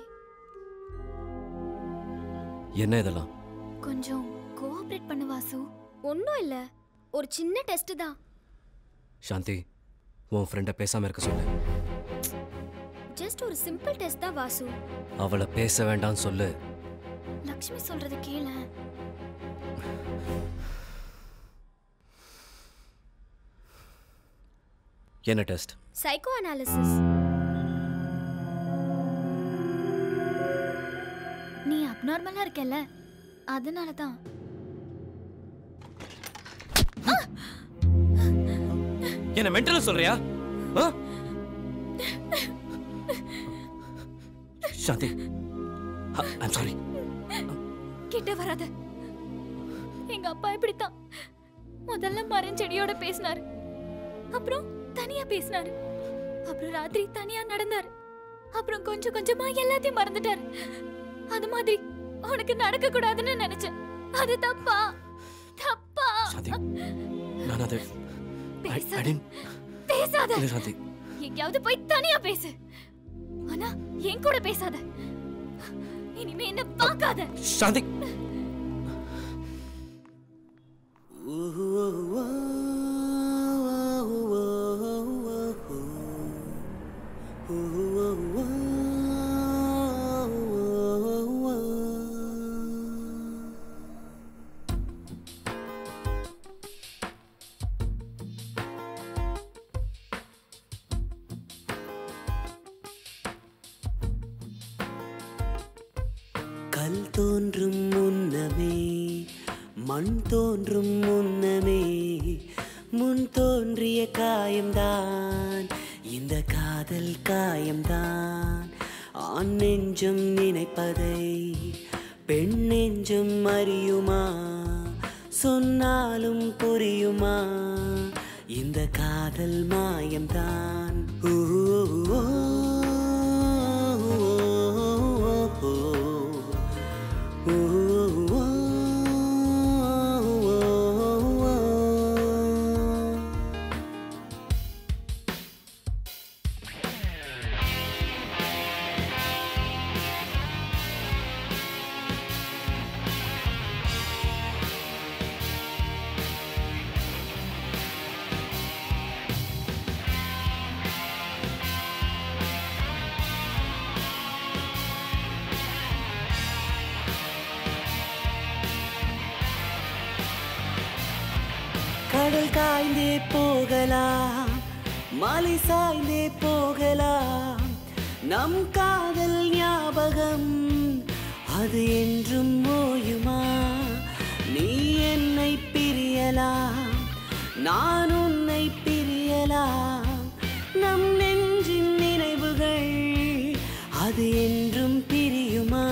Speaker 19: என்ன இதெல்லாம்
Speaker 13: கொஞ்சம் கோஆப்ரேட் பண்ணு வாசு
Speaker 10: ஒன்றும் இல்லை ஒரு சின்ன டெஸ்ட் தான்
Speaker 19: சாந்தி உன் ஃப்ரெண்டை பேசாம இருக்க சொல்லு
Speaker 10: ஜஸ்ட் ஒரு சிம்பிள் டெஸ்ட் தான் வாசு
Speaker 19: அவளை பேச வேண்டாம்னு சொல்லு
Speaker 13: லக்ஷ்மி சொல்றத கேள
Speaker 19: என்ன டெஸ்ட்
Speaker 10: சைக்கோ அனாலிசிஸ்
Speaker 13: நீ அப்நார்மலா இருக்கல அதனால தான்
Speaker 19: என்ன மென்டல் சொல்றியா ஆ? சாந்தி ஐம் சாரி
Speaker 13: கிட்ட வராத எங்க அப்பா இப்படித்தான் முதல்ல மரஞ்செடியோட பேசினாரு அப்புறம் தனியா பேசினாரு அப்புறம் ராத்திரி தனியா நடந்தாரு அப்புறம் கொஞ்சம் கொஞ்சமா எல்லாத்தையும் மறந்துட்டாரு அது மாதிரி உனக்கு நடக்க கூடாதுன்னு நினைச்சேன் அது தப்பா தப்பா
Speaker 19: நான் அது I- I
Speaker 13: பேசாத
Speaker 19: didn't-
Speaker 13: பேசாத
Speaker 19: இல்ல சாந்தி
Speaker 13: எங்கேயாவது போய் தனியா பேசு ஆனா என் கூட பேசாத இனிமே என்ன பார்க்காத
Speaker 19: சாந்தி
Speaker 15: கல் தோன்றும் முன்னமே மண் தோன்றும் முன்னமே முன் தோன்றிய காயம்தான் இந்த காதல் காயம்தான் ஆண் நெஞ்சம் நினைப்பதை பெண் நெஞ்சம் அறியுமா சொன்னாலும் புரியுமா இந்த காதல் மாயம்தான் ஊ, ஓ, ஓ, ஓ, ஓ, ஓ, கடல் காய்ந்தே போகலாம் மலை சாய்ந்தே போகலாம் நம் காதல் ஞாபகம் அது என்றும் ஓயுமா நீ என்னை பிரியலாம் நான் உன்னை பிரியலாம் நம் நெஞ்சின் நினைவுகள் அது என்றும் பிரியுமா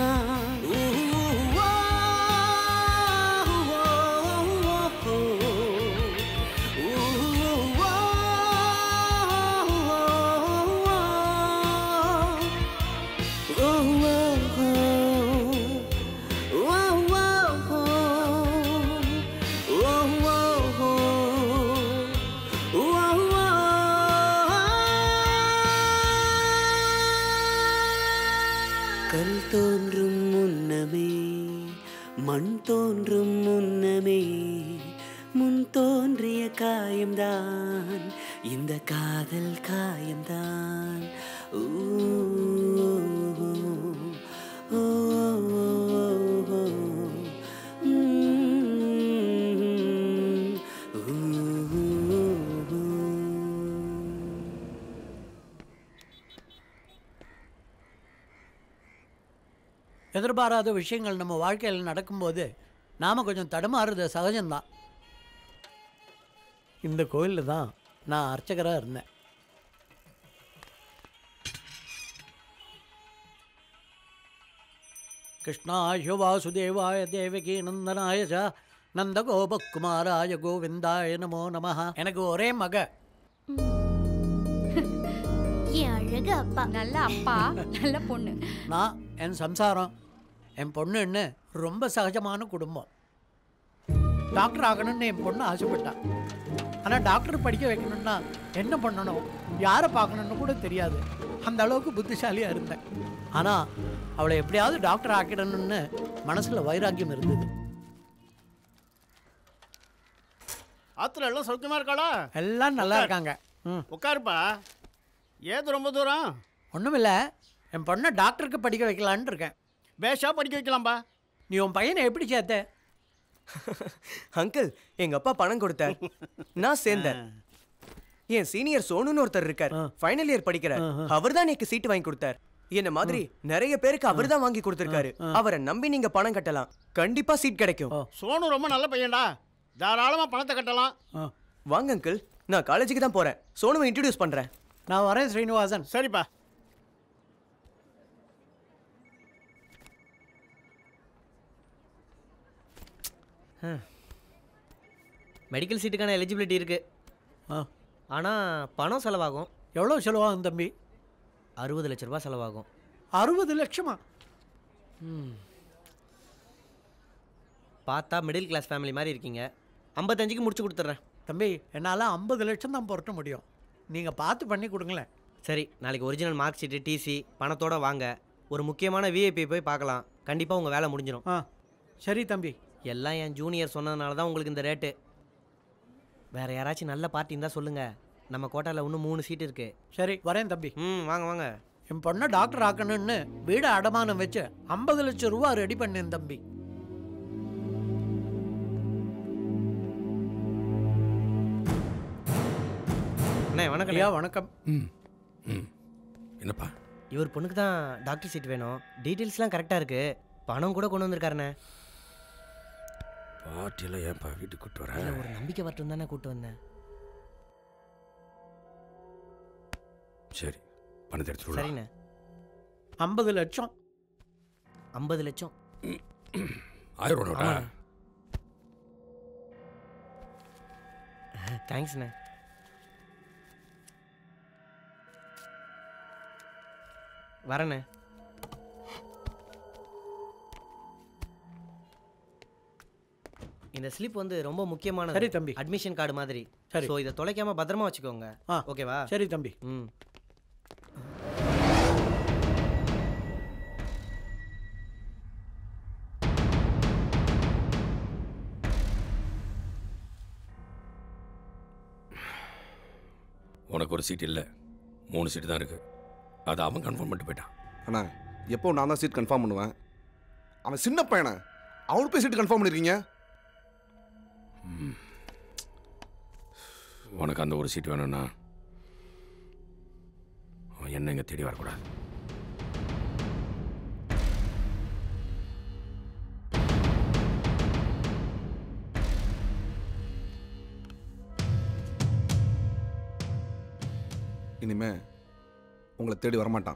Speaker 15: கல் தோன்றும் முன்னமே மண் தோன்றும் முன்னமே முன் தோன்றிய காயம்தான் இந்த காதல் காயம்தான் ஊ, ஓ, ஓ, ஓ, ம், ஊ, ஊ.
Speaker 3: எதிர்பாராத விஷயங்கள் நம்ம வாழ்க்கையில் நடக்கும்போது நாம் கொஞ்சம் தடுமாறுறது சகஜம்தான் இந்த கோயிலில் தான் நான் அர்ச்சகராக இருந்தேன் கிருஷ்ணாய வாசுதேவாய தேவகி நந்தனாய ச நந்தகோபகுமாராய கோவிந்தாய நமோ நமஹ எனக்கு ஒரே மக
Speaker 5: என் அழகு அப்பா நல்ல அப்பா நல்ல பொண்ணு
Speaker 3: நான் என் சம்சாரம் என் பொண்ணுன்னு ரொம்ப சகஜமான குடும்பம் டாக்டர் ஆகணும்னு என் பொண்ணு ஆசைப்பட்டான் ஆனால் டாக்டர் படிக்க வைக்கணும்னா என்ன பண்ணணும் யாரை பார்க்கணும்னு கூட தெரியாது அந்த அளவுக்கு புத்திசாலியாக இருந்தேன் ஆனால் அவளை எப்படியாவது டாக்டர் ஆக்கிடணும்னு மனசில் வைராக்கியம் இருந்தது
Speaker 20: ஆத்துல எல்லாம் சௌக்கியமா இருக்காளா
Speaker 3: எல்லாம் நல்லா இருக்காங்க ம்
Speaker 20: உட்காருப்பா ஏது ரொம்ப தூரம்
Speaker 3: ஒன்றும் இல்லை என் பொண்ணை டாக்டருக்கு படிக்க வைக்கலான்னு இருக்கேன்
Speaker 20: பேஷா படிக்க வைக்கலாம்பா
Speaker 3: நீ உன் பையனை எப்படி சேர்த்த
Speaker 22: அங்கிள் எங்க அப்பா பணம் கொடுத்தார் நான் சேர்ந்தேன் என் சீனியர் சோனுன்னு ஒருத்தர் இருக்கார் ஃபைனல் இயர் படிக்கிறார் அவர் தான் எனக்கு சீட்டு வாங்கி கொடுத்தார் என்ன மாதிரி நிறைய பேருக்கு அவர் தான் வாங்கி கொடுத்திருக்காரு அவரை நம்பி நீங்க பணம் கட்டலாம் கண்டிப்பா சீட் கிடைக்கும்
Speaker 20: சோனு ரொம்ப நல்ல பையன்டா தாராளமா பணத்தை கட்டலாம்
Speaker 22: வாங்க அங்கிள் நான் காலேஜுக்கு தான் போறேன் சோனுவை இன்ட்ரடியூஸ் பண்றேன்
Speaker 3: நான் வரேன் ஸ்ரீனிவாசன்
Speaker 20: சரிப்பா
Speaker 23: மெடிக்கல் சீட்டுக்கான எலிஜிபிலிட்டி இருக்கு ஆனால் பணம் செலவாகும்
Speaker 3: எவ்வளோ செலவாகும் தம்பி
Speaker 23: அறுபது லட்ச ரூபா செலவாகும்
Speaker 3: அறுபது லட்சமா
Speaker 23: பார்த்தா மிடில் கிளாஸ் ஃபேமிலி மாதிரி இருக்கீங்க ஐம்பத்தஞ்சுக்கு முடிச்சு கொடுத்துட்றேன்
Speaker 3: தம்பி என்னால் ஐம்பது லட்சம் தான் புரட்ட முடியும் நீங்கள் பார்த்து பண்ணி கொடுங்களேன்
Speaker 23: சரி நாளைக்கு ஒரிஜினல் மார்க் ஷீட்டு டிசி பணத்தோட வாங்க ஒரு முக்கியமான விஐபி போய் பார்க்கலாம் கண்டிப்பாக உங்கள் வேலை முடிஞ்சிடும்
Speaker 3: ஆ சரி தம்பி
Speaker 23: எல்லாம் என் ஜூனியர் சொன்னதுனால தான் உங்களுக்கு இந்த ரேட்டு வேற யாராச்சும் நல்ல பார்ட்டி இருந்தால் சொல்லுங்கள் நம்ம கோட்டாவில் இன்னும் மூணு சீட் இருக்கு
Speaker 3: சரி வரேன் தம்பி
Speaker 23: ம் வாங்க வாங்க
Speaker 3: என் பொண்ணை டாக்டர் ஆக்கணும்னு வீடை அடமானம் வச்சு ஐம்பது லட்சம் ரூபா ரெடி பண்ணேன் தம்பி
Speaker 23: அண்ணே வணக்கம்
Speaker 3: ஐயா வணக்கம்
Speaker 24: ம் ம் என்னப்பா
Speaker 23: இவர் பொண்ணுக்கு தான் டாக்டர் சீட் வேணும் டீட்டெயில்ஸ்லாம் கரெக்டாக இருக்கு பணம் கூட கொண்டு வந்திருக்காருண்ணே
Speaker 24: பாட்டியெல்லாம் ஏன்ப்பா வீட்டுக்கு கூட்டு வர
Speaker 23: இல்ல, ஒரு நம்பிக்கை வரட்டும் தானே கூட்டு வந்தேன்
Speaker 24: சரி பணத்தை எடுத்துட்டு வா.
Speaker 23: சரிண்ணே
Speaker 3: ஐம்பது லட்சம்
Speaker 23: ஐம்பது லட்சம்
Speaker 24: ஆயிரம் ரூபா நோட்டா?
Speaker 23: தேங்க்ஸ்ண்ணே வரேண்ணே இந்த ஸ்லிப் வந்து ரொம்ப முக்கியமானது
Speaker 3: சரி, தம்பி.
Speaker 23: அட்மிஷன் கார்டு மாதிரி
Speaker 3: சரி.
Speaker 23: ஸோ இதை தொலைக்காம பத்திரமா வச்சுக்கோங்க
Speaker 3: ஆ,
Speaker 23: ஓகேவா
Speaker 3: சரி தம்பி
Speaker 23: ம்
Speaker 24: உனக்கு ஒரு சீட் இல்லை மூணு சீட்டு தான் இருக்கு அதை அவன் கன்ஃபார்ம் பண்ணிட்டு போயிட்டான்
Speaker 25: அண்ணா எப்போ நான் தான் சீட் கன்ஃபார்ம் பண்ணுவேன் அவன் சின்ன பையனை அவனுக்கு போய் சீட் கன்ஃபார்ம் பண்ணிருக்கீங்க
Speaker 24: உனக்கு அந்த ஒரு சீட் வேணும்னா அவன் என்ன இங்கே தேடி வரக்கூடாது
Speaker 25: இனிமே உங்களை தேடி வரமாட்டான்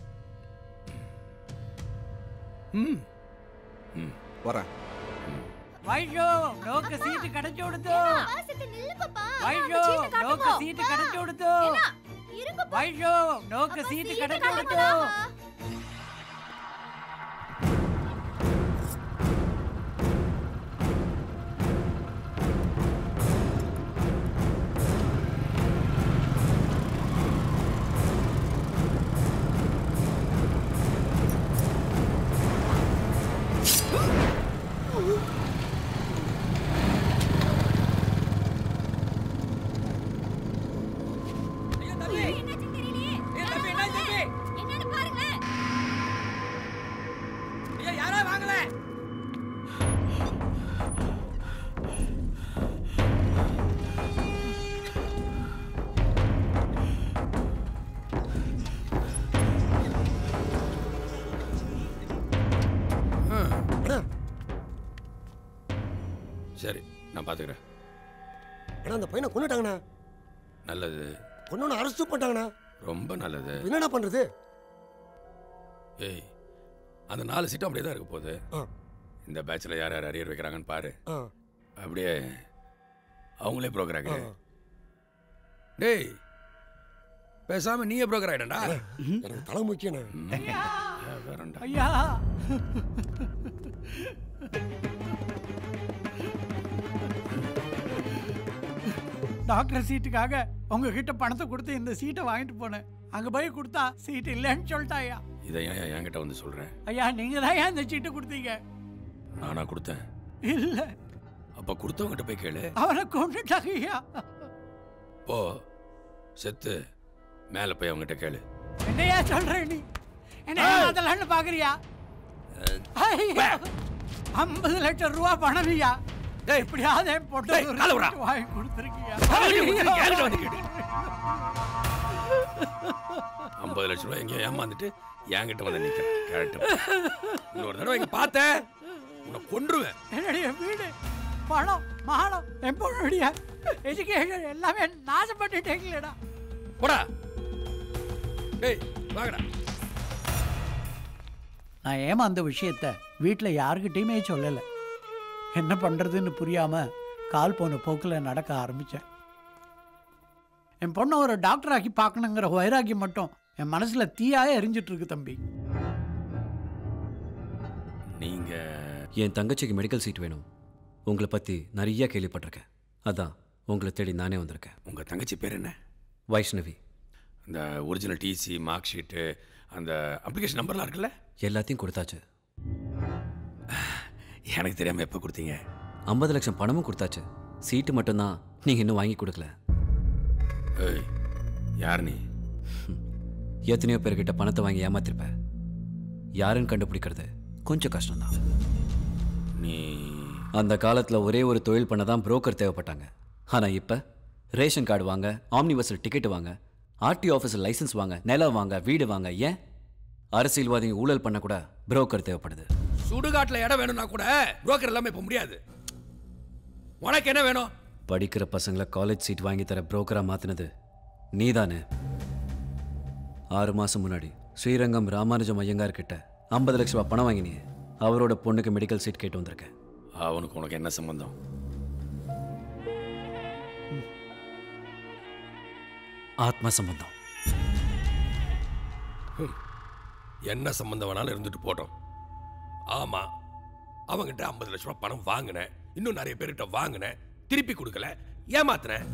Speaker 24: ம்
Speaker 25: ம் வரேன்
Speaker 3: வைஷோ நோக்கு சீட்டு கிடைச்சு கொடுத்து வைஷோ நோக்கு சீட்டு கிடைச்சு கொடுத்து வைஷோ நோக்கு சீட்டு கிடைச்சு கொடுத்து
Speaker 24: சரி நான் பார்த்துக்கிறேன்
Speaker 16: ஏன்னா அந்த பையனை கொண்டுட்டாங்கண்ணா
Speaker 24: நல்லது
Speaker 16: பொண்ணு அரெஸ்ட் பண்ணிட்டாங்கண்ணா
Speaker 24: ரொம்ப நல்லது
Speaker 16: என்னடா பண்றது
Speaker 24: ஏய் அந்த நாலு சீட்டும் அப்படியே தான் இருக்க போகுது இந்த பேட்சில் யார் யார் அரியர் வைக்கிறாங்கன்னு பாரு
Speaker 16: ஆ.
Speaker 24: அப்படியே அவங்களே ப்ரோக்கர் ஆகிடு டேய் பேசாம நீயே ப்ரோக்கர் ஆகிடண்டா
Speaker 16: எனக்கு தலை முக்கியண்ணா
Speaker 24: வேறண்டா
Speaker 3: ஐயா டாக்டர் சீட்டுக்காக உங்ககிட்ட பணத்தை கொடுத்து இந்த சீட்டை வாங்கிட்டு போனேன் அங்க போய் கொடுத்தா சீட் இல்லைன்னு சொல்லிட்டாயா
Speaker 24: இதை ஏன் என்கிட்ட வந்து சொல்கிறேன்
Speaker 3: ஐயா நீங்க தான் ஏன் இந்த சீட்டு கொடுத்தீங்க
Speaker 24: நானா கொடுத்தேன்
Speaker 3: இல்ல
Speaker 24: அப்போ கொடுத்தவங்கிட்ட போய் கேளு
Speaker 3: அவனை கொண்டுட்டாங்க ஐயா
Speaker 24: போ செத்து மேலே போய் அவங்ககிட்ட கேளு
Speaker 3: என்னையா சொல்ற நீ என்ன அதெல்லாம் பாக்குறியா ஐயா, ஐம்பது லட்சம் ரூபா பணம் ஐயா எப்படியாவது என் பொண்ணு
Speaker 24: டேய்,
Speaker 3: ஒரு
Speaker 24: காலை விட்றா.
Speaker 3: சீட்டு வாங்கி கொடுத்துருக்கியா
Speaker 24: வாங்கி கொடுத்துரு, என்கிட்ட வந்து கேளு. ஐம்பது லட்ச ரூபாய் எங்கேயோ ஏமாந்துட்டு என்கிட்ட வந்து நிற்கிறேன் கேரக்டர் இன்னொரு தடவை இங்கே பார்த்தேன் உன்னை கொன்றுவேன்
Speaker 3: என்னுடைய வீடு பணம் மானம் என் பொண்ணுடைய எஜுகேஷன் எல்லாமே நாசப்பட்டுட்டீங்களேடா
Speaker 24: போடா டேய் வாங்கடா
Speaker 3: நான் ஏமாந்த விஷயத்த வீட்டில் யாருக்கிட்டையுமே சொல்லலை என்ன பண்ணுறதுன்னு புரியாமல் கால் போன போக்கில் நடக்க ஆரம்பித்தேன் என் பொண்ணை ஒரு டாக்டர் ஆக்கி பார்க்கணுங்கிற வைராக்கியம் மட்டும் என் மனசில் தீயாக எரிஞ்சிட்டு இருக்கு தம்பி
Speaker 24: நீங்க
Speaker 19: என் தங்கச்சிக்கு மெடிக்கல் சீட் வேணும் உங்களை பற்றி நிறைய கேள்விப்பட்டிருக்கேன் அதான் உங்களை தேடி நானே வந்திருக்கேன்
Speaker 24: உங்கள் தங்கச்சி பேர் என்ன
Speaker 19: வைஷ்ணவி
Speaker 24: இந்த ஒரிஜினல் டிசி மார்க் ஷீட்டு அந்த அப்ளிகேஷன் நம்பர்லாம் இருக்குல்ல
Speaker 19: எல்லாத்தையும் கொடுத்தாச்சு
Speaker 24: எனக்கு தெரியாமல் எப்போ கொடுத்தீங்க
Speaker 19: ஐம்பது லட்சம் பணமும் கொடுத்தாச்சு சீட்டு மட்டும்தான் நீங்கள் இன்னும் வாங்கி கொடுக்கல
Speaker 24: ஏய் யார் நீ
Speaker 19: எத்தனையோ பேர்கிட்ட பணத்தை வாங்கி ஏமாத்திருப்ப யாருன்னு கண்டுபிடிக்கிறது கொஞ்சம் கஷ்டம்தான்
Speaker 24: நீ
Speaker 19: அந்த காலத்தில் ஒரே ஒரு தொழில் பண்ண தான் புரோக்கர் தேவைப்பட்டாங்க ஆனால் இப்போ ரேஷன் கார்டு வாங்க ஆம்னிவர்சல் டிக்கெட் வாங்க ஆர்டி ஆஃபீஸில் லைசன்ஸ் வாங்க நிலம் வாங்க வீடு வாங்க ஏன் அரசியல்வாதிங்க ஊழல் பண்ண கூட புரோக்கர் தேவைப்படுது
Speaker 24: சுடுகாட்டில் இடம் வேணும்னா கூட புரோக்கர் எல்லாமே இப்போ முடியாது உனக்கு என்ன வேணும்
Speaker 19: படிக்கிற பசங்களை காலேஜ் சீட் வாங்கி தர புரோக்கராக மாற்றினது நீதானே ஆறு மாதம் முன்னாடி ஸ்ரீரங்கம் ராமானுஜம் ஐயங்கார் கிட்ட ஐம்பது லட்ச ரூபா பணம் வாங்கினியே அவரோட பொண்ணுக்கு மெடிக்கல் சீட் கேட்டு வந்திருக்கேன்
Speaker 24: அவனுக்கு உனக்கு என்ன சம்பந்தம்
Speaker 19: ஆத்ம சம்பந்தம்
Speaker 24: என்ன சம்பந்தம் வேணாலும் இருந்துட்டு போட்டோம் ஆமா அவங்கிட்ட ஐம்பது லட்ச ரூபாய் பணம் வாங்கினேன் இன்னும் நிறைய பேர்கிட்ட வாங்கினேன் திருப்பி கொடுக்கல ஏமாத்துனேன்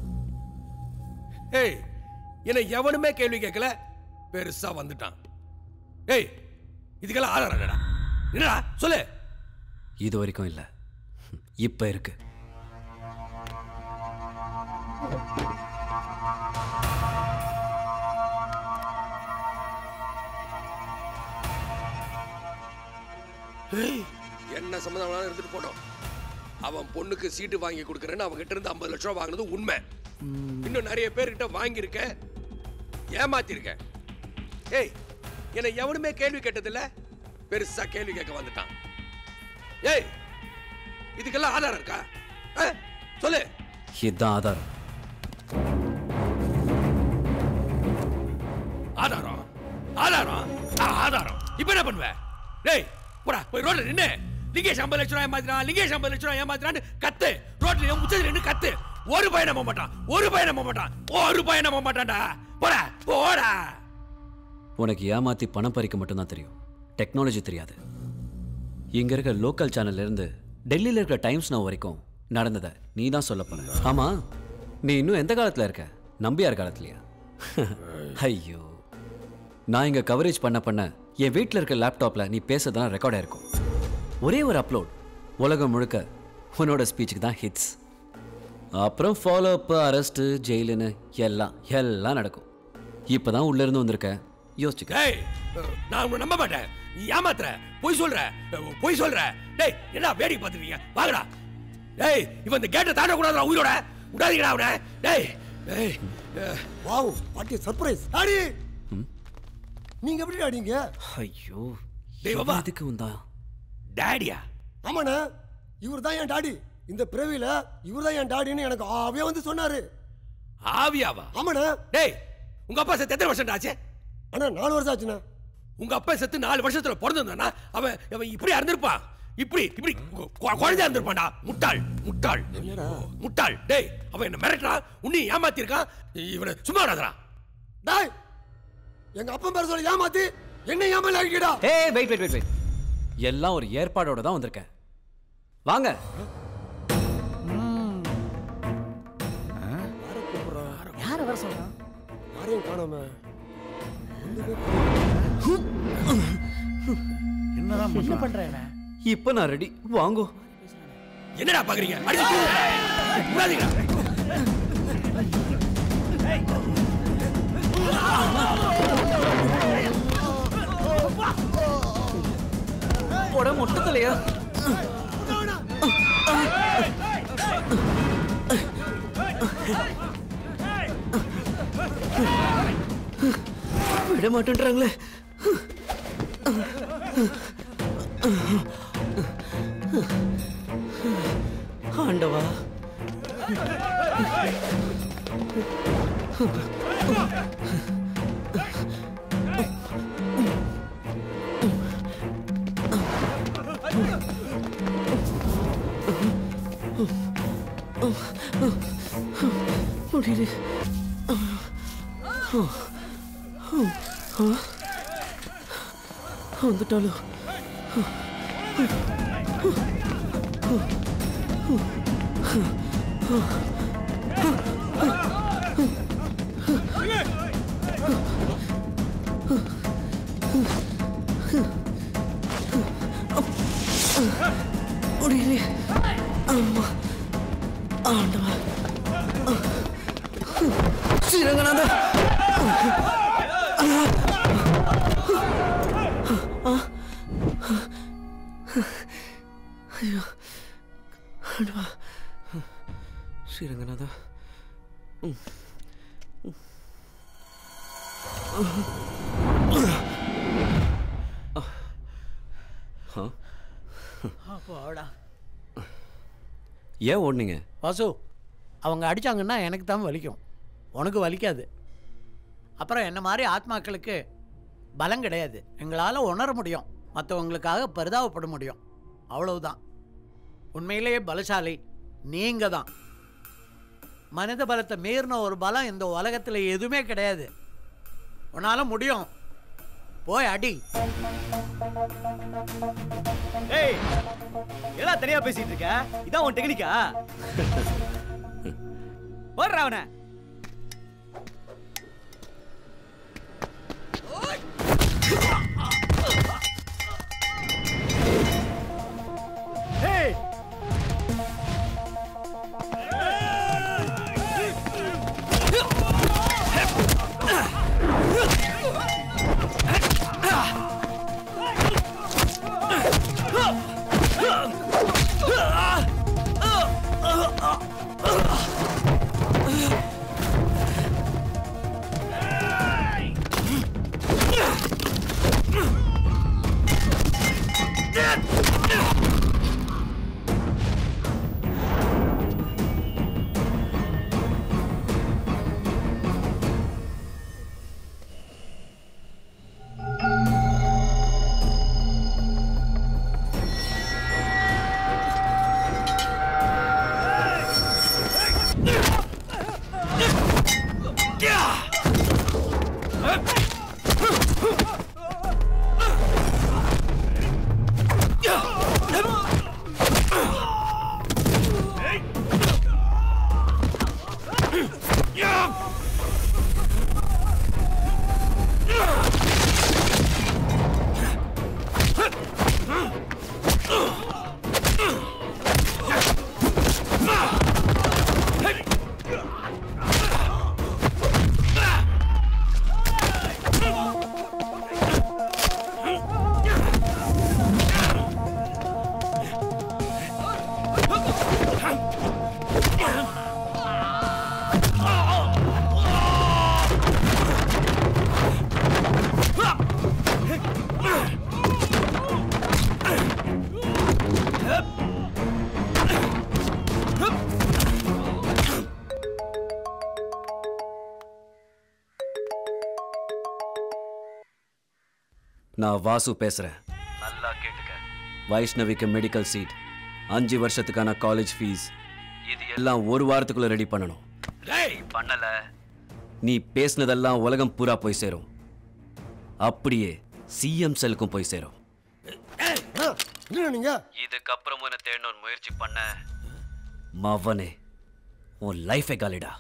Speaker 24: ஏய் என்னை எவனுமே கேள்வி கேட்கல பெருசா வந்துட்டான் ஏய் இதுக்கெல்லாம் ஆதாரம் என்னடா என்னடா சொல்லு
Speaker 19: இது வரைக்கும் இல்லை இப்போ இருக்கு
Speaker 24: ஏய், என்ன சம்மந்தம் வேணாலும் இருந்துட்டு போட்டோம் அவன் பொண்ணுக்கு சீட்டு வாங்கி கொடுக்குறேன்னு அவன் கிட்ட இருந்து ஐம்பது லட்ச ரூபா வாங்கினது உண்மை இன்னும் நிறைய பேர்கிட்ட வாங்கியிருக்கேன் ஏமாத்திருக்கேன் ஏய் என்னை எவனுமே கேள்வி கேட்டதில்ல பெருசா கேள்வி கேட்க வந்துட்டான் ஏய் இதுக்கெல்லாம் ஆதாரம் இருக்கா ஆ? சொல்லு
Speaker 19: இதுதான் ஆதாரம்
Speaker 24: ஆதாரம் ஆதாரம் ஆ, ஆதாரம் இப்ப என்ன பண்ணுவ டேய் போடா போய் ரோட்ல நின்னு லிங்கேஷ் ஐம்பது லட்சம் ரூபாய் ஏமாத்தினான் லிங்கேஷ் ஐம்பது லட்சம் ரூபாய் ஏமாத்தினான்னு கத்து ரோட்ல முச்சத்துல நின்னு கத்து ஒரு பையன் நம்ப மாட்டான் ஒரு பையன் நம்ப மாட்டான் ஒரு பையன் நம்ப மாட்டான்டா போடா போடா
Speaker 19: உனக்கு ஏமாத்தி பணம் பறிக்க மட்டும்தான் தெரியும் டெக்னாலஜி தெரியாது இங்க இருக்க லோக்கல் சேனல்ல இருந்து டெல்லியில இருக்கிற டைம்ஸ் நவ் வரைக்கும் நடந்ததை நீ தான் சொல்ல போற ஆமா நீ இன்னும் எந்த காலத்துல இருக்க நம்பியார் காலத்துலயா ஐயோ நான் இங்க கவரேஜ் பண்ண பண்ண என் வீட்டில் இருக்க லேப்டாப்ல நீ பேசுறதெல்லாம் ரெக்கார்ட் ஆயிருக்கும் ஒரே ஒரு அப்லோட் உலகம் முழுக்க உன்னோட ஸ்பீச்சுக்கு தான் ஹிட்ஸ் அப்புறம் ஃபாலோ அப் அரெஸ்ட் ஜெயிலுன்னு எல்லாம் எல்லாம் நடக்கும் இப்பதான் உள்ள இருந்து வந்திருக்க யோசிச்சுக்க
Speaker 24: டேய் நான் உன்னை நம்ப மாட்டேன் நீ ஏமாத்துற பொய் சொல்ற பொய் சொல்ற டேய் என்ன வேடிக்கை பார்த்துருக்கீங்க வாங்கடா டேய் இவன் இந்த கேட்டை தாண்ட கூடாதுடா உயிரோட விடாதீங்கடா அவனை டேய் டேய்
Speaker 16: wow what is surprise daddy நீங்க எப்படி டாடிங்க
Speaker 19: ஐயோ
Speaker 24: டேய் பாபா
Speaker 19: எதுக்கு வந்தா
Speaker 24: டாடியா
Speaker 16: ஆமாண்ணே இவர் தான் என் டாடி இந்த பிறவியில இவர் தான் என் டாடின்னு எனக்கு ஆவியா வந்து சொன்னாரு
Speaker 24: ஆவியாவா
Speaker 16: ஆமாண்ணே
Speaker 24: டேய் உங்க அப்பா செத்து எத்தனை வருஷம் ஆச்சு
Speaker 16: அண்ணா நாலு வருஷம் ஆச்சுண்ணே
Speaker 24: உங்க அப்பா செத்து நாலு வருஷத்துல பிறந்திருந்தானா அவன் அவன் இப்படி இருந்திருப்பான் இப்படி இப்படி கொ- கொ- குழந்தையா இருந்திருப்பான்டா முட்டாள் முட்டாள் முட்டாள் டேய் அவன் என்ன மிரட்டுறான் உன்னை ஏமாத்திருக்கான் இவனை சும்மா விடாதடா
Speaker 16: டாய் எங்க அப்பா பேர் சொல்லி ஏமாத்தி என்ன ஏமால ஆகிடா
Speaker 19: ஏய் வெயிட் வெயிட் வெயிட் வெயிட் எல்லாம் ஒரு ஏற்பாடோட தான் வந்திருக்கேன் வாங்க
Speaker 16: யார வர சொல்றான் யாரையும் காணாம
Speaker 3: என்னதான் என்ன பண்றேன்
Speaker 19: இப்போ நான் ரெடி வாங்கோ
Speaker 24: என்னடா பாக்குறீங்க அடிச்சு விடாதீங்கடா
Speaker 19: போட மொட்டை தலையா விட மாட்டேன்றாங்களே ஆண்டவா முடியல வந்துட்டாலும் முடியல அம்மா ஆண்டவா ஸ்ரீரங்கநாதா ஐயோ ஆண்டவா ஸ்ரீரங்கநாதா ம். ஆ
Speaker 3: அப்பாடா
Speaker 19: ஏன் ஓடுனீங்க
Speaker 3: வாசு அவங்க அடிச்சாங்கன்னா எனக்கு தான் வலிக்கும் உனக்கு வலிக்காது அப்புறம் என்ன மாதிரி ஆத்மாக்களுக்கு பலம் கிடையாது எங்களால் உணர முடியும் மற்றவங்களுக்காக பரிதாபப்பட முடியும் அவ்வளவுதான் உண்மையிலேயே பலசாலி நீங்க தான் மனித பலத்தை மீறின ஒரு பலம் இந்த உலகத்தில் எதுவுமே கிடையாது உன்னால முடியும் போய் அடி
Speaker 11: ஏய் எல்லாம் தனியா பேசிட்டு இருக்க இதான் உன் டெக்னிக்கா போடுற அவனை ஏய்
Speaker 19: நான் வாசு பேசுறேன்
Speaker 18: நல்லா கேட்டுக்க
Speaker 19: வைஷ்ணவிக்கு மெடிக்கல் சீட் அஞ்சு வருஷத்துக்கான காலேஜ் ஃபீஸ் இது எல்லாம் ஒரு வாரத்துக்குள்ள ரெடி பண்ணணும்
Speaker 24: டேய்
Speaker 19: பண்ணல நீ பேசினதெல்லாம் உலகம் பூரா போய் சேரும் அப்படியே சிஎம் செல்லுக்கும் போய் சேரும்
Speaker 16: என்ன நீங்க
Speaker 19: இதுக்கப்புறமும் என்ன தேடணும்னு முயற்சி பண்ண மவனே உன் லைஃபே காலிடா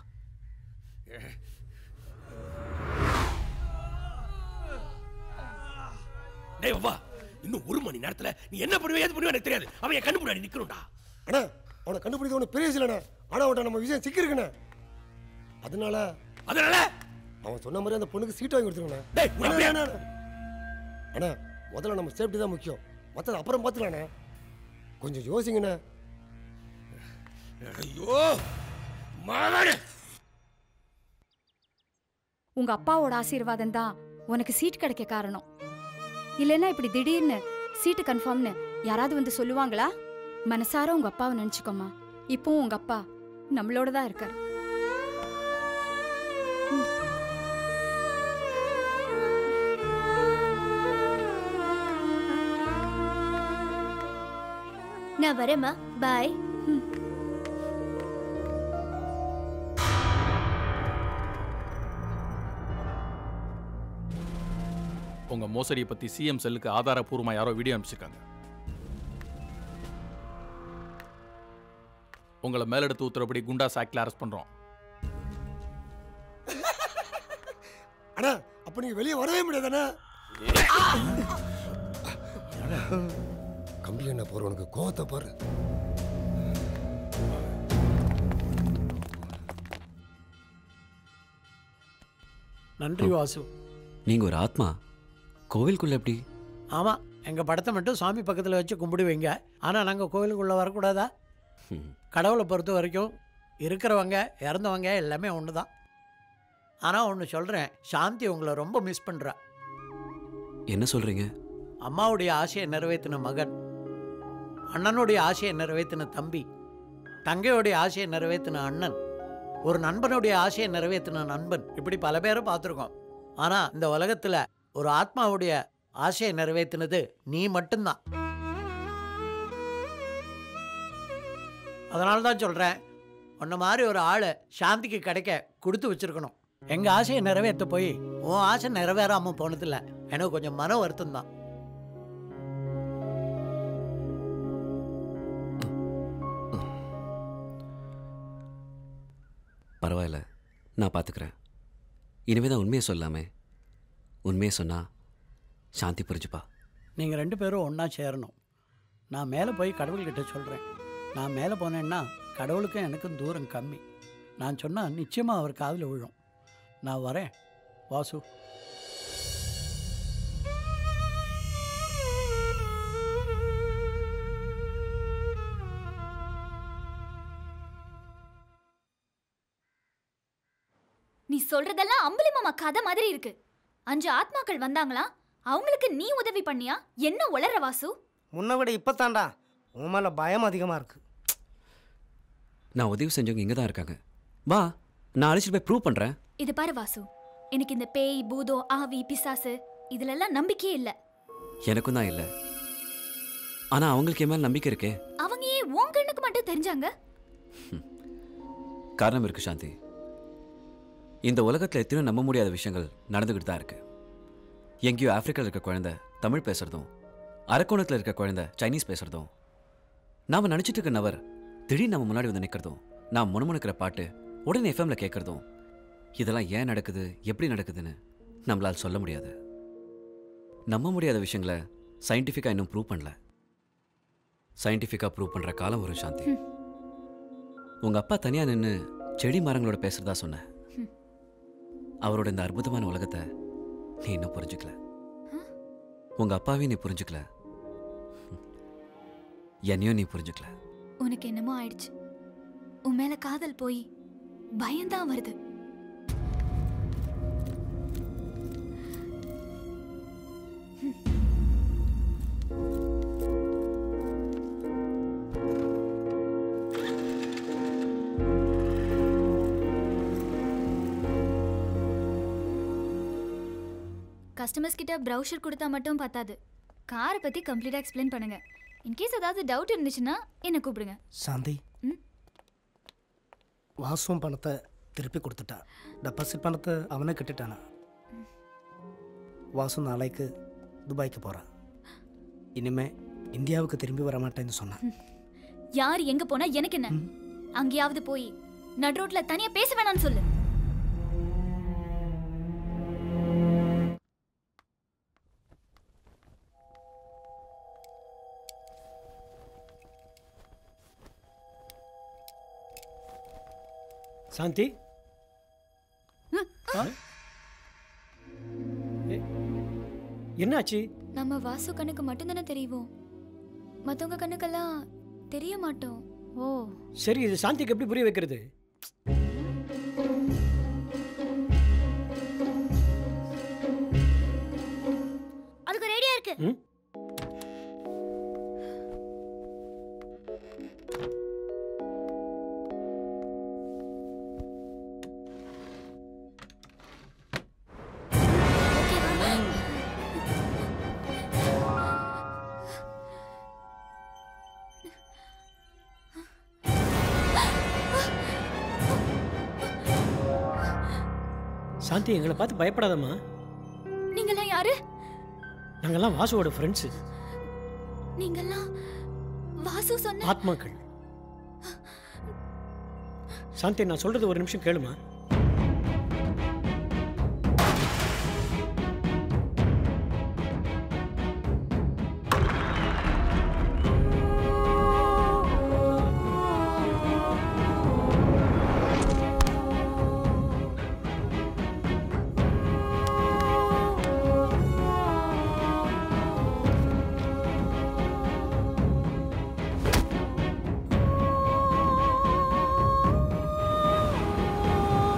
Speaker 24: டேய் வா இன்னும் ஒரு மணி நேரத்துல நீ என்ன பண்ணுவே ஏது பண்ணுவே எனக்கு தெரியாது அவன் என் கண்ணு முன்னாடி நிக்கணும்டா
Speaker 16: அண்ணா அவனை கண்டுபிடிக்க ஒன்று பெரிய விஷயம் இல்லைண்ணே ஆனால் அவன்கிட்ட நம்ம விஷயம் சிக்கிருக்குண்ணே அதனால
Speaker 24: அதனால
Speaker 16: அவன் சொன்ன மாதிரி அந்த பொண்ணுக்கு சீட் வாங்கி கொடுத்துருங்கண்ணே
Speaker 24: டேய், உன்னை அப்படியே-
Speaker 16: அண்ணா, அண்ணா, அண்ணா முதல்ல நம்ம சேஃப்டி தான் முக்கியம் மற்றது அப்புறம் பார்த்துக்கலாண்ணே கொஞ்சம் யோசிங்கண்ணே
Speaker 24: ஐயோ மாவாடு
Speaker 1: உங்க அப்பாவோட ஆசீர்வாதம் தான் உனக்கு சீட் கிடைக்க காரணம் இல்லைன்னா இப்படி திடீர்னு சீட்டு கன்ஃபார்ம்னு யாராவது வந்து சொல்லுவாங்களா மனசார உங்க அப்பாவை நினைச்சுக்கோமா இப்போவும் உங்க அப்பா நம்மளோட தான் இருக்காரு
Speaker 7: நான் வரேம்மா பாய்
Speaker 2: உங்க மோசடியை பத்தி சிஎம் செல்லுக்கு ஆதாரப்பூர்வமா யாரோ வீடியோ அனுப்பிச்சிருக்காங்க உங்களை மேலெடுத்து உத்தரப்படி குண்டா சாக்ல அரெஸ்ட் பண்றோம்
Speaker 16: அண்ணா அப்போ நீங்கள் வெளியே வரவே முடியாதாண்ணா கம்பி என்ன போகிறவனுக்கு கோவத்தை பாரு
Speaker 3: நன்றி வாசு
Speaker 19: நீங்க ஒரு ஆத்மா கோவிலுக்குள்ள எப்படி
Speaker 3: ஆமாம் எங்கள் படத்தை மட்டும் சாமி பக்கத்தில் வச்சு கும்பிடு வைங்க ஆனால் நாங்கள் கோவிலுக்குள்ளே வரக்கூடாதா கடவுளை பொறுத்த வரைக்கும் இருக்கிறவங்க இறந்தவங்க எல்லாமே ஒன்று தான் ஆனால் ஒன்று சொல்கிறேன் சாந்தி உங்களை ரொம்ப மிஸ் பண்ணுறா
Speaker 19: என்ன சொல்றீங்க
Speaker 3: அம்மாவுடைய ஆசையை நிறைவேற்றின மகன் அண்ணனுடைய ஆசையை நிறைவேற்றின தம்பி தங்கையுடைய ஆசையை நிறைவேற்றின அண்ணன் ஒரு நண்பனுடைய ஆசையை நிறைவேற்றின நண்பன் இப்படி பல பேரை பார்த்துருக்கோம் ஆனால் இந்த உலகத்தில் ஒரு ஆத்மாவுடைய ஆசையை நிறைவேற்றினது நீ மட்டும்தான் அதனால தான் சொல்கிறேன் உன்ன மாதிரி ஒரு ஆளை சாந்திக்கு கிடைக்க கொடுத்து வச்சிருக்கணும் எங்கள் ஆசையை நிறைவேற்ற போய் உன் ஆசை நிறைவேறாமல் போனதில்ல எனக்கு கொஞ்சம் மன வருத்தம் தான்
Speaker 19: பரவாயில்ல நான் பார்த்துக்கிறேன் இனிமே தான் உண்மையை சொல்லாமே உண்மையை சொன்னா சாந்தி புரிஞ்சுப்பா
Speaker 3: நீங்கள் ரெண்டு பேரும் ஒன்றா சேரணும் நான் மேலே போய் கடவுள்கிட்ட சொல்கிறேன் நான் மேலே போனேன்னா கடவுளுக்கும் எனக்கும் தூரம் கம்மி நான் சொன்னால் நிச்சயமாக அவர் காதில் விழும் நான் வரேன் வாசு
Speaker 5: நீ சொல்றதெல்லாம் அம்புலி மாமா கதை மாதிரி இருக்கு அஞ்சு ஆத்மாக்கள் வந்தாங்களா அவங்களுக்கு நீ உதவி பண்ணியா என்ன உளற வாசு
Speaker 22: முன்ன விட இப்போ தாண்டா உன் மேலே பயம் அதிகமாக இருக்கு
Speaker 19: நான் உதவி செஞ்சவங்க இங்கே தான் இருக்காங்க வா நான் அழைச்சிட்டு போய் ப்ரூவ் பண்ணுறேன்
Speaker 5: இது பாரு வாசு எனக்கு இந்த பேய் பூதம் ஆவி பிசாசு இதுலெல்லாம் நம்பிக்கையே இல்ல
Speaker 19: எனக்கும் தான் இல்லை ஆனால் அவங்களுக்கு என் மேலே நம்பிக்கை இருக்கே
Speaker 5: அவங்க ஏன் உன் கண்ணுக்கு மட்டும் தெரிஞ்சாங்க
Speaker 19: காரணம் இருக்கு சாந்தி இந்த உலகத்தில் எத்தனையோ நம்ப முடியாத விஷயங்கள் நடந்துக்கிட்டு தான் இருக்கு எங்கேயோ ஆப்பிரிக்காவில் இருக்க குழந்தை தமிழ் பேசுறதும் அரக்கோணத்தில் இருக்க குழந்தை சைனீஸ் பேசுறதும் நாம நினச்சிட்டு இருக்க நபர் திடீர்னு நம்ம முன்னாடி வந்து நிற்கிறதும் நான் முணுமுணுக்கிற பாட்டு உடனே எஃப்எம்ல கேட்கறதும் இதெல்லாம் ஏன் நடக்குது எப்படி நடக்குதுன்னு நம்மளால் சொல்ல முடியாது நம்ப முடியாத விஷயங்களை சயின்டிஃபிக்காக இன்னும் ப்ரூவ் பண்ணல சயின்டிஃபிக்காக ப்ரூவ் பண்ணுற காலம் வரும் சாந்தி உங்க அப்பா தனியா நின்று செடி மரங்களோட பேசுறதா சொன்ன அவரோட இந்த அற்புதமான உலகத்தை நீ இன்னும் புரிஞ்சுக்கல உங்க அப்பாவையும் நீ புரிஞ்சுக்கல என்னையும் நீ புரிஞ்சுக்கல
Speaker 5: உனக்கு என்னமோ ஆயிடுச்சு உன் மேல காதல் போய் பயம்தான் வருது
Speaker 13: கஸ்டமர்ஸ் கிட்ட ப்ரௌஷர் கொடுத்தா மட்டும் பத்தாது காரை பற்றி கம்ப்ளீட்டாக எக்ஸ்பிளைன் பண்ணுங்க இன்கேஸ் ஏதாவது டவுட் இருந்துச்சுன்னா என்னை கூப்பிடுங்க
Speaker 4: சாந்தி
Speaker 13: ம்?
Speaker 4: வாசுவும் பணத்தை திருப்பி கொடுத்துட்டான் டெபாசிட் பணத்தை அவனே கட்டிட்டானா வாசு நாளைக்கு துபாய்க்கு போகிறான் இனிமே இந்தியாவுக்கு திரும்பி வர மாட்டேன்னு சொன்னான்
Speaker 13: யார் எங்க போனா எனக்கு என்ன அங்கேயாவது போய் நடு ரோட்ல தனியா பேச வேணாம்னு சொல்லு
Speaker 4: சாந்தி ஆ? எ- என்னாச்சு
Speaker 13: நம்ம வாசு கண்ணுக்கு மட்டும்தானே தெரியும் மத்தவங்க கண்ணுக்கெல்லாம் தெரிய மாட்டோம் ஓ
Speaker 4: சரி இது சாந்திக்கு எப்படி புரிய வைக்கிறது
Speaker 7: அதுக்கு ரெடியா இருக்கு
Speaker 4: ம்? சாந்தி எங்களை பார்த்து பயப்படாதம்மா
Speaker 13: நீங்கெல்லாம் யாரு
Speaker 4: நாங்கெல்லாம் வாசுவோட ஃப்ரெண்ட்ஸு
Speaker 13: நீங்கெல்லாம் வாசு சொன்ன
Speaker 4: ஆத்மாக்கள் சாந்தி நான் சொல்றது ஒரு நிமிஷம் கேளுமா
Speaker 7: ஆ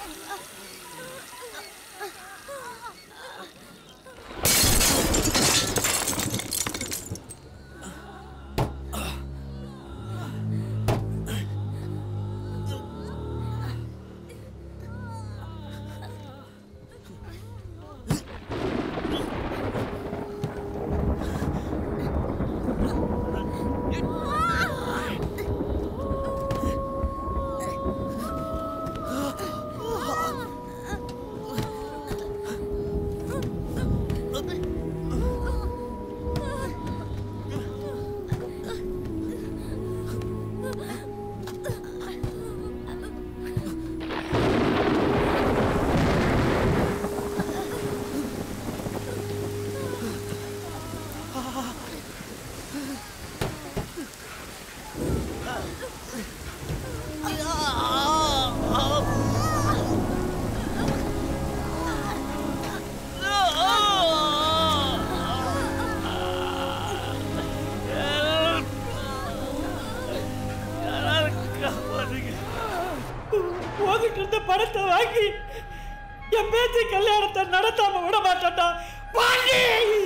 Speaker 6: உங்ககிட்ட இருந்த பணத்தை வாங்கி என் பேச்சு கல்யாணத்தை நடத்தாம விட மாட்டேன்டா பாண்டி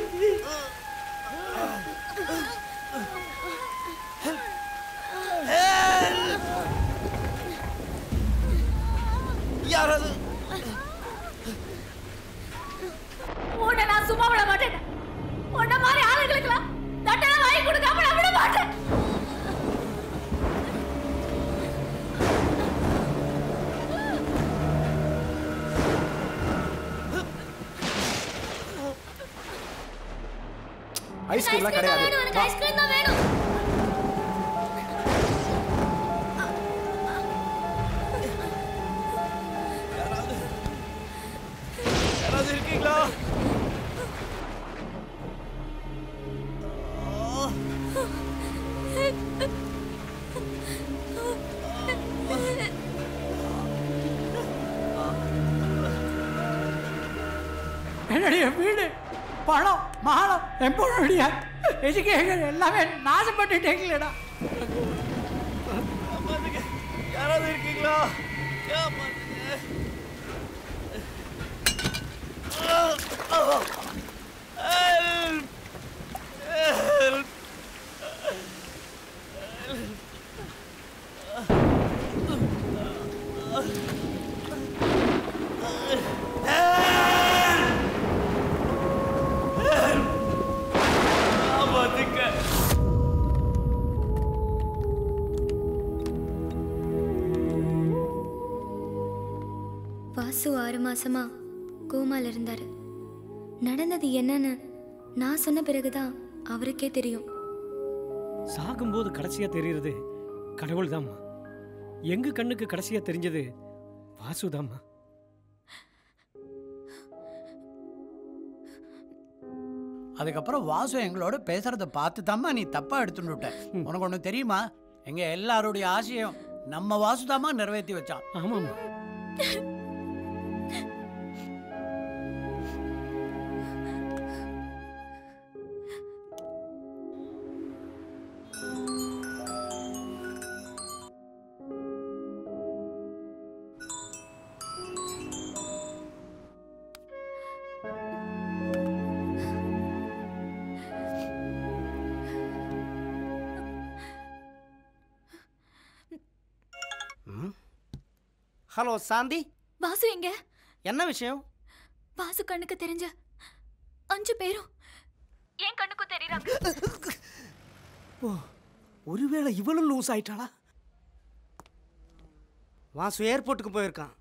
Speaker 11: யாராவது
Speaker 8: உன்னை நான் சும்மா விட மாட்டேன் உன்ன மாதிரி ஆளுங்களுக்கெல்லாம் தட்டனை வாங்கி கொடுக்காம நான் விட மாட்டேன்
Speaker 16: ஐஸ்கிரீம்லாம் கிடையாது
Speaker 7: எனக்கு ஐஸ்கிரீம் தான் வேணும்
Speaker 11: யாராவது இருக்கீங்களா
Speaker 3: என்னுடைய வீடு பணம் மானம் என் பொண்ணுடைய எஜுகேஷன் எல்லாமே நாசப்பட்டுட்டீங்களேடா
Speaker 11: யாராவது இருக்கீங்களா காப்பாத்துங்க. Help! Help! காப்பாத்துங்க.
Speaker 13: வாசு ஆறு மாசமா கோமால இருந்தாரு நடந்தது என்னன்னு நான் சொன்ன பிறகுதான் அவருக்கே தெரியும்
Speaker 6: சாகும்போது கடைசியா தெரியுறது கடவுள் தாம்மா எங்க கண்ணுக்கு கடைசியா தெரிஞ்சது வாசுதாம்மா
Speaker 3: அதுக்கப்புறம் வாசு எங்களோட பேசுறத பார்த்து தாம்மா நீ தப்பா எடுத்துட்டு விட்ட உனக்கு ஒண்ணு தெரியுமா எங்க எல்லாருடைய ஆசையும் நம்ம வாசுதாம்மா நிறைவேற்றி வச்சான்
Speaker 6: ஆமாம்மா
Speaker 23: ஹலோ சாந்தி
Speaker 13: வாசு எங்க
Speaker 23: என்ன விஷயம்
Speaker 13: வாசு கண்ணுக்கு தெரிஞ்ச அஞ்சு பேரும் என் கண்ணுக்கும் தெரியறாங்க
Speaker 4: ஓ ஒருவேளை இவளும் லூஸ் ஆயிட்டாளா
Speaker 23: வாசு ஏர்போர்ட்டுக்கு போயிருக்கான்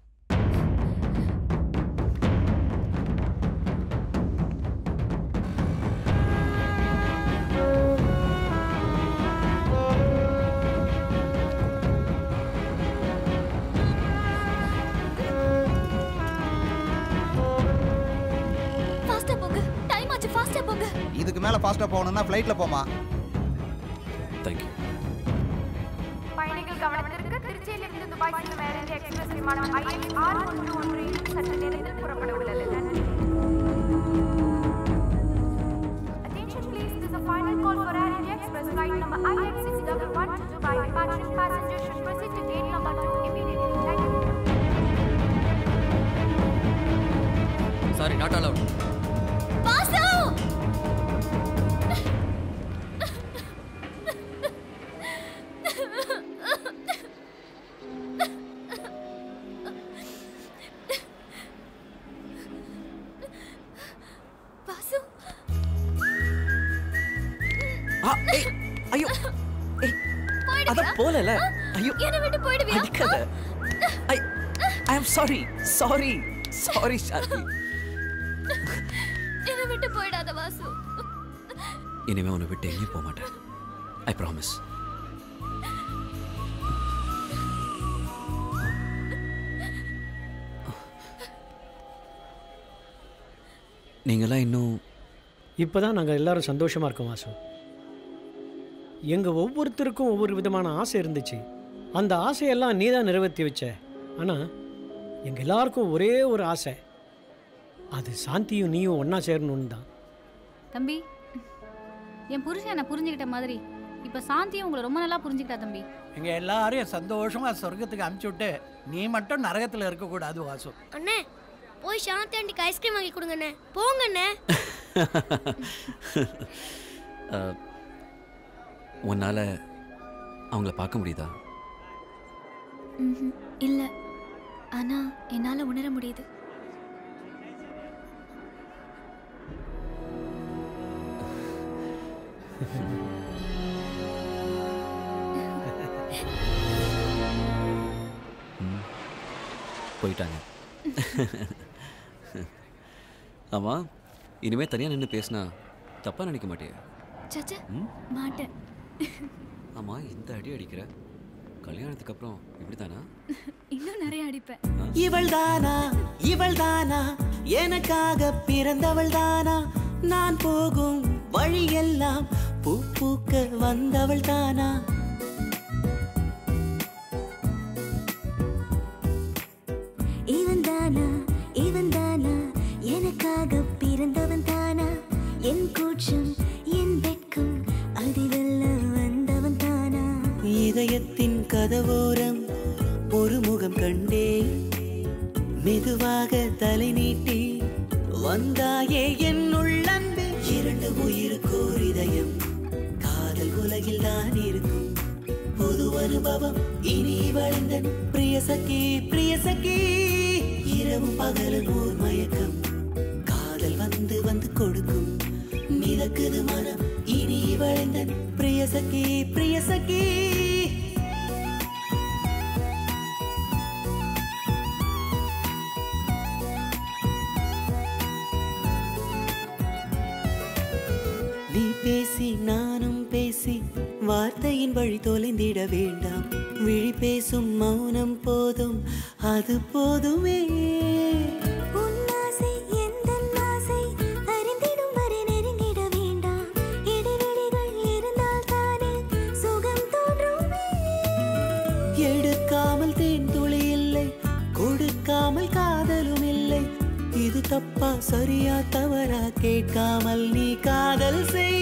Speaker 13: ஃபாஸ்டா போங்க டைம் ஆச்சு ஃபாஸ்டா போங்க
Speaker 9: இதுக்கு மேல ஃபாஸ்டா போகணும்னா ஃப்ளைட்ல போமா
Speaker 19: தேங்க்யூ
Speaker 14: பயணிகள் கவனத்திற்கு திருச்சியிலிருந்து துபாய் செல்லும் ஏர் இந்தியா எக்ஸ்பிரஸ் விமானம் ஐஎஸ் ஆறு ஒன்று ஒன்று ஏழு சற்று நேரத்தில் புறப்பட உள்ளது நன்றி Attention please, this is a final call for Air India Express flight number IX611 to Dubai. Departing passengers should proceed to gate number 2 immediately. Thank you.
Speaker 10: Not allowed
Speaker 8: Vasu
Speaker 13: Vasu
Speaker 11: ஆ, ஏய், ஐயோ அத
Speaker 13: போயிடுவியா
Speaker 11: போலல ஐயோ
Speaker 13: என்னை விட்டு போயிடுவியா
Speaker 11: அடிக்காத I I am sorry sorry sorry Shanthi
Speaker 13: என்னை விட்டு போயிடாத வாசு
Speaker 19: இனிமே உன்னை விட்டு எங்கேயும் போக மாட்டேன் ஐ ப்ராமிஸ் நீங்களாம் இன்னும்
Speaker 12: இப்போ தான் நாங்கள் எல்லாரும் சந்தோஷமாக இருக்கோம் வாசு எங்கள் ஒவ்வொருத்தருக்கும் ஒவ்வொரு விதமான ஆசை இருந்துச்சு அந்த ஆசையெல்லாம் நீ தான் நிறைவேற்றி வச்ச ஆனால் எங்கள் எல்லாருக்கும் ஒரே ஒரு ஆசை அது சாந்தியும் நீயும் ஒன்றா சேரணும்னு தான்
Speaker 5: தம்பி என் புருஷன் என்னை புரிஞ்சுக்கிட்ட மாதிரி இப்போ சாந்தியும் உங்களை ரொம்ப நல்லா புரிஞ்சுக்கிட்டா தம்பி
Speaker 3: எங்க எல்லாரையும் சந்தோஷமா சொர்க்கத்துக்கு அனுப்பிச்சு விட்டு நீ மட்டும் நரகத்துல இருக்கக்கூடாது வாசு
Speaker 7: அண்ணே போய் சாந்தி ஆண்டிக்கு ஐஸ்கிரீம் வாங்கி கொடுங்க அண்ணே போங்க அண்ணே
Speaker 19: அஹ், உன்னால அவங்கள பார்க்க முடியுதா
Speaker 13: ம்ஹும். இல்ல ஆனா என்னால உணர முடியுது
Speaker 19: போயிட்டாங்க ஆமா இனிமே தனியா நின்று பேசினா தப்பா நினைக்க மாட்டியா
Speaker 13: சச்ச
Speaker 19: ம்?
Speaker 13: மாட்டேன்
Speaker 19: ஆமா இந்த அடி அடிக்கிற கல்யாணத்துக்கு அப்புறம் இப்படித்தானா
Speaker 13: இன்னும் நிறைய அடிப்பேன்
Speaker 11: இவள் தானா இவள் தானா எனக்காக பிறந்தவள் தானா நான் போகும் வழியெல்லாம் பூ பூக்க வந்தவள் தானா
Speaker 15: இவன் தானா இவன் தானா எனக்காக பிறந்தவன் தானா என் கூச்சம் என் வெட்கம் அதிலெல்லாம் வந்தவன் தானா
Speaker 11: இதயத்தின் கதவோரம் ஒரு முகம் கண்டே மெதுவாக தலை நீட்டி வந்தாயே என் உள்ளன்பே இரண்டு உயிருக்கோர் இதயம் காதல் உலகில் தான் இருக்கும் புது அனுபவம் இனி வழிந்தன் பிரிய சகி பிரிய சகி இரவும் பகலும் ஓர் மயக்கம் காதல் வந்து வந்து கொடுக்கும் மிதக்குது மனம் இனி வழிந்தன் பிரிய சகி பிரிய சகி நீ பேசி நானும் பேசி வார்த்தையின் வழி தொலைந்திட வேண்டாம் விழி பேசும் மௌனம் போதும் அது போதுமே
Speaker 15: உன் ஆசை எந்தன் ஆசை அறிந்திடும் வரை நெருங்கிட வேண்டாம் இடைவெளிகள் இருந்தால் தானே சுகம் தோன்றுமே
Speaker 11: எடுக்காமல் தேன் துளி இல்லை கொடுக்காமல் காதலும் இல்லை இது தப்பா சரியா தவறா கேட்காமல் நீ காதல் செய்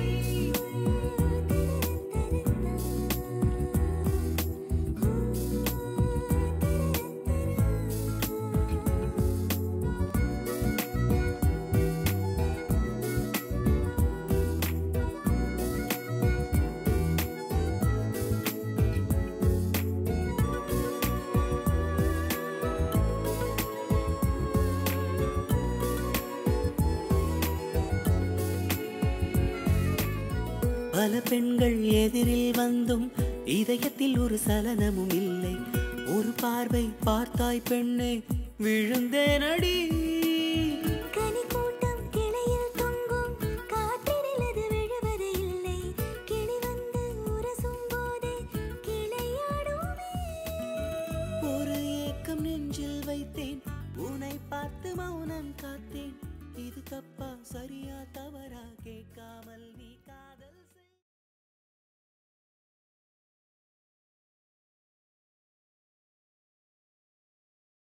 Speaker 11: பல பெண்கள் எதிரில் வந்தும் இதயத்தில் ஒரு சலனமும் இல்லை ஒரு பார்வை பார்த்தாய் பெண்ணே விழுந்தேனடி